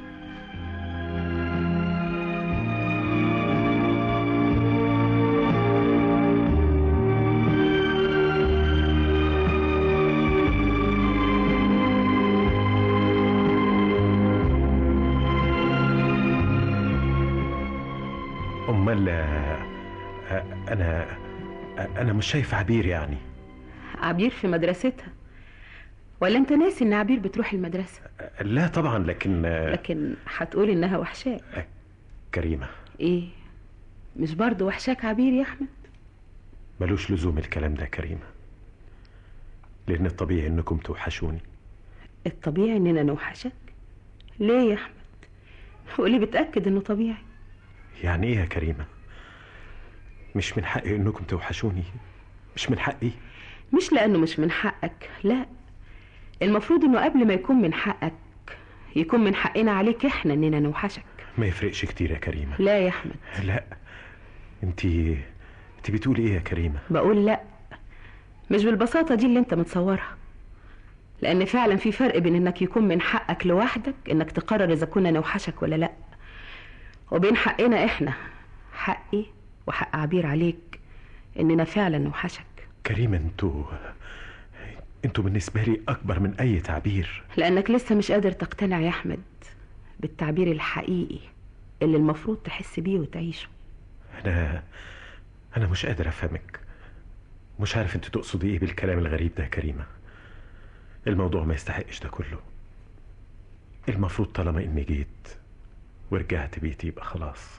أمال آه، آه، أنا آه، أنا مش شايف عبير يعني عبير في مدرستها ولا انت ناسي ان عبير بتروح المدرسة آه، لا طبعا لكن آه، لكن هتقول انها وحشاك كريمة ايه مش برضه وحشاك عبير يا احمد ملوش لزوم الكلام ده يا كريمة لأن الطبيعي إنكم توحشوني الطبيعي اننا نوحشك ليه يا احمد وليه بتأكد انه طبيعي يعني إيه يا كريمة مش من حقي إنكم توحشوني مش من حقي مش لانه مش من حقك لا المفروض انه قبل ما يكون من حقك يكون من حقنا عليك احنا اننا نوحشك ما يفرقش كتير يا كريمة لا يا احمد لا انت انت بتقولي ايه يا كريمة بقول لا مش بالبساطة دي اللي انت متصورها لان فعلا في فرق بين انك يكون من حقك لوحدك انك تقرر اذا كنا نوحشك ولا لا وبين حقنا احنا حقي وحق عبير عليك اننا فعلا نوحشك كريمة انتوا انتوا بالنسبة لي اكبر من اي تعبير لانك لسه مش قادر تقتنع يا احمد بالتعبير الحقيقي اللي المفروض تحس بيه وتعيشه انا انا مش قادر افهمك مش عارف انت تقصدي ايه بالكلام الغريب ده يا كريمة الموضوع ما يستحقش ده كله المفروض طالما اني جيت ورجعت بيتي يبقى خلاص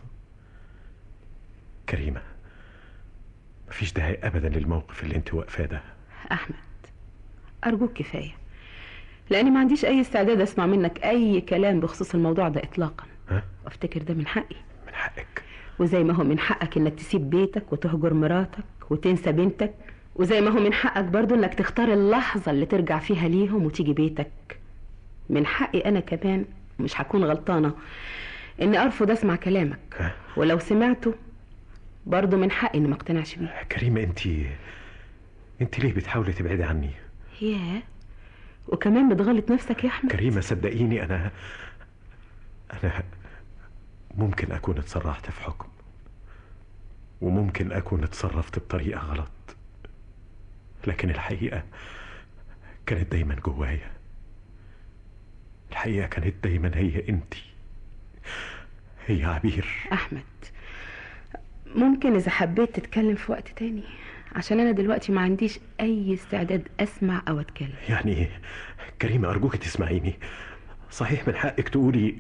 كريمة مفيش داعي ابدا للموقف اللي انت واقفاه ده احمد ارجوك كفايه لاني ما عنديش اي استعداد اسمع منك اي كلام بخصوص الموضوع ده اطلاقا ها؟ وافتكر ده من حقي من حقك وزي ما هو من حقك انك تسيب بيتك وتهجر مراتك وتنسى بنتك وزي ما هو من حقك برضو انك تختار اللحظة اللي ترجع فيها ليهم وتيجي بيتك من حقي انا كمان مش هكون غلطانة اني ارفض اسمع كلامك ولو سمعته برضو من حقي اني ما اقتنعش بيه كريمة انت انت ليه بتحاولي تبعدي عني ياه وكمان بتغلط نفسك يا احمد كريمة صدقيني انا انا ممكن اكون اتسرعت في حكم وممكن اكون اتصرفت بطريقة غلط لكن الحقيقة كانت دايما جوايا الحقيقة كانت دايما هي انت هي عبير احمد ممكن اذا حبيت تتكلم في وقت تاني عشان انا دلوقتي ما عنديش اي استعداد اسمع او اتكلم يعني كريمة ارجوك تسمعيني صحيح من حقك تقولي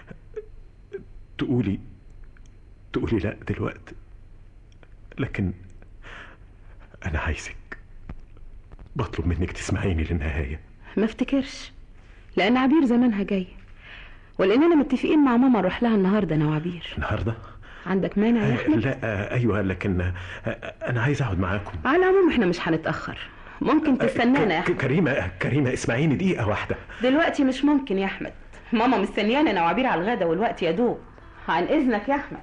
تقولي تقولي لا دلوقتي لكن انا عايزك بطلب منك تسمعيني للنهاية ما افتكرش لان عبير زمانها جاي ولاننا متفقين مع ماما نروح لها النهارده انا وعبير النهارده عندك مانع يا احمد لا آه، ايوه لكن آه، انا عايز اقعد معاكم على العموم احنا مش هنتاخر ممكن تستنانا يا ك- احمد كريمة كريمة اسمعيني دقيقة واحدة دلوقتي مش ممكن يا احمد ماما مستنيانا انا وعبير على الغدا والوقت يا دوب عن اذنك يا احمد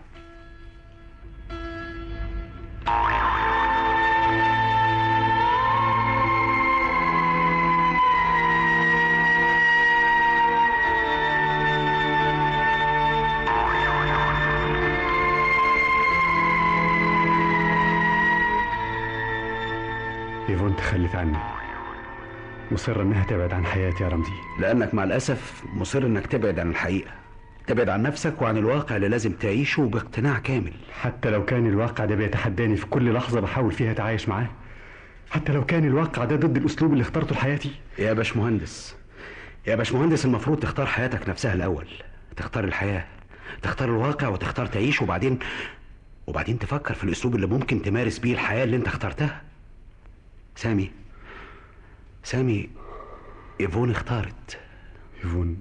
ايفون تخلت عني مصرة انها تبعد عن حياتي يا رمزي لأنك مع الأسف مصر إنك تبعد عن الحقيقة تبعد عن نفسك وعن الواقع اللي لازم تعيشه باقتناع كامل حتى لو كان الواقع ده بيتحداني في كل لحظة بحاول فيها اتعايش معاه حتى لو كان الواقع ده ضد الاسلوب اللي اخترته لحياتي يا باشمهندس يا باشمهندس المفروض تختار حياتك نفسها الأول تختار الحياة تختار الواقع وتختار تعيش وبعدين وبعدين تفكر في الأسلوب اللي ممكن تمارس بيه الحياة اللي أنت اخترتها سامي سامي إيفون اختارت ايفون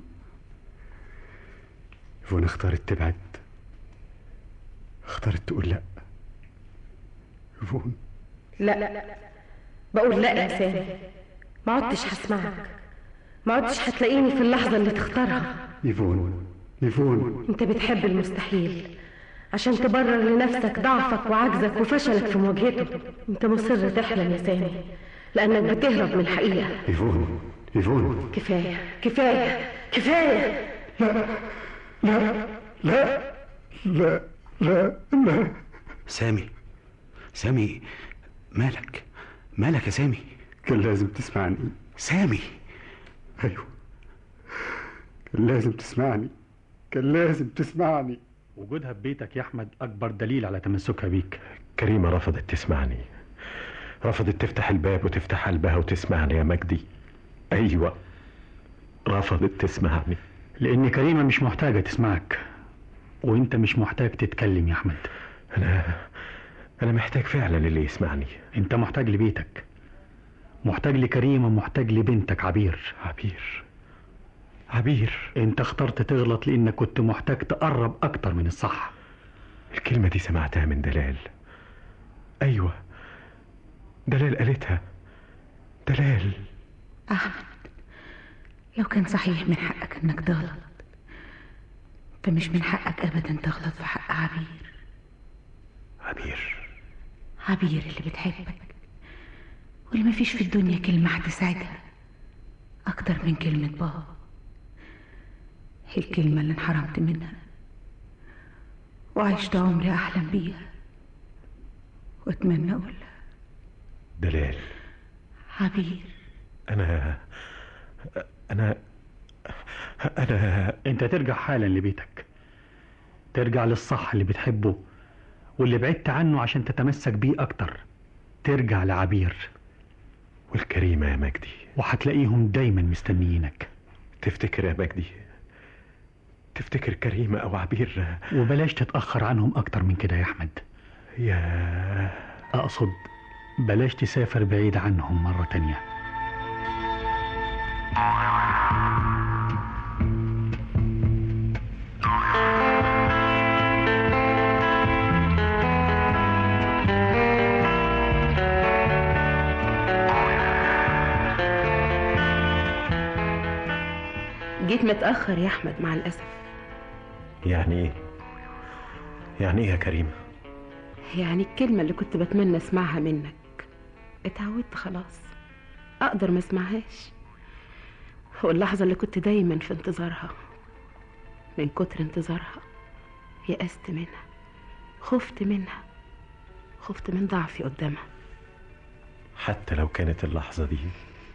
ايفون اختارت تبعد اختارت تقول لا ايفون لا لا بقول لا يا سامي ما عدتش هسمعك ما عدتش هتلاقيني في اللحظة اللي تختارها ايفون ايفون انت بتحب المستحيل عشان تبرر لنفسك ضعفك وعجزك وفشلك في مواجهته انت مصر تحلم يا سامي لانك بتهرب من الحقيقة ايفون ايفون كفاية كفاية كفاية لا لا لا لا لا لا سامي سامي مالك مالك يا سامي كان لازم تسمعني سامي ايوه كان لازم تسمعني كان لازم تسمعني وجودها في بيتك يا احمد اكبر دليل على تمسكها بيك كريمة رفضت تسمعني رفضت تفتح الباب وتفتح قلبها وتسمعني يا مجدي ايوه رفضت تسمعني لان كريمه مش محتاجه تسمعك وانت مش محتاج تتكلم يا احمد انا انا محتاج فعلا اللي يسمعني انت محتاج لبيتك محتاج لكريمه محتاج لبنتك عبير عبير عبير انت اخترت تغلط لانك كنت محتاج تقرب اكتر من الصح الكلمة دي سمعتها من دلال ايوه دلال قالتها دلال أحمد لو كان صحيح من حقك انك تغلط فمش من حقك ابدا تغلط في حق عبير عبير عبير اللي بتحبك واللي مفيش في الدنيا كلمة هتسعدها أكتر من كلمة بابا الكلمة اللي انحرمت منها وعشت عمري أحلم بيها وأتمنى أقولها دلال عبير أنا أنا أنا انت ترجع حالا لبيتك ترجع للصح اللي بتحبه واللي بعدت عنه عشان تتمسك بيه اكتر ترجع لعبير والكريمة يا مجدي وهتلاقيهم دايما مستنيينك تفتكر يا مجدي تفتكر كريمة أو عبير وبلاش تتأخر عنهم أكتر من كده يا أحمد يا أقصد بلاش تسافر بعيد عنهم مرة تانية جيت متأخر يا أحمد مع الأسف يعني إيه يعني إيه يا كريمة يعني الكلمة اللي كنت بتمنى اسمعها منك اتعودت خلاص أقدر ما اسمعهاش واللحظة اللي كنت دايما في انتظارها من كتر انتظارها يأست منها خفت منها خفت من ضعفي قدامها حتى لو كانت اللحظة دي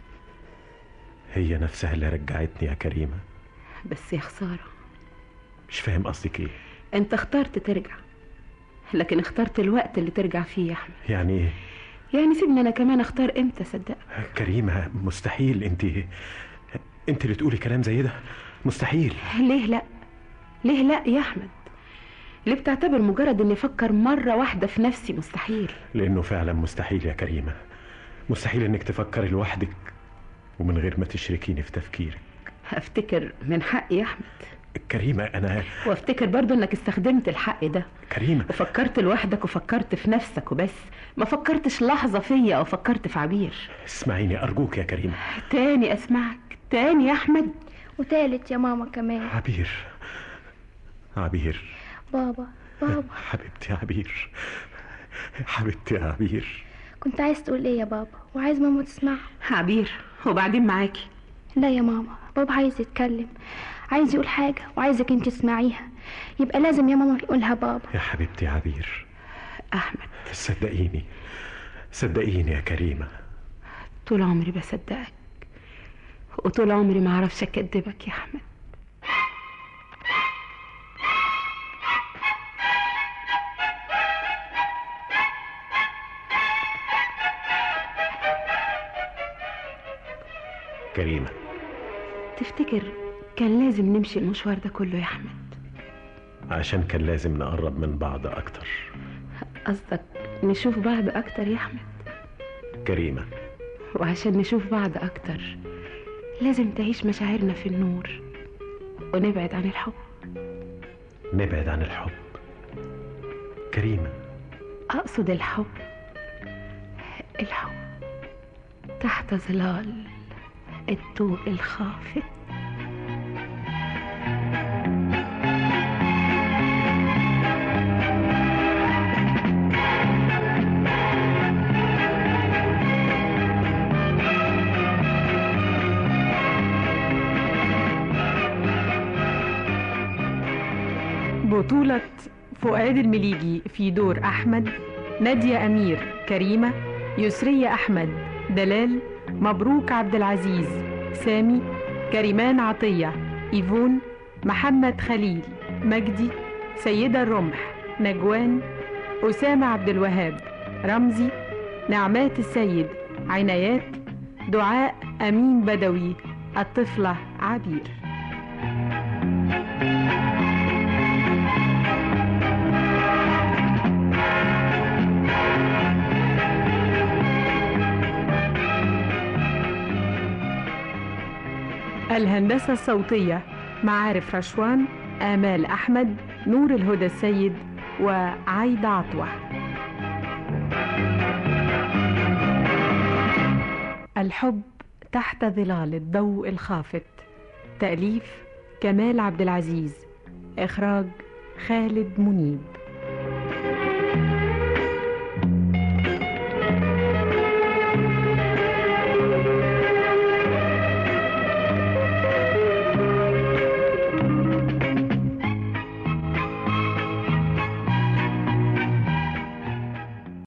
هي نفسها اللي رجعتني يا كريمة بس يا خسارة مش فاهم قصدك ايه انت اخترت ترجع لكن اخترت الوقت اللي ترجع فيه يا احمد يعني ايه يعني سيبني انا كمان اختار امتى صدق كريمة مستحيل انت انت اللي تقولي كلام زي ده مستحيل ليه لا ليه لا يا احمد ليه بتعتبر مجرد اني افكر مرة واحدة في نفسي مستحيل لانه فعلا مستحيل يا كريمة مستحيل انك تفكري لوحدك ومن غير ما تشركيني في تفكيرك افتكر من حقي يا احمد كريمة انا وافتكر برضو انك استخدمت الحق ده كريمة وفكرت لوحدك وفكرت في نفسك وبس ما فكرتش لحظة فيا او فكرت في عبير اسمعيني ارجوك يا كريمة تاني اسمعك تاني يا احمد وتالت يا ماما كمان عبير عبير بابا بابا حبيبتي يا عبير حبيبتي يا عبير كنت عايز تقول ايه يا بابا وعايز ماما تسمع عبير وبعدين معاكي لا يا ماما بابا عايز يتكلم عايز يقول حاجة وعايزك انت تسمعيها يبقى لازم يا ماما يقولها بابا يا حبيبتي يا عبير احمد صدقيني صدقيني يا كريمة طول عمري بصدقك وطول عمري ما اعرفش اكدبك يا احمد كريمة تفتكر كان لازم نمشي المشوار ده كله يا احمد عشان كان لازم نقرب من بعض اكتر قصدك نشوف بعض اكتر يا احمد كريمة وعشان نشوف بعض اكتر لازم تعيش مشاعرنا في النور ونبعد عن الحب نبعد عن الحب كريمة اقصد الحب الحب تحت ظلال الضوء الخافت بطولة فؤاد المليجي في دور أحمد نادية أمير كريمة يسرية أحمد دلال مبروك عبد العزيز سامي كريمان عطية إيفون محمد خليل مجدي سيدة الرمح نجوان أسامة عبد الوهاب رمزي نعمات السيد عنايات دعاء أمين بدوي الطفلة عبير الهندسة الصوتية معارف رشوان آمال أحمد نور الهدى السيد وعايدة عطوة الحب تحت ظلال الضوء الخافت تأليف كمال عبد العزيز إخراج خالد منيب